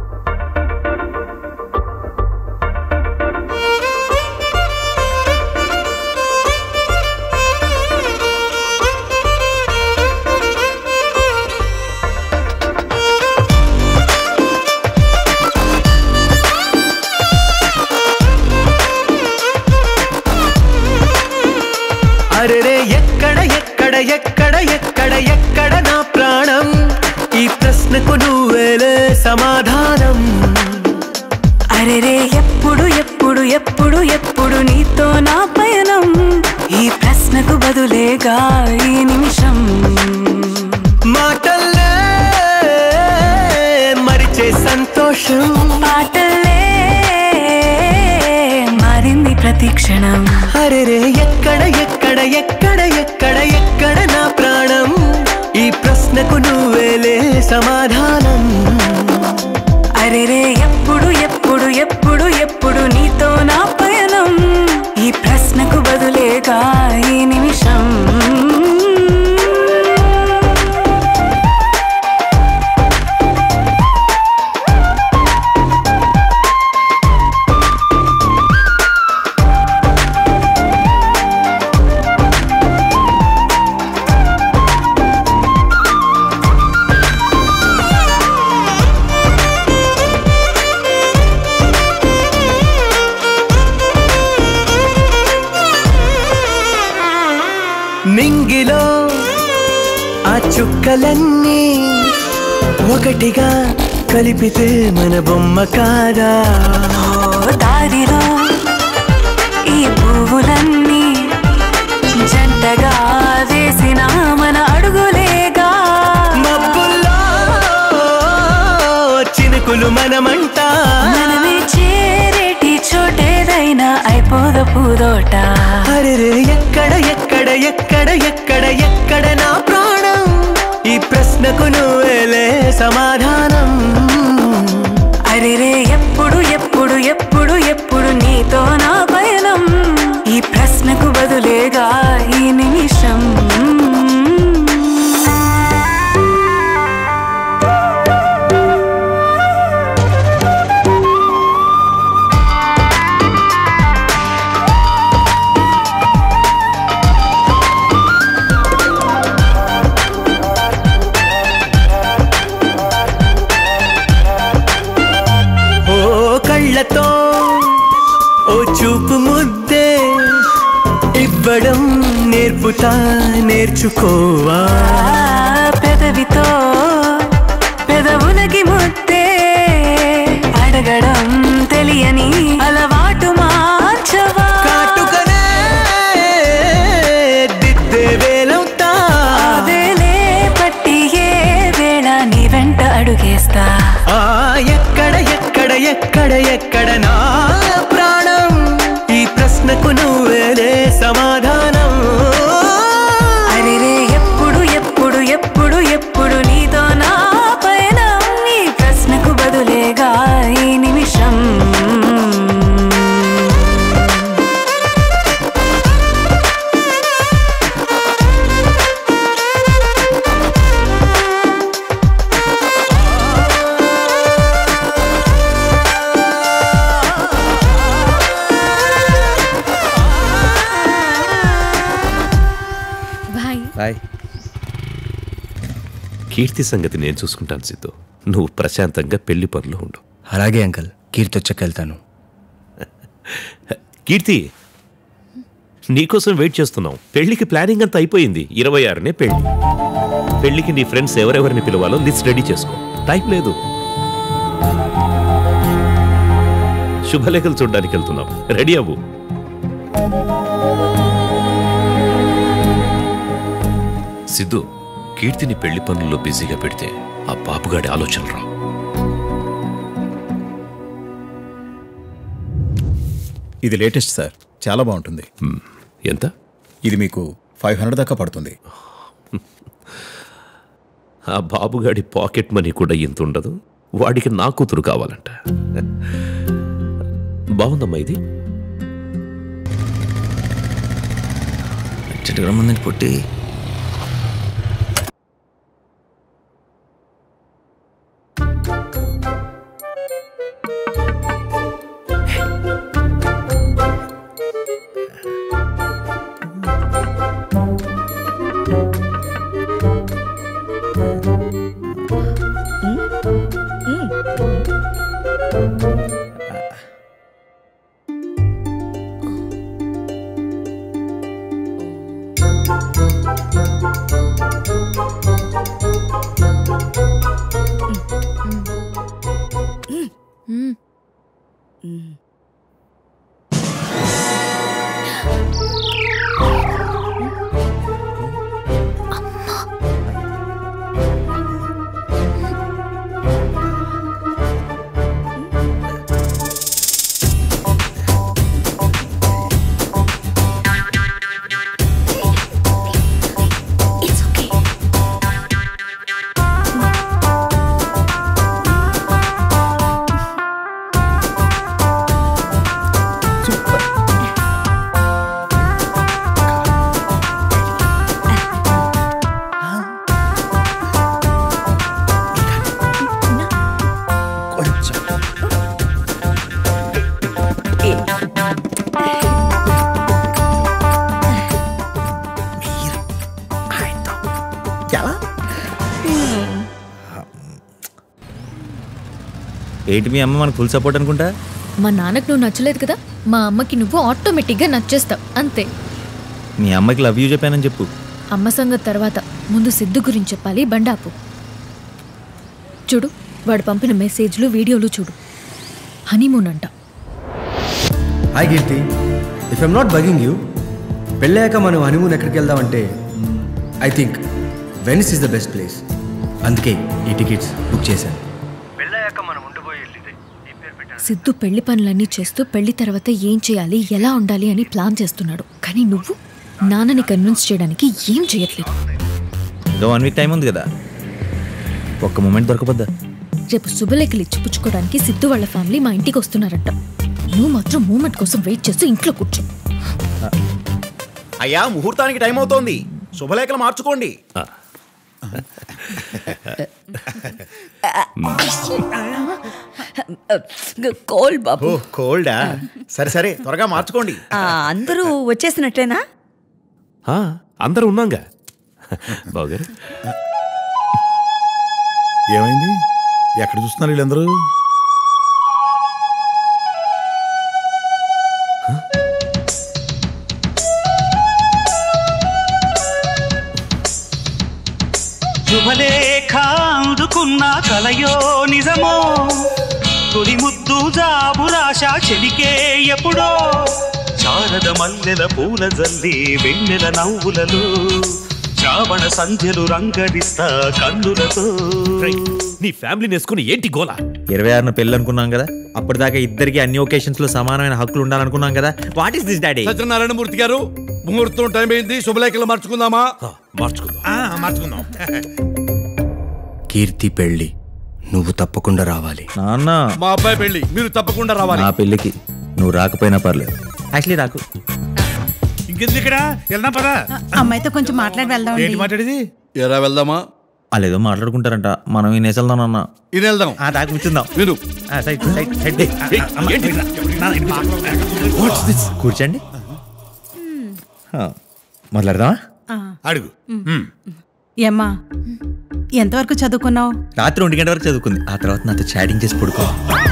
అరెరే ఎక్కడ ఎక్కడ ఎక్కడ ఎక్కడ ఎక్కడ నా ప్రాణం ఈ ప్రశ్నకు నువ్వేలే సమాధానం అరెరే ఎప్పుడు ఎప్పుడు ఎప్పుడు ఎప్పుడు నీతో నా పయనం ఈ ప్రశ్నకు బదులేగా ఈ నిమిషం మాటల్లే మరిచే సంతోషం పాటలే మారింది ప్రతి క్షణం అరెరే ఎక్కడ ఎక్కడ ఎక్కడ ఎక్కడ ఎక్కడ నా ప్రాణం ఈ ప్రశ్నకు నువ్వేలే సమాధానం అరెరే ఎప్పుడు ఎప్పుడు ఎప్పుడు ఎప్పుడు నీతో నా పయనం ఈ ప్రశ్నకు బదులేగా ఈ నిమిషం నింగిలో ఆ చుక్కలన్నీ ఒకటిగా కలిపితే మన బొమ్మ కాదా దారిలో ఈ పువ్వులన్నీ జంటగా వేసిన మన అడుగులేగా మబ్బుల్లో చినుకులు మనమంట మనమే చేరేటి చోటేదైనా అయిపోద పూదోట అరెరే ఎక్కడ ఎక్కడ ఎక్కడ ఎక్కడ ఎక్కడ నా ప్రాణం ఈ ప్రశ్నకు నువ్వేలే సమాధానం అరెరే ఎప్పుడు ఎప్పుడు ఎప్పుడు ఎప్పుడు నీతో నా పయనం ఈ ప్రశ్నకు బదులేగా ఈ నిమిషం ఓ కళ్ళతో ఓ చూపు ముద్దే ఇవ్వడం నేర్పుతా నేర్చుకోవా పెదవితో పెదవులకి ముద్దే అడగడం తెలియని అలవాటు మార్చవా కాటుకనే దిద్దే ఎక్కడ ఎక్కడ నా ప్రాణం ఈ ప్రశ్నకు నువ్వేలే సమాధానం అరెరే ఎప్పుడు ఎప్పుడు ఎప్పుడు ఎప్పుడు నీతో నా పయనం నీ ప్రశ్నకు బదులేగా ఈ నిమిషం బాయ్ బాయ్ కీర్తి సంగతి నేను చూసుకుంటాను సిద్ధు నువ్వు ప్రశాంతంగా పెళ్లి పనులు ఉండు అలాగే అంకల్ కీర్తి వచ్చాక వెళ్తాను కీర్తి నీకోసం వెయిట్ చేస్తున్నాం పెళ్లికి ప్లానింగ్ అంతా అయిపోయింది ఇరవై ఆరునే పెళ్లి పెళ్లికి నీ ఫ్రెండ్స్ ఎవరెవరిని పిలవాలో లిస్ట్ రెడీ చేసుకో టైం లేదు శుభలేఖలు చూడడానికి వెళ్తున్నాం రెడీ అవ్వు సిద్ధు కీర్తిని పెళ్లి పనుల్లో బిజీగా పెడితే ఆ బాబుగాడి ఆలోచనలు రావు ఇది లేటెస్ట్ సార్ చాలా బాగుంటుంది ఎంత ఇది మీకు ఫైవ్ హండ్రెడ్ దాకా పడుతుంది ఆ బాబుగాడి పాకెట్ మనీ కూడా ఇంత ఉండదు వాడికి నా కూతురు కావాలంట బాగుందమ్మా ఇది చెట్టు రమ్మందని పొట్టి ఏంటి మీ అమ్మ మనకు ఫుల్ సపోర్ట్ అనుకుంటా మా నాన్నకు నువ్వు నచ్చలేదు కదా మా అమ్మకి నువ్వు ఆటోమేటిక్గా నచ్చేస్తావు అంతే మీ అమ్మకి లవ్ యూ చెప్పానని చెప్పు అమ్మ సంగతి తర్వాత ముందు సిద్ధు గురించి చెప్పాలి బండాపు చూడు వాడు పంపిన మెసేజ్లు వీడియోలు చూడు హనీమూన్ అంట hi Keerthi if I'm not bugging you పెళ్ళాక మనం హనీమూన్ ఎక్కడికి వెళ్దామంటే I think Venice is the best place అందుకే ఈ టికెట్స్ బుక్ చేశాను సిద్ధు పెళ్లి పనులన్నీ చేస్తూ పెళ్లి తర్వాత ఏం చేయాలి ఎలా ఉండాలి అని ప్లాన్ చేస్తున్నాడు కానీ నువ్వు నాన్నని కన్విన్స్ చేయడానికి ఏం చేయట్లేదు ఇంకా వన్ వీక్ టైం ఉంది కదా ఒక్క మూమెంట్ దొరకపోద్దా రేపు శుభలేఖలు ఇచ్చి పుచ్చుకోవడానికి సిద్ధు వాళ్ళ ఫ్యామిలీ మా ఇంటికి వస్తున్నారంట నువ్వు మాత్రం మూమెంట్ కోసం వెయిట్ చేస్తూ ఇంట్లో కూర్చో అయ్యా ముహూర్తానికి టైం అవుతోంది శుభలేఖలు మార్చుకోండి కోల్ బాబు ఓ కోల్డా సరే సరే త్వరగా మార్చుకోండి ఆ, అందరూ వచ్చేసినట్టేనా ఆ, అందరూ ఉన్నాగా బావగారు ఏమైంది ఎక్కడ చూస్తున్నారు వీళ్ళందరూ శుభలేఖ అందుకున్న కలయో నిజమో తొలి ముద్దు జాబు రాశ చెలికే ఎప్పుడో శారద మల్లెల పూల జల్లి వెన్నెల నవ్వులలో శ్రావణ సంధ్యలు రంగడిస్తా కన్నులతో నీ ఫ్యామిలీని వేసుకుని ఏంటి గోలా ఇరవై ఆరున పెళ్ళి అనుకున్నాం కదా అప్పటిదాకా ఇద్దరికి అన్ని ఒకేషన్స్ లో సమానమైన హక్కులు ఉండాలనుకున్నాం కదా what is this daddy Satyanarayana Murthy garu ముహూర్తం టైం అయింది శుభలేఖలు మార్చుకుందామా మార్చుకుందాం మార్చుకుందాం కీర్తి పెళ్ళి నువ్వు తప్పకుండా రావాలి నాన్న మా అబ్బాయి పెళ్లి మీరు తప్పకుండా రావాలి నా పెళ్ళికి నువ్వు రాకపోయినా పర్లేదు యాక్చువల్లీ నాకు ఇంకెందుకు ఇక్కడ వెళ్దాం పదా అమ్మాయితో కొంచెం మాట్లాడి వెళ్దాం ఏంటి మాట్లాడేది ఎరా వెళ్దామా వాళ్ళు ఏదో మాట్లాడుకుంటారంట మనం ఈ నేసెళ్దాం అన్న ఇది వెళ్దాం దాకా కూర్చుందాం మీరు సైడ్ సైడ్ సైడ్ కూర్చోండి ఆ, మొదలెడదామా అడుగు ఏమ్మా ఎంతవరకు చదువుకున్నావు రాత్రి ఒంటి గంట వరకు చదువుకుంది ఆ తర్వాత నాతో చాటింగ్ చేసి పడుకో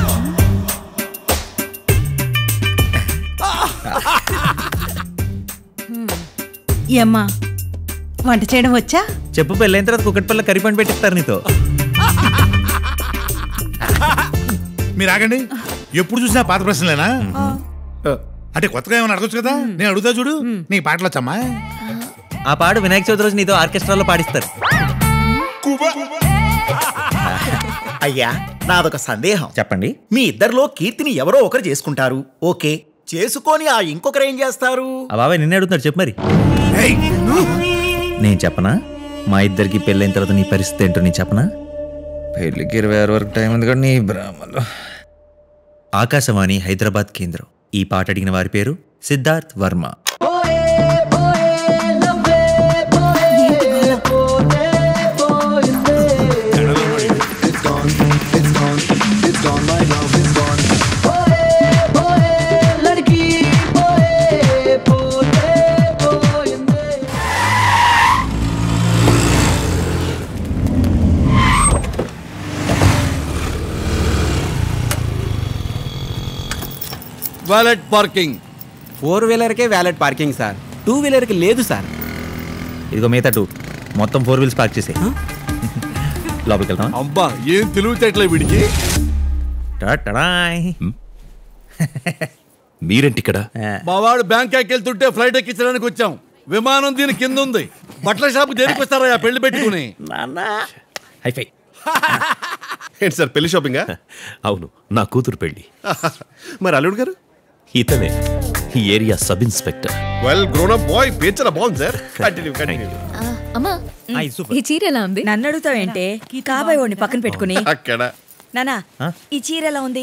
ఏమ్మా వంట చేయడం వచ్చా చెప్పు పెళ్ళైన తర్వాత కుక్కటి పిల్ల కర్రీ పండి పెట్టిస్తారు నీతో మీరు ఆగండి ఎప్పుడు చూసినా పాత ప్రశ్నలేనా అంటే కొత్తగా ఏమైనా అడగచ్చు కదా నేను అడుగుతా చూడు నీ పాటలు వచ్చమ్మా ఆ పాడు వినాయక చవితి రోజు నీతో ఆర్కెస్ట్రాలో పాడిస్తారు అయ్యా నాదొక సందేహం చెప్పండి మీ ఇద్దరిలో కీర్తిని ఎవరో ఒకరు చేసుకుంటారు ఓకే చేసుకొని ఆ ఇంకొకరు ఏం చేస్తారు ఆ బాబాయ్ నిన్నే అడుగుతాడు చెప్పు మరి నేను చెప్పనా మా ఇద్దరికి పెళ్ళైన తర్వాత నీ పరిస్థితి ఏంటో నేను చెప్పనా పెళ్ళికి ఇరవై ఆరు వరకు టైం ఉంది కూడా నీ బ్రాహ్మణులు ఆకాశవాణి హైదరాబాద్ కేంద్రం ఈ పాట అడిగిన వారి పేరు Siddharth Varma valet parking four వీలర్కే వ్యాలెట్ పార్కింగ్ సార్ టూ వీలర్కి లేదు సార్ ఇదిగో మిగతా టూ మొత్తం ఫోర్ వీల్స్ పార్క్ చేసే లోపలికి వెళ్తాం అబ్బా ఏం తెలివితేటలే వీడికి మీరేంటి ఇక్కడ మా వాడు బ్యాంకాక్ వెళ్తుంటే ఫ్లైట్ ఎక్కించడానికి వచ్చాం విమానం దీని కింద ఉంది బట్టల షాప్ దేనికి వస్తారా పెళ్లి పెట్టుకుని హైఫై ఏంటి సార్ పెళ్లి షాపింగా అవును నా కూతురు పెళ్లి మరి అల్లుడు గారు ఇతనే ఈ area sub inspector well grown up boy పేరు చాలా బాగుంది సార్ కంటిన్యూ కంటిన్యూ అమ్మా ఈ చీర ఎలా ఉంది నన్ను అడుగుతావేంటే కాబోయే వాడిని పక్కన పెట్టుకుని అక్కడ నానా ఈ చీర ఎలా ఉంది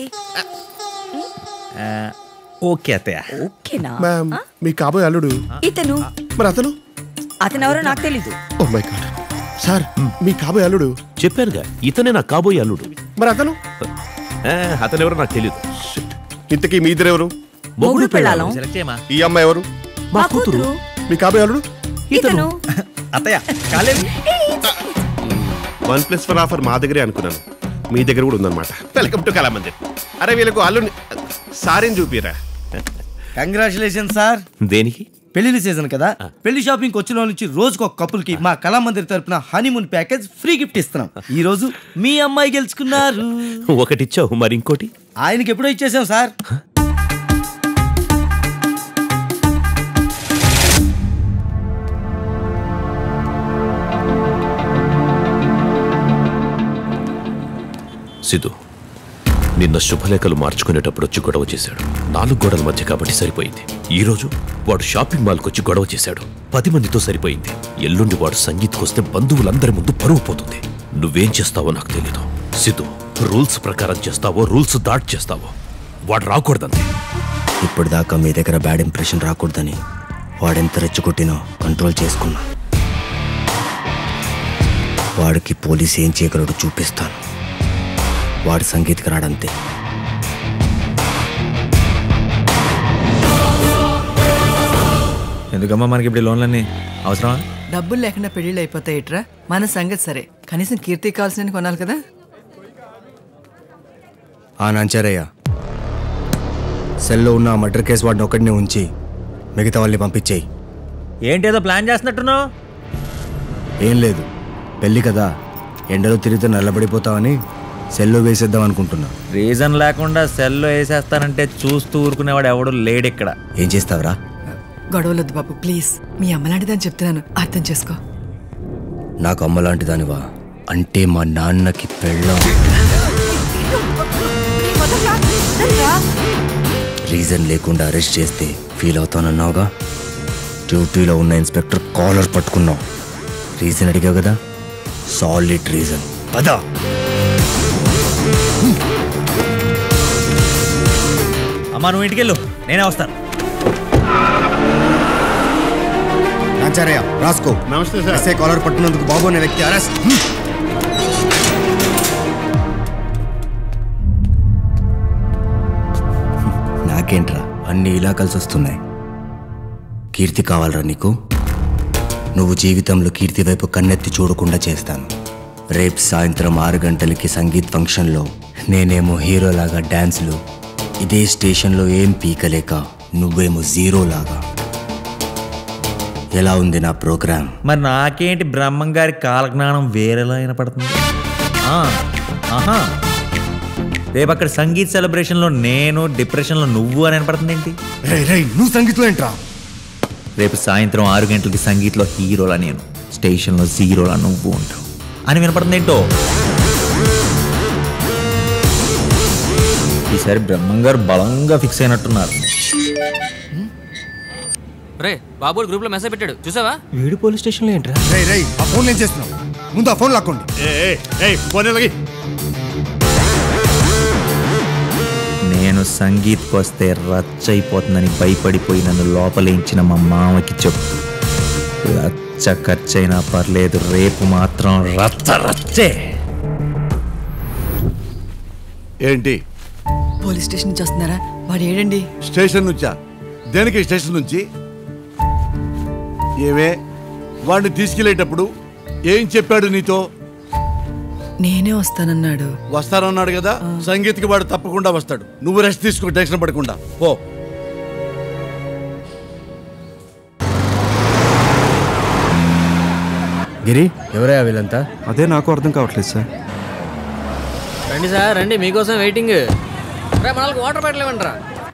ఓకే అత్తయ్య ఓకేనా మ్యామ్ మీ కాబోయే అల్లుడు ఇతను మరి అతను అతను ఎవరో నాకు తెలీదు ఓ మై గాడ్ సార్ మీ కాబోయే అల్లుడు చెప్పానుగా ఇతనే నా కాబోయే అల్లుడు మరి అతను అతను ఎవరో నాకు తెలియదు ఇంతకీ మీ ఇద్దరు ఎవరు మొగుడు పెళ్ళాలం. ఈ అమ్మాయి ఎవరు మా కూతురు మీ కాబోయే అల్లుడు ఇతను అత్తయ్య కాలేదు వన్ ప్లస్ వన్ ఆఫర్ మా దగ్గరే అనుకున్నాను మీ దగ్గర కూడా ఉందన్నమాట వెల్కమ్ టు కళామందిర్ అరే వీళ్ళకు అల్లుని సారీని చూపిరా కంగ్రాచులేషన్ సార్ దేనికి పెళ్లి సీజన్ కదా పెళ్లి షాపింగ్ వచ్చిన వాళ్ళ నుంచి రోజుకు ఒక కపుల్ కి మా కళామందిర్ తరపున హనీమూన్ ప్యాకేజ్ ఫ్రీ గిఫ్ట్ ఇస్తున్నాం ఈ రోజు మీ అమ్మాయి గెలుచుకున్నారు ఒకటిచ్చావు మరి ఇంకోటి ఆయనకి ఎప్పుడో ఇచ్చేసాం సార్ సిద్ధు నిన్న శుభలేఖలు మార్చుకునేటప్పుడు వచ్చి గొడవ చేశాడు నాలుగు గోడల మధ్య కాబట్టి సరిపోయింది ఈ రోజు వాడు షాపింగ్ మాల్కి వచ్చి గొడవ చేశాడు పది మందితో సరిపోయింది ఎల్లుండి వాడు సంగీత్కి వస్తే బంధువులందరి ముందు పరువు పోతుంది నువ్వేం చేస్తావో నాకు తెలీదు సిద్ధు రూల్స్ ప్రకారం చేస్తావో రూల్స్ దాట్ చేస్తావో వాడు రాకూడదంతే ఇప్పుడు దాకా మీ దగ్గర బ్యాడ్ ఇంప్రెషన్ రాకూడదని వాడెంత రెచ్చగొట్టినో కంట్రోల్ చేసుకున్నా వాడికి పోలీస్ ఏం చేయగలడో చూపిస్తాను వాడి సంగీత్కి రాడంతే ఎందుకమ్మా మనకి ఇప్పుడు ఈ లోన్లన్నీ అవసరమా డబ్బులు లేకుండా పెళ్ళిళ్ళు అయిపోతాయి ఇట్రా మన సంగతి సరే కనీసం కీర్తి కావాల్సిన కొనాలి కదా ఆ నాంచారయ్య సెల్లో ఉన్న ఆ మర్డర్ కేసు వాడిని ఒకడినే ఉంచి మిగతా వాళ్ళని పంపించేయి ఏంటి ఏదో ప్లాన్ చేస్తున్నట్టున్నావు ఏం లేదు పెళ్ళి కదా ఎండలో తిరిగితే నల్లబడిపోతామని సెల్లో వేసేద్దాం అనుకుంటున్నా రీజన్ లేకుండా సెల్లో వేసేస్తానంటే చూస్తూ ఊరుకునేవాడు ఎవడు లేడు ఇక్కడ ఏం చేస్తావురా గొడవలొద్దు బాబు ప్లీజ్ మీ అమ్మలాంటిదని చెప్తున్నాను అర్థం చేసుకో నాకు అమ్మ లాంటి దానివా అంటే మా నాన్నకి పెళ్ళం రీజన్ లేకుండా అరెస్ట్ చేస్తే ఫీల్ అవుతానన్నావుగా డ్యూటీలో ఉన్న ఇన్స్పెక్టర్ కాలర్ పట్టుకున్నావు రీజన్ అడిగావు కదా సాలిడ్ రీజన్ పదా అమ్మా నువ్వు ఇంటికి వెళ్ళు నేనే వస్తాను నాచారయ్య రాసుకో నమస్తే సార్ ఎస్ఐ కాలర్ పట్టినందుకు బాబు అనే వ్యక్తి అరెస్ట్ నాకేంట్రా అన్ని ఇలా కలిసి వస్తున్నాయి కీర్తి కావాలరా నీకు నువ్వు జీవితంలో కీర్తి వైపు కన్నెత్తి చూడకుండా చేస్తాను రేపు సాయంత్రం ఆరు గంటలకి సంగీత్ ఫంక్షన్లో నేనేమో హీరోలాగా డ్యాన్సులు ఇదే స్టేషన్లో ఏం పీకలేక నువ్వేమో జీరోలాగా ఎలా ఉంది నా ప్రోగ్రామ్ మరి నాకేంటి బ్రహ్మం గారి కాలజ్ఞానం వేరేలా వినపడుతుంది ఆ, ఆహా రేపు అక్కడ సంగీత్ సెలబ్రేషన్లో నేను డిప్రెషన్లో నువ్వు అని వినపడుతుంది ఏంటి నువ్వు సంగీత్లో ఏంట్రా రేపు సాయంత్రం ఆరు గంటలకి సంగీత్లో హీరోలా నేను స్టేషన్లో జీరోలా నువ్వు ఉంటావు అని వినపడుతుంది ఏంటో ఈసారి బ్రహ్మం గారు బలంగా ఫిక్స్ అయినట్టున్నారు రే బాబు గ్రూప్ లో మెసేజ్ పెట్టాడు చూసావా వీడు పోలీస్ స్టేషన్లో ఏంట్రా రై రై ఆ ఫోన్ ఏం చేస్తున్నావు ముందు ఆ ఫోన్ లాక్కోండి నేను సంగీత్కి వస్తే రచ్చైపోతుందని భయపడిపోయి నన్ను లోపలేయించిన మా మామకి చెప్పు రచ్చ ఖర్చైనా పర్లేదు రేపు మాత్రం రచ్చ రచ్చే ఏంటి పోలీస్ స్టేషన్ నుంచి వస్తున్నారా వాడు ఏడండి స్టేషన్ నుంచా దేనికి స్టేషన్ నుంచి ఏమే వాడిని తీసుకెళ్లేటప్పుడు ఏం చెప్పాడు నీతో నేనే వస్తానన్నాడు వస్తానన్నాడు కదా సంగీత్కి వాడు తప్పకుండా వస్తాడు నువ్వు రెస్ట్ తీసుకో టెన్షన్ పడకుండా పో గిరి ఎవరయ్యా వీళ్ళంతా అదే నాకు అర్థం కావట్లేదు సార్ రండి సార్ రండి మీకోసం వెయిటింగ్ రే మనకు వాటర్ పెట్టలేమంటారా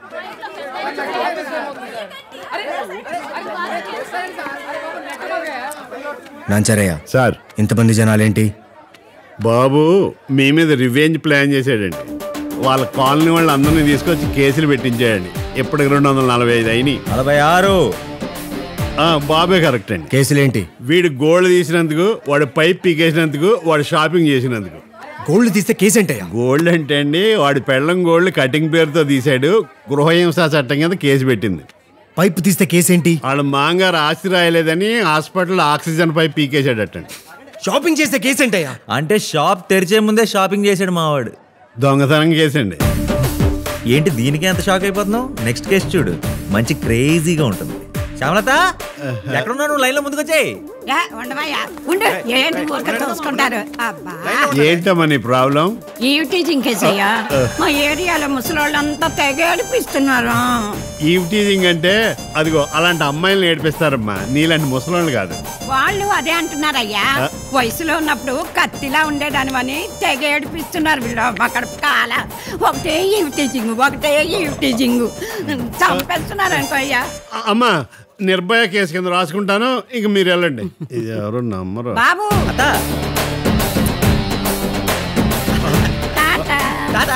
నాంచారయ్య సార్ ఇంతమంది జనాలేంటి బాబు మీ మీద రివెంజ్ ప్లాన్ చేశాడండి వాళ్ళ కాలనీ వాళ్ళు అందరినీ తీసుకొచ్చి కేసులు పెట్టించాడండి ఇప్పటికి రెండు వందల నలభై ఐదు అయినాయి నలభై ఆరు బాబే కరెక్ట్ అండి కేసులేంటి వీడు గోల్డ్ తీసినందుకు వాడు పైప్ పీకేసినందుకు వాడు షాపింగ్ చేసినందుకు గోల్డ్ తీస్తే కేసు ఏంటయ్యా గోల్డ్ అంటే అండి వాడి పెళ్ళం గోల్డ్ కటింగ్ పేరుతో తీశాడు గృహహింస చట్టం కింద కేసు పెట్టింది పైప్ తీస్తే కేసు ఏంటి వాళ్ళ మాంగారు ఆస్తి రాయలేదని హాస్పిటల్ ఆక్సిజన్ పైప్ పీకేశాడటండి షాపింగ్ చేస్తే కేసు ఏంటయ్యా అంటే షాప్ తెరిచే ముందే షాపింగ్ చేశాడు మావాడు దొంగతనం కేసండి ఏంటి దీనికి ఎంత షాక్ అయిపోతున్నావు నెక్స్ట్ కేసు చూడు మంచి క్రేజీగా ఉంటుంది శ్యామలత ఎక్కడున్నావు నువ్వు లైన్లో ముందుకు వచ్చాయి ఏ, ఉండవయ్యా ఉండు ఏంటి ఊరికే చూసుకుంటారు అబ్బా ఏంటమ్మా నీ ప్రాబ్లం ఈ టీచింగ్ కేసయ్యా మా ఏరియాలో ముసలోళ్ళంతా తెగ ఏడిపిస్తున్నారు ఈవ్ టీజింగ్ అంటే అదిగో అలాంటి అమ్మాయిలను ఏడిపిస్తారమ్మా నీలాంటి ముసలోళ్ళు కాదు వాళ్ళు అదే అంటున్నారయ్యా ఆ. వయసులో ఉన్నప్పుడు కత్తిలా ఉండేదానివని తెగ ఏడిపిస్తున్నారు వీళ్ళు అక్కడ కాల ఒకటే ఈ టీచింగ్ ఒకటే ఈ టీచింగ్ చంపేస్తున్నారు అనుకో అయ్యా అ- అమ్మా నిర్భయ కేసు కింద రాసుకుంటాను ఇక మీరు వెళ్ళండి ఇది ఎవరు నమ్మరు బాబు టాటా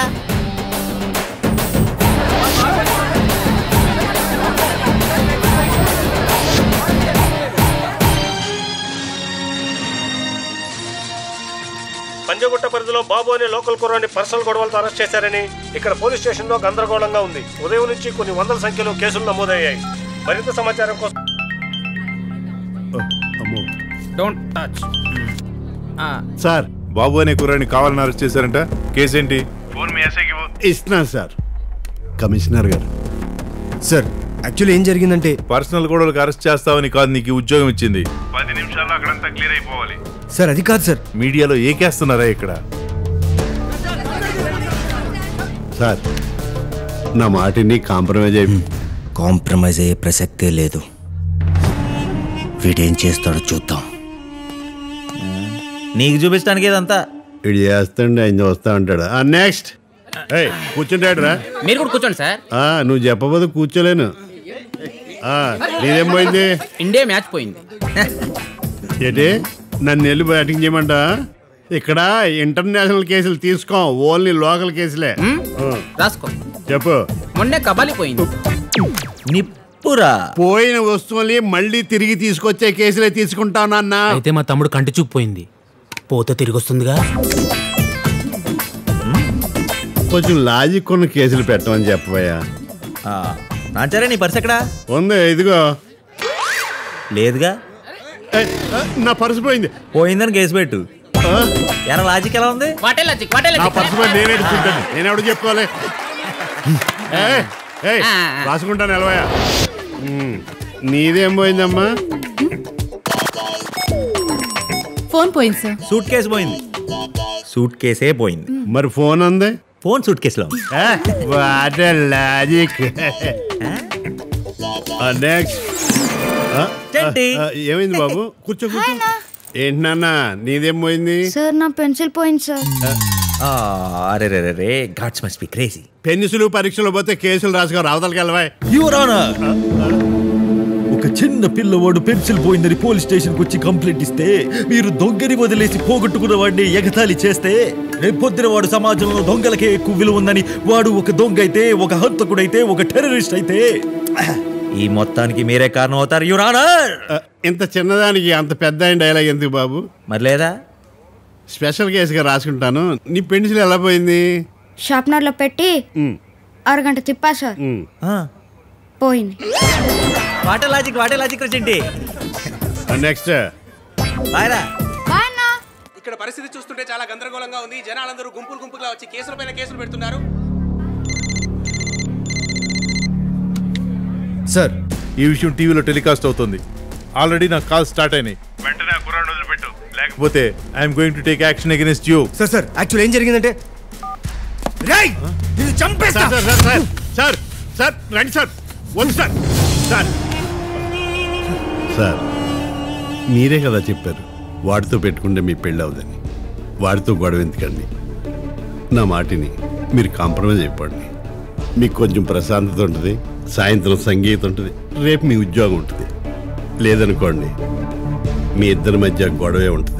పంజగుట్ట పరిధిలో బాబు అనే లోకల్ కుర్రాన్ని పర్సనల్ గొడవలతో అరెస్ట్ చేశారని ఇక్కడ పోలీస్ స్టేషన్ లో గందరగోళంగా ఉంది ఉదయం నుంచి కొన్ని వందల సంఖ్యలో కేసులు నమోదయ్యాయి మరింత సమాచారం కోసం డోంట్ టచ్ సార్ బాబు అనే కుర్రాన్ని కావాలని అరెస్ట్ చేశారంట కేసేంటి ఫోన్ మీ ఎస్ఐకి ఇస్తున్నాను సార్ కమిషనర్ గారు సార్ యాక్చువల్లీ ఏం జరిగిందంటే పర్సనల్ గొడవలకు అరెస్ట్ చేస్తావని కాదు నీకు ఈ ఉద్యోగం ఇచ్చింది పది నిమిషాల్లో అక్కడంతా క్లియర్ అయిపోవాలి సార్ అది కాదు సార్ మీడియాలో ఏకేస్తున్నారా ఇక్కడ సార్ నా మాటిని కాంప్రమైజ్ అయి కాంప్రమైజ్ అయ్యే ప్రసక్తే లేదు వీడేం చేస్తాడో చూద్దాం నీకు చూపించడానికి ఇదంతా ఇది చేస్తుండే ఆయన చూస్తా ఉంటాడు నెక్స్ట్ కూర్చుంటాడు రా మీరు కూడా కూర్చోండి సార్ నువ్వు చెప్పబోదు కూర్చోలేను ఆ, నీదేం పోయింది ఇండియా మ్యాచ్ పోయింది ఏంటి నన్ను వెళ్ళి బ్యాటింగ్ చేయమంట ఇక్కడ ఇంటర్నేషనల్ కేసులు తీసుకో ఓన్లీ లోకల్ కేసులే రాసుకో చెప్పు మొన్నే కబాలి పోయింది నిప్పురా పోయిన వస్తువుల్ని మళ్ళీ తిరిగి తీసుకొచ్చే కేసులే తీసుకుంటావు నాన్న అయితే మా తమ్ముడు కంటి చూపు పోయింది పోతే తిరిగి వస్తుందిగా కొంచెం లాజిక్ ఉన్న కేసులు పెట్టమని చెప్పబోయా నాచారే నీ పర్స్ ఎక్కడా ఉంది ఇదిగో లేదుగా నా పర్సు పోయింది పోయిందని కేసు పెట్టు ఎరా లాజిక్ ఎలా ఉంది వాటే లాజిక్ వాటే నా లాజిక్ పర్సు పోయి నేను ఎడుచుకుంటాను నేను ఎవడు చెప్పుకోవాలి ఏయ్, ఏయ్, రాసుకుంటాను ఎలవయా నీదేం పోయిందమ్మా ఫోన్ పోయింది సార్ సూట్ కేసు పోయింది సూట్ కేసే పోయింది మరి ఫోన్ ఉంది ఫోన్ సూట్ కేసులో వాట్ లాజిక్ నెక్స్ట్ ఏమైంది బాబు కూర్చో కూర్చో ఏంటి నాన్న నీదేం పోయింది సార్ నా పెన్సిల్ పోయింది సార్ అరే రే రే gods must be crazy pencil పరీక్షలు పోతే కేసులు రాసుకో రావతలకి వెళ్ళవాయి ఒక చిన్న పిల్లవాడు పెన్సిల్ పోయిందని పోలీస్ స్టేషన్కి వచ్చి కంప్లైంట్ ఇస్తే మీరు దొంగని వదిలేసి పోగొట్టుకున్న వాడిని ఎగతాళి చేస్తే రేపొద్దున వాడు సమాజంలో దొంగలకే ఎక్కువ విలువ ఉందని వాడు ఒక దొంగ అయితే ఒక హంతకుడైతే ఒక టెర్రరిస్ట్ అయితే ఈ మొత్తానికి మీరే కారణం అవుతారు యురానర్ ఇంత చిన్నదానికి అంత పెద్ద అయిన డైలాగ్ ఎందుకు బాబు మరి లేదా స్పెషల్ కేసుగా రాసుకుంటాను నీ పెన్సిల్ ఎలా పోయింది షార్ప్నర్లో పెట్టి అరగంట తిప్పా సార్ పోయింది వాటే లాజిక్ వాటే లాజిక్ రచింటి నెక్స్ట్ బాయ్రా ఇక్కడ పరిస్థితి చూస్తుంటే చాలా గందరగోళంగా ఉంది జనాలందరూ గుంపులు గుంపులుగా వచ్చి కేసులపైన కేసులు పెడుతున్నారు సార్ ఈ విషయం టీవీలో టెలికాస్ట్ అవుతుంది ఆల్రెడీ నాకు కాల్ స్టార్ట్ అయినాయి వెంటనే ఆ కుర్రాడిని వదిలిపెట్టు లేకపోతే I'm going to take action against you sir sir actual ఏం జరిగిందంటే రేయ్ నిన్ను చంపేస్తా sir sir sir sir sir రండి సార్ వద్దు సార్ సార్ సార్ మీరే కదా చెప్పారు వాడితో పెట్టుకుంటే మీ పెళ్ళి అవదని వాడితో గొడవ ఎందుకండి నా మాటిని మీరు కాంప్రమైజ్ అయిపోండి మీకు కొంచెం ప్రశాంతత ఉంటుంది సాయంత్రం సంగీతం ఉంటుంది రేపు మీ ఉద్యోగం ఉంటుంది లేదనుకోండి మీ ఇద్దరి మధ్య గొడవే ఉంటుంది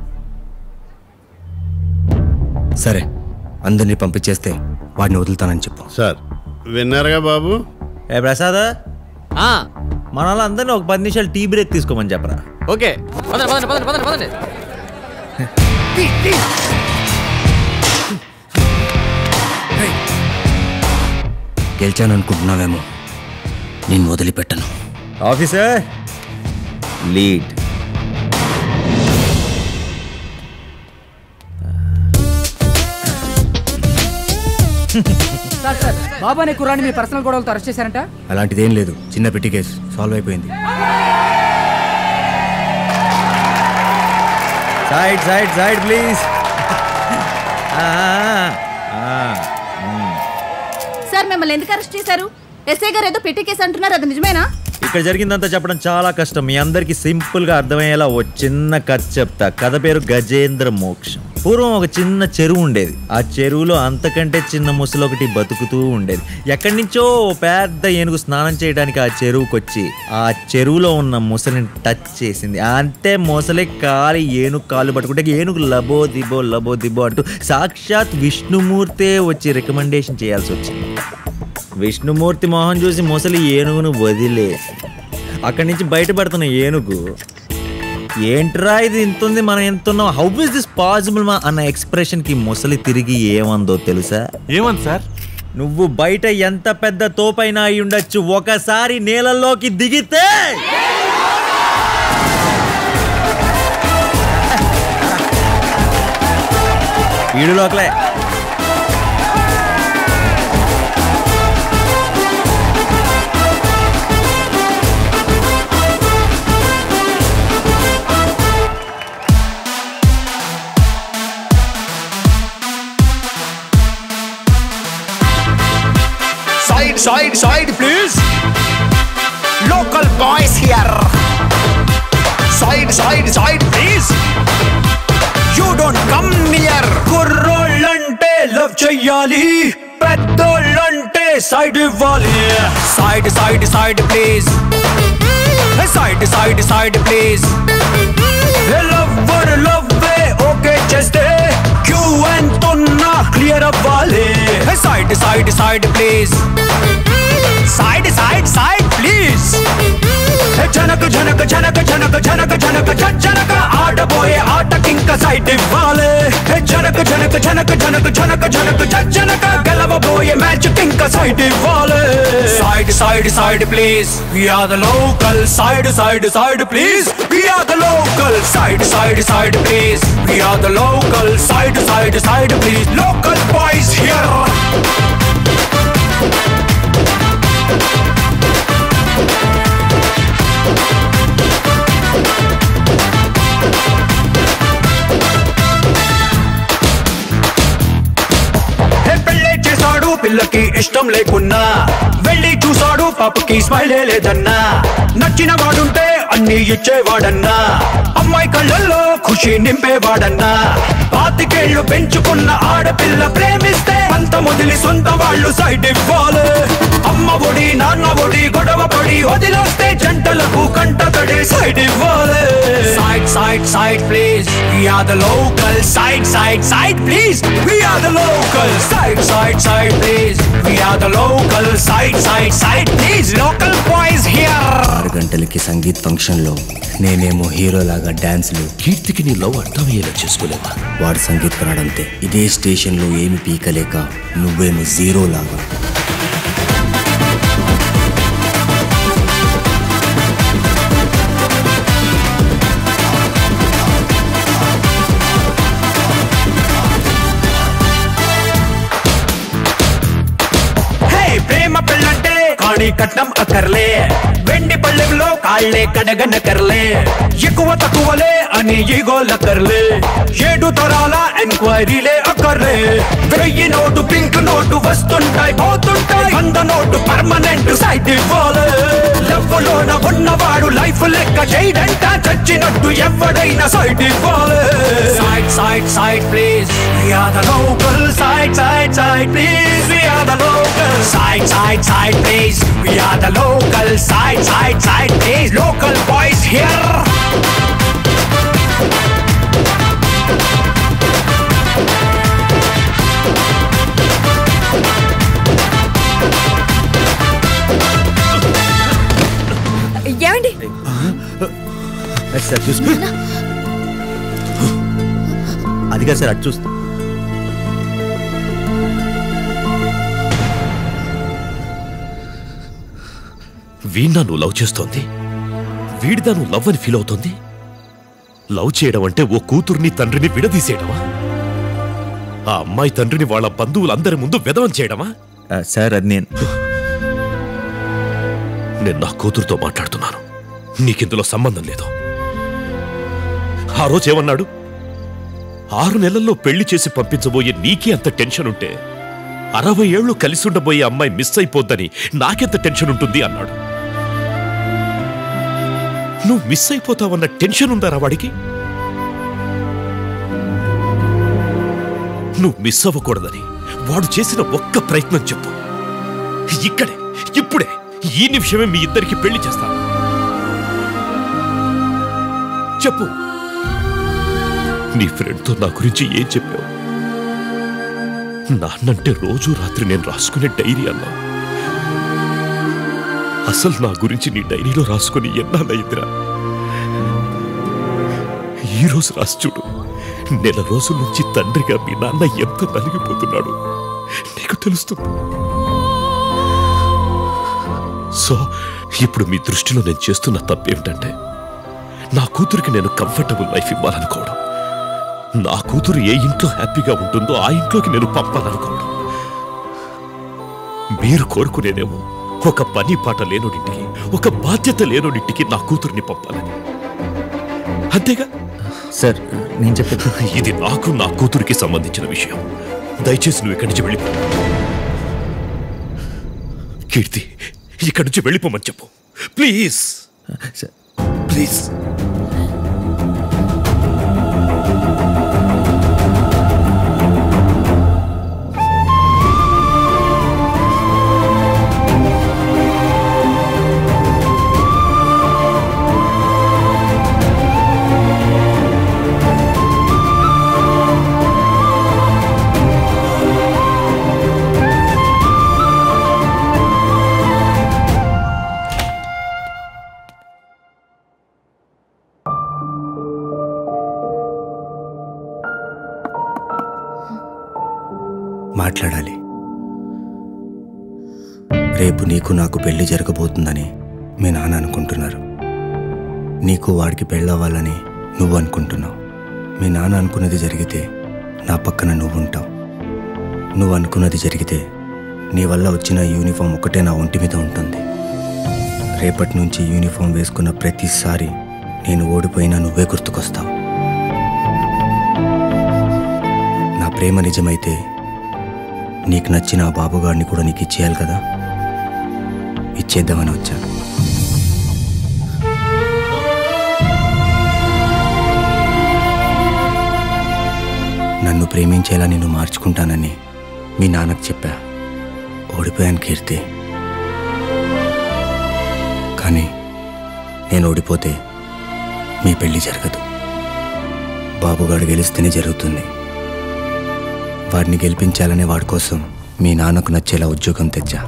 సరే అందరినీ పంపించేస్తే వాడిని వదులుతానని చెప్పు సార్ విన్నారుగా బాబు ఏ ప్రసాద్ మన వాళ్ళందరినీ ఒక పది నిమిషాలు టీ బ్రేక్ తీసుకోమని చెప్పరా ఓకే పదండి పదండి పదండి పదండి పదండి గెలిచాననుకుంటున్నావేమో నేను వదిలిపెట్టను officer lead sir sir Babu అనే కుర్రాన్ని మీ పర్సనల్ గొడవలతో అరెస్ట్ చేశారంట అలాంటిదేం లేదు చిన్న పెట్టి కేసు సాల్వ్ అయిపోయింది side side side please sir మిమ్మల్ని ఎందుకు అరెస్ట్ చేశారు ఎస్ఐ గారు ఏదో పెట్టి కేసు అంటున్నారు అది నిజమేనా ఇక్కడ జరిగిందంతా చెప్పడం చాలా కష్టం మీ అందరికి సింపుల్ గా అర్థమయ్యేలా ఓ చిన్న కథ చెప్తా కథ పేరు గజేంద్ర మోక్షం పూర్వం ఒక చిన్న చెరువు ఉండేది ఆ చెరువులో అంతకంటే చిన్న ముసలి ఒకటి బతుకుతూ ఉండేది ఎక్కడి నుంచో ఓ పెద్ద ఏనుగు స్నానం చేయడానికి ఆ చెరువుకి వచ్చి ఆ చెరువులో ఉన్న ముసలిని టచ్ చేసింది అంతే ముసలి కాలి ఏనుగు కాలు పట్టుకుంటే ఏనుగు లబో దిబో లబో దిబో అంటూ సాక్షాత్ విష్ణుమూర్తే వచ్చి రికమెండేషన్ చేయాల్సి వచ్చింది విష్ణుమూర్తి మోహన్ చూసి ముసలి ఏనుగును వదిలే అక్కడి నుంచి బయటపడుతున్న ఏనుగు ఏంట్రా ఇది ఇంతుంది మనం ఎంతున్నాం హౌ ఇస్ దిస్ పాసిబుల్ మా అన్న ఎక్స్ప్రెషన్ కి ముసలి తిరిగి ఏమందో తెలుసా ఏమంది సార్ నువ్వు బయట ఎంత పెద్ద తోపైనా అయి ఉండొచ్చు ఒకసారి నీళ్ళల్లోకి దిగితే ఈడు లోకలే Side, side, side, please. Local boys here. Side, side, side, please. You don't come near. కుర్రోళ్ళంటే లవ్ చెయ్యాలి పెద్దోళ్ళంటే సైడ్ ఇవ్వాలి side side side please side side side please love side, side, side, please. Side, side, side, please. జనక జనక జనక జనక జనక జనక జనక ఆడబోయే ఆటకింక సైడ్ ఇవ్వాలి జనక జనక జనక జనక జనక జనక జనక గెలవబోయే మ్యాచ్ కింక సైడ్ ఇవ్వాలి side side side please we are the local side side side please we are the local side side side please we are the local side side side please local boys here hey పెళ్ళే చేశాడు పిల్లకి ఇష్టం లేకున్నా వెళ్ళి చూసాడు పాపకి స్మైలే లేదన్నా నచ్చిన వాడుంటే అన్ని ఇచ్చేవాడన్నా అమ్మాయి కళ్ళల్లో ఖుషి నింపేవాడన్నా పాతికేళ్లు పెంచుకున్న ఆడపిల్ల ప్రేమిస్తే అంత మొదలి సొంత వాళ్ళు సైడ్ ఇవ్వాలి అమ్మ ఒడి నాన్న ఒడి గొడవ పడి వదిలేస్తే జంటలకు కంట తడే సైడ్ ఇవ్వాలి side side side please we are the local side side side please we are the local side side side please we are the local side side side please local boys here ఆరు గంటలకి సంగీత్ ఫంక్షన్లో నేనేమో హీరోలాగా డాన్సులు కీర్తికి నీ love అర్థమయ్యేలా చేసుకోలేవా వాడు సంగీత్ కరాడంతే ఇదే స్టేషన్లో ఏమి పీకలేక నువ్వేమో జీరో లాగా హే ప్రేమ పెళ్ళంటే కాణి కట్నం అక్కర్లే వెండి పళ్ళెంలో కాళ్ళే కడగనకర్లే ఎక్కువ తక్కువలే అని ఈగోలక్కర్లే ఏడు తరాల ఎంక్వైరీలే అక్కర్లే వెయ్యి నోటు పింక్ నోటు వస్తుంటాయి పోతుంటాయి వంద నోటు పర్మనెంట్ సైట్ ఇవ్వాలి లవ్వులోన ఉన్నవాడు లైఫ్ లెక్క చేయడంట చచ్చినట్టు ఎవడైనా సైట్ ఇవ్వాలి side side side please We are the local side, side, side, please. We are the local side, side, side, please. We are the local side, side, side, please. Local boys here. ఏమండి sir చూసుకో అది కాదు sir అటు చూస్తా వీణ్ణా నువ్వు love చేస్తోంది వీడిదా నువ్వు love అని ఫీల్ అవుతోంది లవ్ చేయడం అంటే ఓ కూతుర్ని తండ్రిని విడదీసేయడమా ఆ అమ్మాయి తండ్రిని వాళ్ళ బంధువులందరి ముందు విధవం చేయడమా సార్ అది నేను నేను నా కూతురుతో మాట్లాడుతున్నాను నీకిందులో సంబంధం లేదు ఆ రోజు ఏమన్నాడు ఆరు నెలల్లో పెళ్లి చేసి పంపించబోయే నీకే అంత టెన్షన్ ఉంటే అరవై ఏళ్ళు కలిసి ఉండబోయే అమ్మాయి మిస్ అయిపోద్దని నాకెంత టెన్షన్ ఉంటుంది అన్నాడు నువ్వు మిస్ అయిపోతావన్న టెన్షన్ ఉందారా వాడికి నువ్వు మిస్ అవ్వకూడదని వాడు చేసిన ఒక్క ప్రయత్నం చెప్పు ఇక్కడే ఇప్పుడే ఈ నిమిషమే మీ ఇద్దరికి పెళ్లి చేస్తాను చెప్పు నీ ఫ్రెండ్తో నా గురించి ఏం చెప్పావు నాన్నంటే రోజు రాత్రి నేను రాసుకునే డైరీ అన్నావు అసలు నా గురించి నీ డైరీలో రాసుకుని ఎన్నాళ్ళయిందిరా ఈ రోజు రాసి చూడు నెల రోజుల నుంచి తండ్రిగా మీ నాన్న ఎంత నలిగిపోతున్నాడు నీకు తెలుస్తుంది సో ఇప్పుడు మీ దృష్టిలో నేను చేస్తున్న తప్పేమిటంటే నా కూతురికి నేను కంఫర్టబుల్ లైఫ్ ఇవ్వాలనుకోవడం నా కూతురు ఏ ఇంట్లో హ్యాపీగా ఉంటుందో ఆ ఇంట్లోకి నేను పంపాలనుకోవడం మీరు కోరుకునేదేమో ఒక పని పాట లేనోడింటికి ఒక బాధ్యత లేనోడింటికి నా కూతుర్ని పంపాలని అంతేగా సార్ నేను చెప్పేది ఇది నాకు నా కూతురికి సంబంధించిన విషయం దయచేసి నువ్వు ఇక్కడి నుంచి వెళ్ళిపో కీర్తి ఇక్కడి నుంచి వెళ్ళిపోమని చెప్పు ప్లీజ్ ప్లీజ్ ఆ మాట్లాడాలి రేపు నీకు నాకు పెళ్లి జరగబోతుందని మీ నాన్న అనుకుంటున్నారు నీకు వాడికి పెళ్ళవ్వాలని నువ్వు అనుకుంటున్నావు మీ నాన్న అనుకున్నది జరిగితే నా పక్కన నువ్వు ఉంటావు నువ్వు అనుకున్నది జరిగితే నీ వల్ల వచ్చిన యూనిఫామ్ ఒకటే నా ఒంటి మీద ఉంటుంది రేపటి నుంచి యూనిఫామ్ వేసుకున్న ప్రతిసారి నేను ఓడిపోయినా నువ్వే గుర్తుకొస్తావు నా ప్రేమ నిజమైతే నీకు నచ్చిన ఆ బాబుగాడిని కూడా నీకు ఇచ్చేయాలి కదా ఇచ్చేద్దామని వచ్చాను నన్ను ప్రేమించేలా నిన్ను మార్చుకుంటానని మీ నాన్నకు చెప్పా ఓడిపోయాను కీర్తి కానీ నేను ఓడిపోతే మీ పెళ్లి జరగదు బాబుగాడు గెలిస్తేనే జరుగుతుంది వాడిని గెలిపించాలనే వాడి కోసం మీ నాన్నకు నచ్చేలా ఉద్యోగం తెచ్చా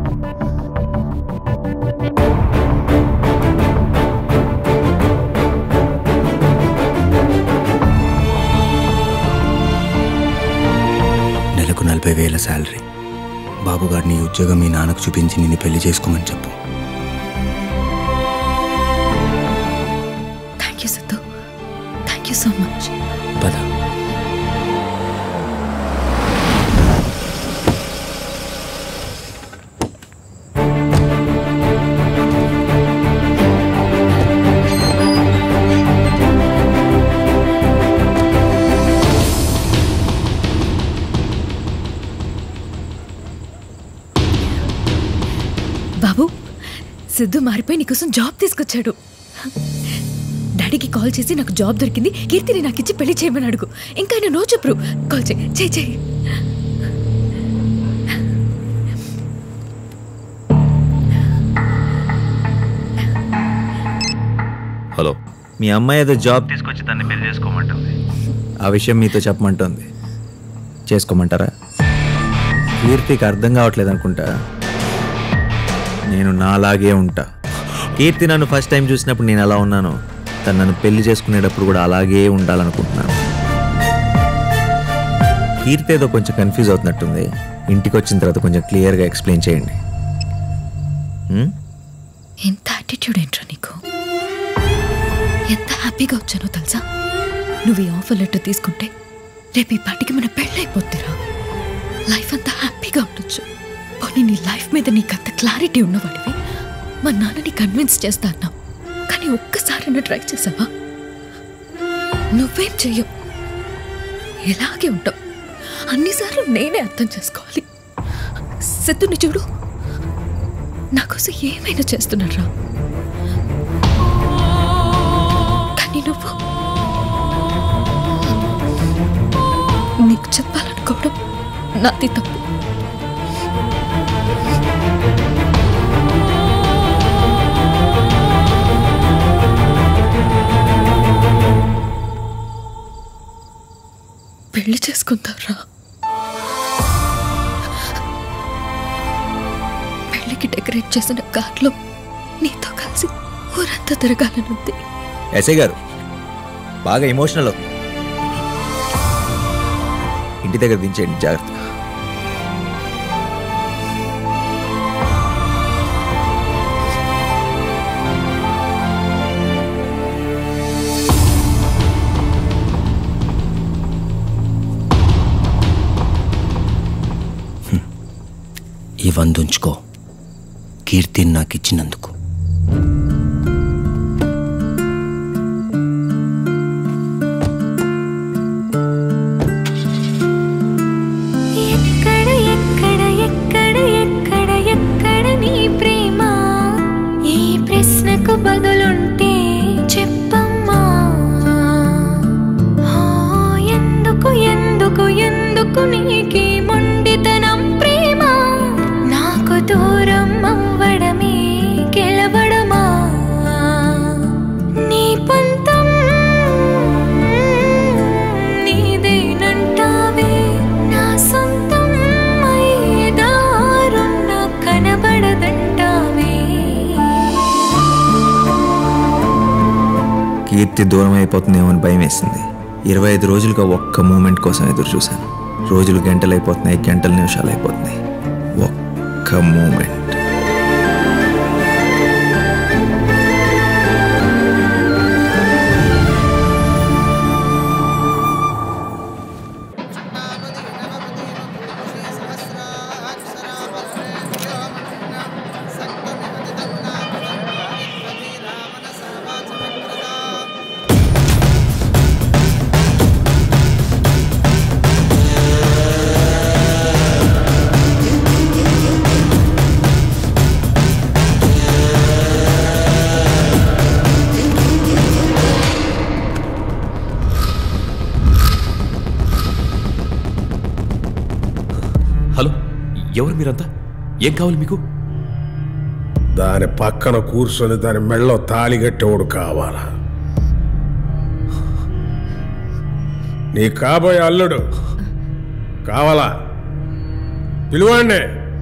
నెలకు నలభై వేల శాలరీ బాబుగాడిని ఈ ఉద్యోగం మీ నాన్నకు చూపించి నిన్ను పెళ్లి చేసుకోమని చెప్పు thank you Siddhu thank you so much పద బాబు సిద్ధు మారిపోయి నీకోసం జాబ్ తీసుకొచ్చాడు డాడీకి కాల్ చేసి నాకు జాబ్ దొరికింది కీర్తిని నాకు ఇచ్చి పెళ్లి చేయమని అడుగు ఇంకా ఆయన నో చెప్పు కాల్ చేయి చేయి చేయి హలో మీ అమ్మాయి ఏదో జాబ్ తీసుకొచ్చి దాన్ని పెళ్లి చేసుకోమంటుంది ఆ విషయం మీతో చెప్పమంటుంది చేసుకోమంటారా కీర్తికి అర్థం కావట్లేదు అనుకుంటా నేను నాలాగే ఉంటా కీర్తి నన్ను ఫస్ట్ టైం చూసినప్పుడు నేను ఎలా ఉన్నానో తను నన్ను పెళ్లి చేసుకునేటప్పుడు కూడా అలాగే ఉండాలనుకుంటున్నాను కీర్తి ఏదో కొంచెం కన్ఫ్యూజ్ అవుతున్నట్టుంది ఇంటికి వచ్చిన తర్వాత కొంచెం క్లియర్గా ఎక్స్ప్లెయిన్ చేయండి ఉం? ఎంత యాటిట్యూడ్ ఏంట్రా నీకు ఎంత హ్యాపీగా వచ్చానో తెలుసా నువ్వు ఈ ఆఫర్ లెటర్ తీసుకుంటే రేపు ఈ పాటికి మన పెళ్ళైపోద్దిరా లైఫ్ అంతా హ్యాపీగా ఉండొచ్చు పోనీ నీ లైఫ్ మీద నీకు అంత క్లారిటీ ఉన్నవాడివి మా నాన్నని కన్విన్స్ చేస్తా అన్నావు కానీ ఒక్కసారైనా ట్రై చేసావా నువ్వేం చెయ్యవు ఇలాగే ఉంటావు అన్నిసార్లు నేనే అర్థం చేసుకోవాలి సిద్ధుని చూడు నా కోసం ఏమైనా చేస్తున్నారా కానీ నువ్వు నీకు చెప్పాలనుకోవడం నాది తప్పు పెళ్లి చేసుకుంటారా పెళ్లికి డెకరేట్ చేసిన కార్లో నీతో కలిసి ఊరంతా తిరగాలనుంది ఎస్ఐ గారు బాగా ఎమోషనల్ అవుతుంది ఇంటి దగ్గర దించేయండి జాగ్రత్త ఈ వందుంచుకో కీర్తిని నాకు ఇచ్చినందుకు ఎక్కడ ఎక్కడ ఎక్కడ ఎక్కడ ఎక్కడ నీ ప్రేమ ఈ ప్రశ్నకు బదులుంటే చెప్పమ్మా ఆ, ఎందుకు ఎందుకు ఎందుకు నీకి మొండితనం ప్రేమ నాకు దూరం అవ్వడమే గెలవడమా నీ పంతం నీదేనంటావే నా సొంతం ఐదారున్న కనబడదంటావే కీర్తి దూరం అయిపోతుందేమో అని భయం వేసింది ఇరవై ఐదు రోజులుగా ఒక్క మూమెంట్ కోసం ఎదురు చూశాను రోజులు గంటలు అయిపోతున్నాయి గంటలు నిమిషాలు అయిపోతున్నాయి ఒక్క మూమెంట్ హలో ఎవరు మీరంతా ఏం కావాలి మీకు దాని పక్కన కూర్చొని దాని మెళ్ళో తాళి కట్టేవాడు కావాలా నీ కాబోయే అల్లుడు కావాలా పిలువండి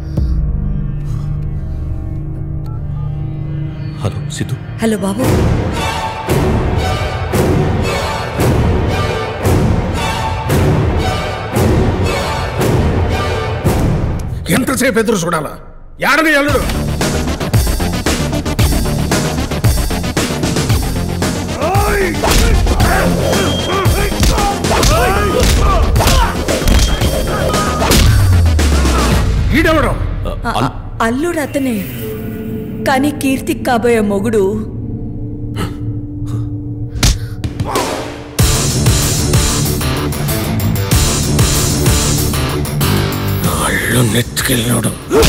హలో సిద్ధు హలో బాబు ఎంతసేపు ఎదురు చూడాలా ఏడని అల్లుడు ఈడెవడం అల్లుడు అతనే కానీ కీర్తికి కాబోయే మొగుడు అల్లు నెత్తుకెళ్ళినాడు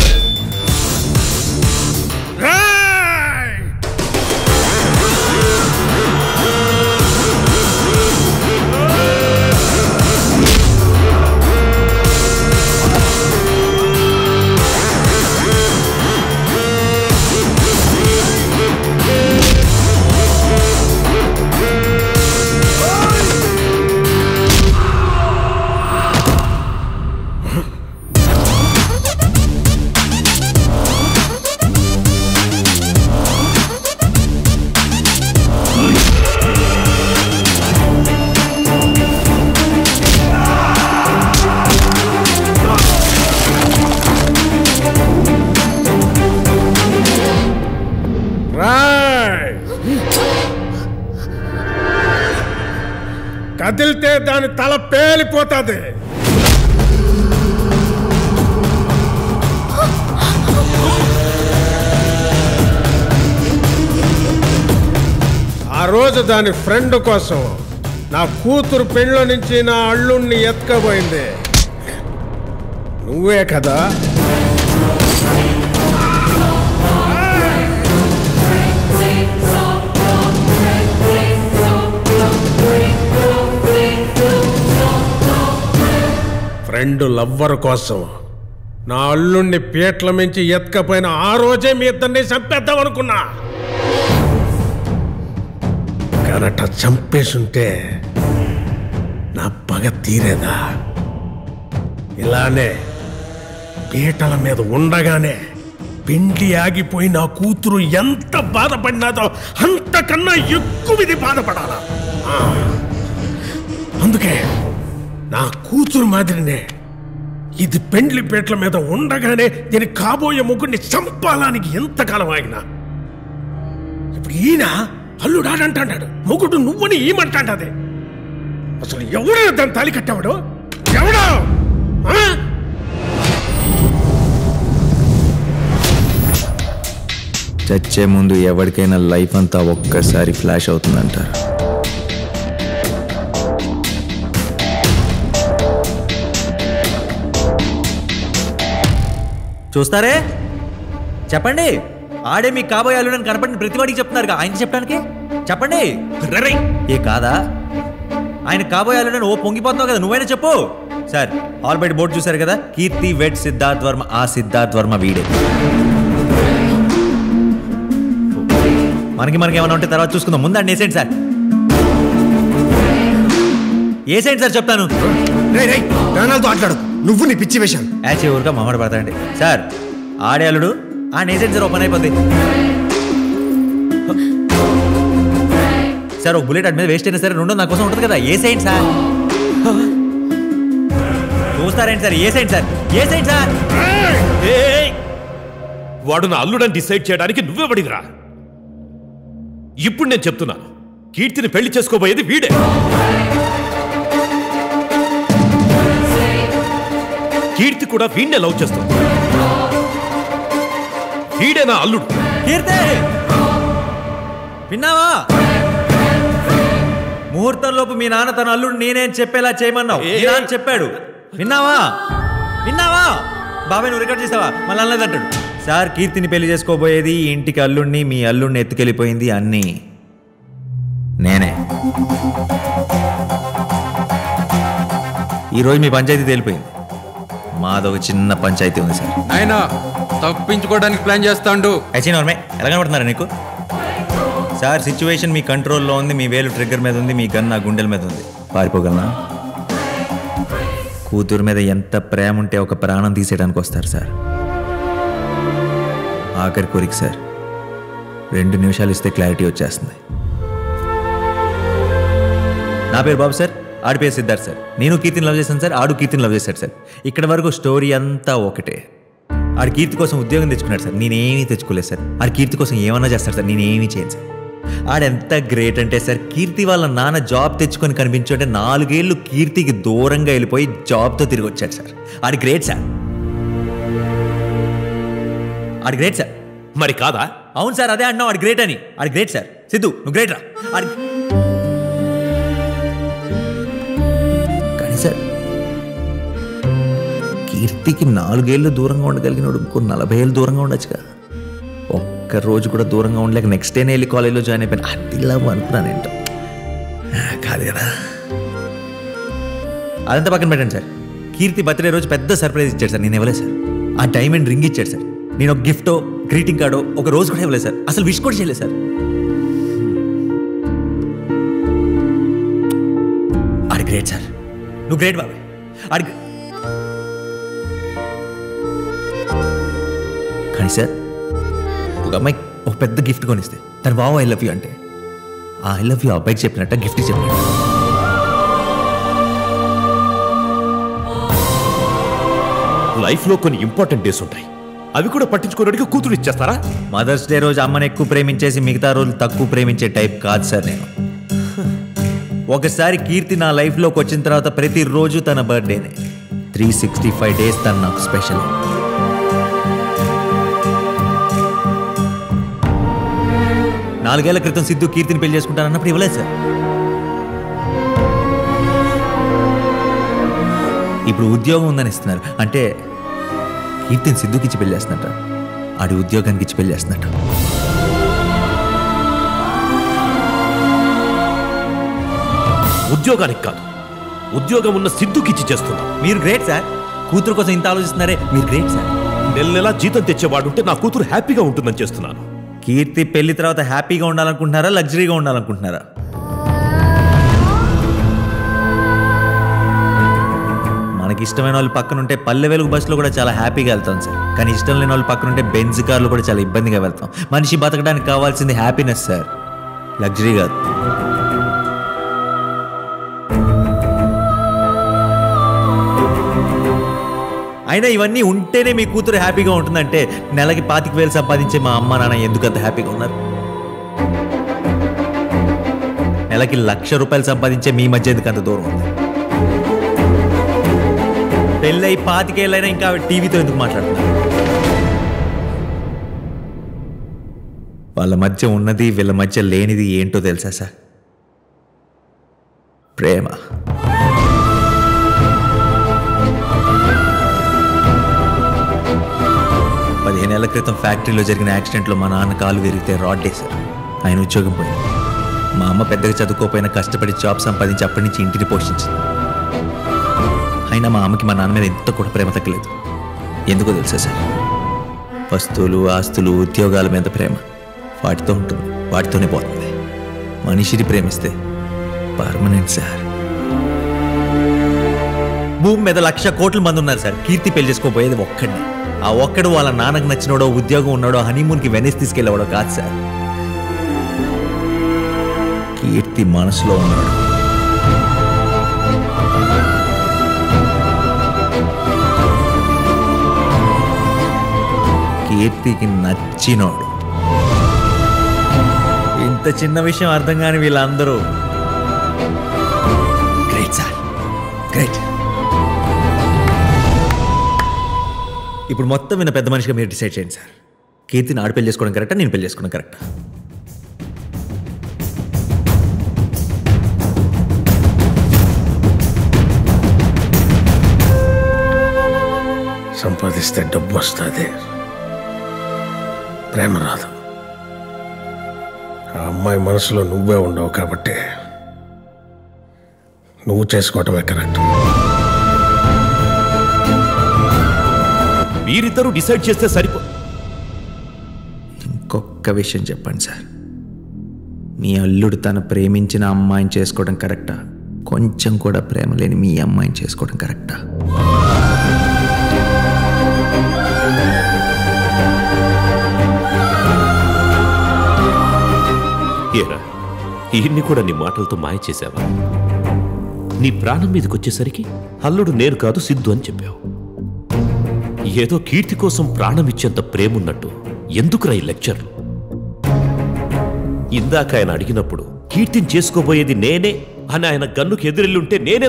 రాయ్ కదిలితే దాని తల పేలిపోతుంది ఆ రోజు దాని ఫ్రెండ్ కోసం నా కూతురు పెళ్ళ నుంచి నా అల్లుణ్ణి ఎత్తుకపోయింది నువ్వే కదా ఫ్రెండ్ లవ్వర్ కోసం నా అల్లుణ్ణి పీట్ల మించి ఎత్తుకపోయిన ఆ రోజే మీ ఇద్దరిని చంపేద్దాం అనుకున్నా కనట చంపేసుంటే నా పగ తీరేదా ఇలానే పీటల మీద ఉండగానే పిండి ఆగిపోయి నా కూతురు ఎంత బాధపడినాదో అంతకన్నా ఎక్కువ ఇది బాధపడాలా ఆ. అందుకే నా కూతురు మాదిరినే ఇది పెండ్లి పీటల మీద ఉండగానే దీని కాబోయే ముగ్గురిని చంపాలానికి ఎంతకాలం ఆగినా ఇప్పుడు ఈయన అల్లుడు ఆడంటాడు మొగుడు నువ్వని ఈమంటాంటది అసలు ఎవడో దాన్ని తాలి కట్టావాడు ఎవడో ఆ? చచ్చే ముందు ఎవరికైనా లైఫ్ అంతా ఒక్కసారి ఫ్లాష్ అవుతుందంటారు చూస్తారే చెప్పండి ఆడే మీకు కాబోయే అల్లుడని కనపడిన ప్రతివాడికి చెప్తున్నారు ఆయన చెప్పడానికి చెప్పండి రరే ఏ కాదా ఆయన కాబోయే అల్లుడని ఓ పొంగిపోతున్నావు కదా నువ్వైనా చెప్పు సార్ ఆల్ బయట బోర్డు చూశారు కదా కీర్తి వెడ్ సిద్ధార్థ్ వర్మ ఆ సిద్ధార్థ్ వర్మ వీడే మనకి మనకి ఏమైనా ఉంటే తర్వాత చూసుకుందాం ముందండి వేసేయండి సార్ వేసేయండి సార్ చెప్తాను ప్రాణాలతో ఆటలాడు నువ్వు నీ పిచ్చి వేషం యాచే ఊరుగా మొహమాట పడతాండి సార్ ఆడే అల్లుడు ఆ నేసేయండి సార్ ఓపెన్ అయిపోద్ది సార్ ఒక బుల్లెట్ అటు మీద వేస్ట్ అయినా సరే రెండో నా కోసం ఉంటుంది కదా వేసేయండి సార్ చూస్తారేంటి సార్ ఏసేంటి సార్ ఏసేంటి సార్ ఏయ్! వాడు నా అల్లుడని డిసైడ్ చేయడానికి నువ్వెవడివిరా ఇప్పుడు నేను చెప్తున్నాను కీర్తిని పెళ్లి చేసుకోబోయేది వీడే కీర్తి కూడా వీడినే లవ్ చేస్తుంది వీడే నా అల్లుడు కీర్తి విన్నావా ముహూర్తంలోపు మీ నాన్న తన అల్లుడు నేనే అని చెప్పేలా చేయమన్నావు మీ నాన్న చెప్పాడు విన్నావా విన్నావా బాబాయ్ నువ్వు రికార్డ్ చేసావా మళ్ళీ అనలేదంటాడు సార్ కీర్తిని పెళ్లి చేసుకోబోయేది ఈ ఇంటికి అల్లుడిని మీ అల్లుడిని ఎత్తుకెళ్ళిపోయింది అన్నీ నేనే ఈరోజు మీ పంచాయతీ తేలిపోయింది మాదొక చిన్న పంచాయతీ ఉంది సార్ ఆయన తప్పించుకోవడానికి ప్లాన్ చేస్తాండు అయితే నోర్మే ఎలా కనబడుతున్నారా నీకు సార్ సిచ్యువేషన్ మీ కంట్రోల్లో ఉంది మీ వేలు ట్రిగ్గర్ మీద ఉంది మీ గన్ నా గుండెల మీద ఉంది పారిపోగలనా కూతురు మీద ఎంత ప్రేమ ఉంటే ఒక ప్రాణం తీసేయడానికి వస్తారు సార్ ఆఖరి కోరిక సార్ రెండు నిమిషాలు ఇస్తే క్లారిటీ వచ్చేస్తుంది నా పేరు బాబు సార్ ఆడి పేరు సిద్ధార్థ్ సార్ నేను కీర్తిని లవ్ చేశాను సార్ ఆడు కీర్తిని లవ్ చేశాడు సార్ ఇక్కడ వరకు స్టోరీ అంతా ఒకటే ఆడి కీర్తి కోసం ఉద్యోగం తెచ్చుకున్నాడు సార్ నేనేమీ తెచ్చుకోలేదు సార్ ఆడి కీర్తి కోసం ఏమన్నా చేస్తాడు సార్ నేనేమీ చేయను సార్ ఆడెంత గ్రేట్ అంటే సార్ కీర్తి వాళ్ళ నాన్న జాబ్ తెచ్చుకొని కనిపించుంటే నాలుగేళ్లు కీర్తికి దూరంగా వెళ్ళిపోయి జాబ్తో తిరిగి వచ్చాడు సార్ ఆడి గ్రేట్ సార్ ఆడి గ్రేట్ సార్ మరి కాదా అవును సార్ అదే అన్నావు ఆడి గ్రేట్ అని ఆడి గ్రేట్ సార్ సిద్ధు నువ్వు గ్రేట్ రా ఆడి కానీ సార్ కీర్తికి నాలుగేళ్ళు దూరంగా ఉండగలిగినోడు ఇంకో నలభై ఏళ్ళు దూరంగా ఉండొచ్చుగా ఒక్క రోజు కూడా దూరంగా ఉండలేక నెక్స్ట్ డేనే వెళ్ళి కాలేజ్లో జాయిన్ అయిపోయాను అది లవ్ అనుకున్నాను ఏంటో ఆ, కాదు కదా అదంతా పక్కన పెట్టండి సార్ కీర్తి బర్త్డే రోజు పెద్ద సర్ప్రైజ్ ఇచ్చాడు సార్ నేను ఇవ్వలేదు సార్ ఆ డైమండ్ రింగ్ ఇచ్చాడు సార్ నేను ఒక గిఫ్టో గ్రీటింగ్ కార్డో ఒక రోజు కూడా ఇవ్వలేదు సార్ అసలు విష్ కూడా చేయలేదు సార్ ఆడి గ్రేట్ సార్ నువ్వు గ్రేట్ బాబాయ్ ఆడి కానీ సార్ ఒక అమ్మాయి ఒక పెద్ద గిఫ్ట్ కొనిస్తే తన బావ ఐ లవ్ యూ అంటే ఆ ఐ లవ్ యూ అబ్బాయికి చెప్పినట్ట గిఫ్ట్ చెప్పినట్టు లైఫ్లో కొన్ని ఇంపార్టెంట్ డేస్ ఉంటాయి అవి కూడా పట్టించుకోవడానికి కూతురు ఇచ్చేస్తారా మదర్స్ డే రోజు అమ్మని ఎక్కువ ప్రేమించేసి మిగతా రోజులు తక్కువ ప్రేమించే టైప్ కాదు సార్ నేను ఒకసారి కీర్తి నా లైఫ్లోకి వచ్చిన తర్వాత ప్రతిరోజు తన బర్త్డేనే త్రీ సిక్స్టీ ఫైవ్ డేస్ తను నాకు స్పెషల్ నాలుగేళ్ల క్రితం సిద్ధు కీర్తిని పెళ్లి చేసుకుంటానన్నప్పుడు ఇవ్వలేదు సార్ ఇప్పుడు ఉద్యోగం ఉందని ఇస్తున్నారు అంటే కీర్తిని సిద్ధుకి ఇచ్చి పెళ్లి చేస్తున్నట్ట ఆడి ఉద్యోగానికి ఇచ్చి పెళ్లి చేస్తున్నట్ట ఉద్యోగానికి కాదు ఉద్యోగం ఉన్న సిద్ధుకిచ్చి చేస్తున్నాం మీరు గ్రేట్ సార్ కూతురు కోసం ఇంత ఆలోచిస్తున్నారే మీరు గ్రేట్ సార్ నెల నెలా జీతం తెచ్చేవాడుంటే నా కూతురు హ్యాపీగా ఉంటుందని చేస్తున్నాను కీర్తి పెళ్లి తర్వాత హ్యాపీగా ఉండాలనుకుంటున్నారా లగ్జరీగా ఉండాలనుకుంటున్నారా మనకి ఇష్టమైన వాళ్ళు పక్కన ఉంటే పల్లె వెలుగు బస్సులో కూడా చాలా హ్యాపీగా వెళ్తాం సార్ కానీ ఇష్టం లేని వాళ్ళు పక్కన ఉంటే బెంజ్ కార్లో కూడా చాలా ఇబ్బందిగా వెళ్తాం మనిషి బతకడానికి కావాల్సింది హ్యాపీనెస్ సార్ లగ్జరీ కాదు అయినా ఇవన్నీ ఉంటేనే మీ కూతురు హ్యాపీగా ఉంటుందంటే నెలకి పాతిక వేలు సంపాదించే మా అమ్మ నాన్న ఎందుకు అంత హ్యాపీగా ఉన్నారు నెలకి లక్ష రూపాయలు సంపాదించే మీ మధ్య ఎందుకు అంత దూరం ఉంది పెళ్ళై పాతికేళ్ళైనా ఇంకా టీవీతో ఎందుకు మాట్లాడుతున్నారు వాళ్ళ మధ్య ఉన్నది వీళ్ళ మధ్య లేనిది ఏంటో తెలుసా సార్ ప్రేమ పదిహేనేళ్ల క్రితం ఫ్యాక్టరీలో జరిగిన యాక్సిడెంట్లో మా నాన్న కాలు విరిగితే రాడ్ వేశారు ఆయన ఉద్యోగం పోయింది మా అమ్మ పెద్దగా చదువుకోపోయినా కష్టపడి జాబ్ సంపాదించి అప్పటి నుంచి ఇంటిని పోషించింది అయినా మా అమ్మకి మా నాన్న మీద ఎంత కూడా ప్రేమ తగ్గలేదు ఎందుకో తెలుసా సార్ వస్తువులు ఆస్తులు ఉద్యోగాల మీద ప్రేమ వాటితో ఉంటుంది వాటితోనే పోతుంది మనిషిని ప్రేమిస్తే పర్మనెంట్ సార్ భూమి మీద లక్ష కోట్ల మంది ఉన్నారు సార్ కీర్తి పెళ్లి చేసుకోపోయేది ఒక్కడిని ఆ ఒక్కడు వాళ్ళ నాన్నకు నచ్చినోడో ఉద్యోగం ఉన్నాడో హనీమూన్కి వెనస్ తీసుకెళ్ళేవాడో కాదు సార్ కీర్తి మనసులో ఉన్నాడు కీర్తికి నచ్చినోడు ఇంత చిన్న విషయం అర్థం కాని వీళ్ళందరూ గ్రేట్ సార్ గ్రేట్ ఇప్పుడు మొత్తం విన్న పెద్ద మనిషిగా మీరు డిసైడ్ చేయండి సార్ కీర్తిని ఆడు పెళ్లి చేసుకోవడం కరెక్టా నేను పెళ్లి చేసుకోవడం కరెక్టా సంపాదిస్తే డబ్బు వస్తుంది ప్రేమ రాదు ఆ అమ్మాయి మనసులో నువ్వే ఉండవు కాబట్టి నువ్వు చేసుకోవటమే కరెక్ట్ మీరిద్దరూ డిసైడ్ చేస్తే సరిపో ఇంకొక విషయం చెప్పండి సార్ మీ అల్లుడు తన ప్రేమించిన అమ్మాయిని చేసుకోవడం కరెక్టా కొంచెం కూడా ప్రేమ లేని మీ అమ్మాయిని చేసుకోవడం కరెక్టా ఏరా ఈయన్ని కూడా నీ మాటలతో మాయ చేశావా నీ ప్రాణం మీదకి వచ్చేసరికి అల్లుడు నేను కాదు సిద్ధు అని చెప్పావు ఏదో కీర్తి కోసం ప్రాణం ఇచ్చేంత ప్రేమున్నట్టు ఎందుకురా ఈ లెక్చర్లు ఇందాక ఆయన అడిగినప్పుడు కీర్తిని చేసుకోబోయేది నేనే అని ఆయన గన్నుకు ఎదురెళ్ళుంటే నేనే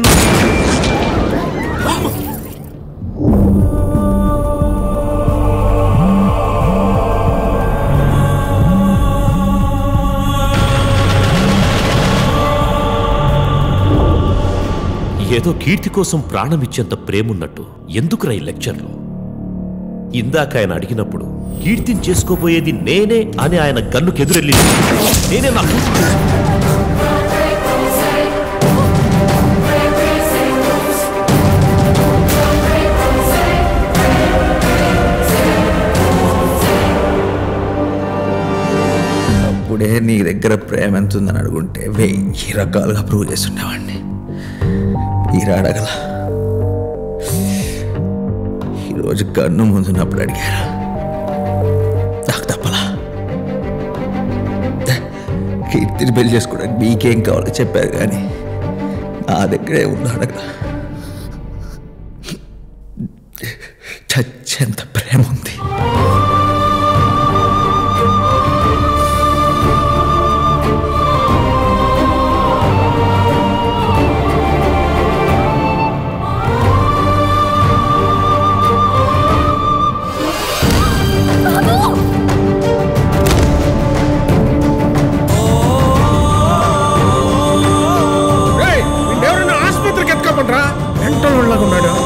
ఏదో కీర్తి కోసం ప్రాణం ఇచ్చేంత ప్రేమున్నట్టు ఎందుకురా ఈ లెక్చర్లు ఇందాక ఆయన అడిగినప్పుడు కీర్తిని చేసుకోబోయేది నేనే అని ఆయన గన్నుకు ఎదురెళ్ళి నేనే నా కూతురు అప్పుడే నీ దగ్గర ప్రేమ ఎంత ఉందని అడుగుంటే వెయ్యి రకాలుగా ప్రూవ్ చేస్తుండేవాడిని ఈరా అడగల ఈరోజు కన్ను ముందున్నప్పుడు అడిగారా నాకు తప్పలా కీర్తిని పెళ్లి చేసుకోవడానికి మీకేం కావాలో చెప్పారు కానీ నా దగ్గరే ఉండి అడగల చచ్చేంత ప్రేమ ఉంది ఎవరైనా ఆసుపత్రికి ఎత్తుకోమంటారా వెంటనే ఉన్నాడు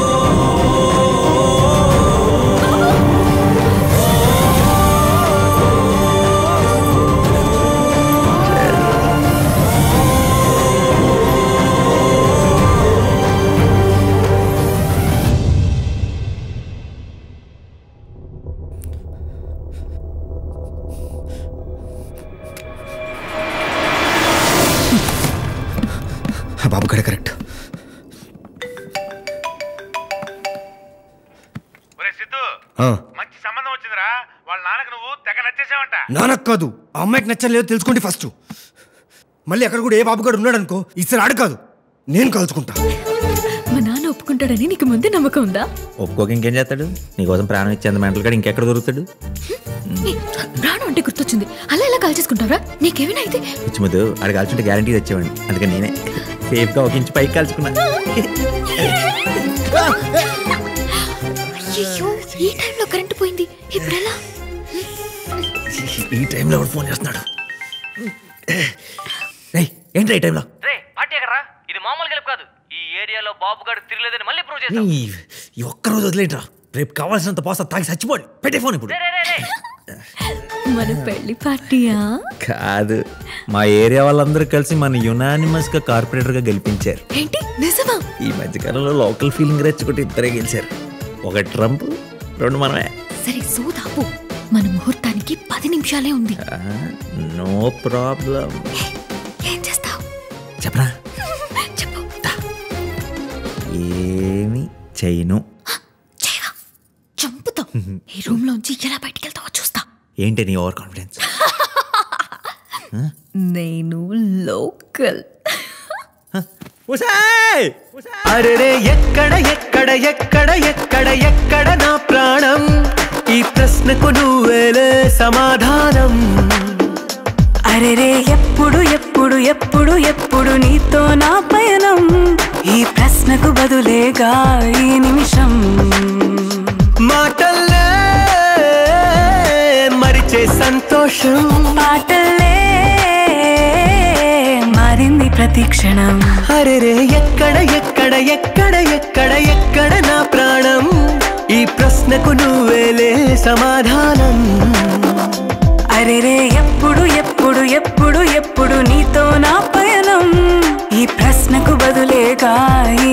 బాబు కడే కరెక్ట్ మంచి సంబంధం వచ్చిందిరా వాళ్ళ నాన్నకు నువ్వు తెగ నచ్చేసావంట నానక్ కాదు ఆ అమ్మాయికి నచ్చలేదు తెలుసుకోండి ఫస్ట్ మళ్ళీ అక్కడ కూడా ఏ బాబుగాడు ఉన్నాడు అనుకో ఇస్తారు ఆడు కాదు నేను కలుసుకుంటా మా నాన్న ఒప్పుకుంటాడని నీకు ముందే నమ్మకం ఉందా ఒప్పుకోక ఇంకేం చేస్తాడు నీకోసం ప్రాణం ఇచ్చేంత మెంటల్ కాడ ఇంకెక్కడ దొరుకుతాడు ఏ, ప్రాణం అంటే గుర్తొచ్చింది అలా ఎలా కాల్ చేసుకుంటారా నీకేమైనా అయితే పిచ్చిముద్దు ఆడ కాల్చుంటే గ్యారంటీ తెచ్చేవాడిని అందుకని నేనే సేఫ్గా ఒక ఇంచు పైకి కాల్చుకున్నా అయ్యో ఈ టైంలో కరెంట్ పోయింది ఇప్పుడు ఎలా ఈ టైంలో ఎవరు ఫోన్ చేస్తున్నాడు రేయ్, ఏంట్రా ఈ టైంలో రే పార్టీ ఎక్కడరా ఇది మామూలు గెలుపు కాదు ఈ ఏరియాలో బాబు గారు తిరగలేదని మళ్ళీ ప్రూవ్ చేస్తాం ఈ ఈ ఒక్కరోజు వదిలేంట్రా రేపు కావాల్సినంత పోస్తా తాగి చచ్చిపోండి పెట్టే ఫోన్ ఇప్పుడు మన పెళ్లి పార్టీయా కాదు మా ఏరియా వాళ్ళందరూ కలిసి మన యునానిమస్ గా కార్పొరేటర్ గా గెలిపించారు ఏంటి నిజమా ఈ మధ్యకాలంలో లోకల్ ఫీలింగ్ రెచ్చుకుంటే ఇద్దరే గెలిచారు ఒక ట్రంప్ రెండు మనమే సరే సోదాపు మన ముహూర్తానికి పది నిమిషాలే ఉంది నో ప్రాబ్లం ఏం చేస్తావు చెప్పరా చెప్పు ఏమి చేయను చంపుతాం ఈ రూమ్ లోంచి ఎలా బయటికి వెళ్తావో చూస్తా ఏంటి నీ ఓవర్ కాన్ఫిడెన్స్ నేను లోకల్ అరెరే ఎక్కడ ఎక్కడ ఎక్కడ ఎక్కడ ఎక్కడ నా ప్రాణం ఈ ప్రశ్నకు నువ్వేలే సమాధానం అరెరే ఎప్పుడు ఎప్పుడు ఎప్పుడు ఎప్పుడు నీతో నా పయనం ఈ ప్రశ్నకు బదులేగా ఈ నిమిషం మాటల్లే మరిచే సంతోషం పాటలే మారింది ప్రతి క్షణం అరెరే ఎక్కడ ఎక్కడ ఎక్కడ ఎక్కడ ఎక్కడ నా ప్రాణం ఈ ప్రశ్నకు నువ్వేలే సమాధానం అరెరే ఎప్పుడు ఎప్పుడు ఎప్పుడు ఎప్పుడు నీతో నా పయనం ఈ ప్రశ్నకు బదులేగా ఈ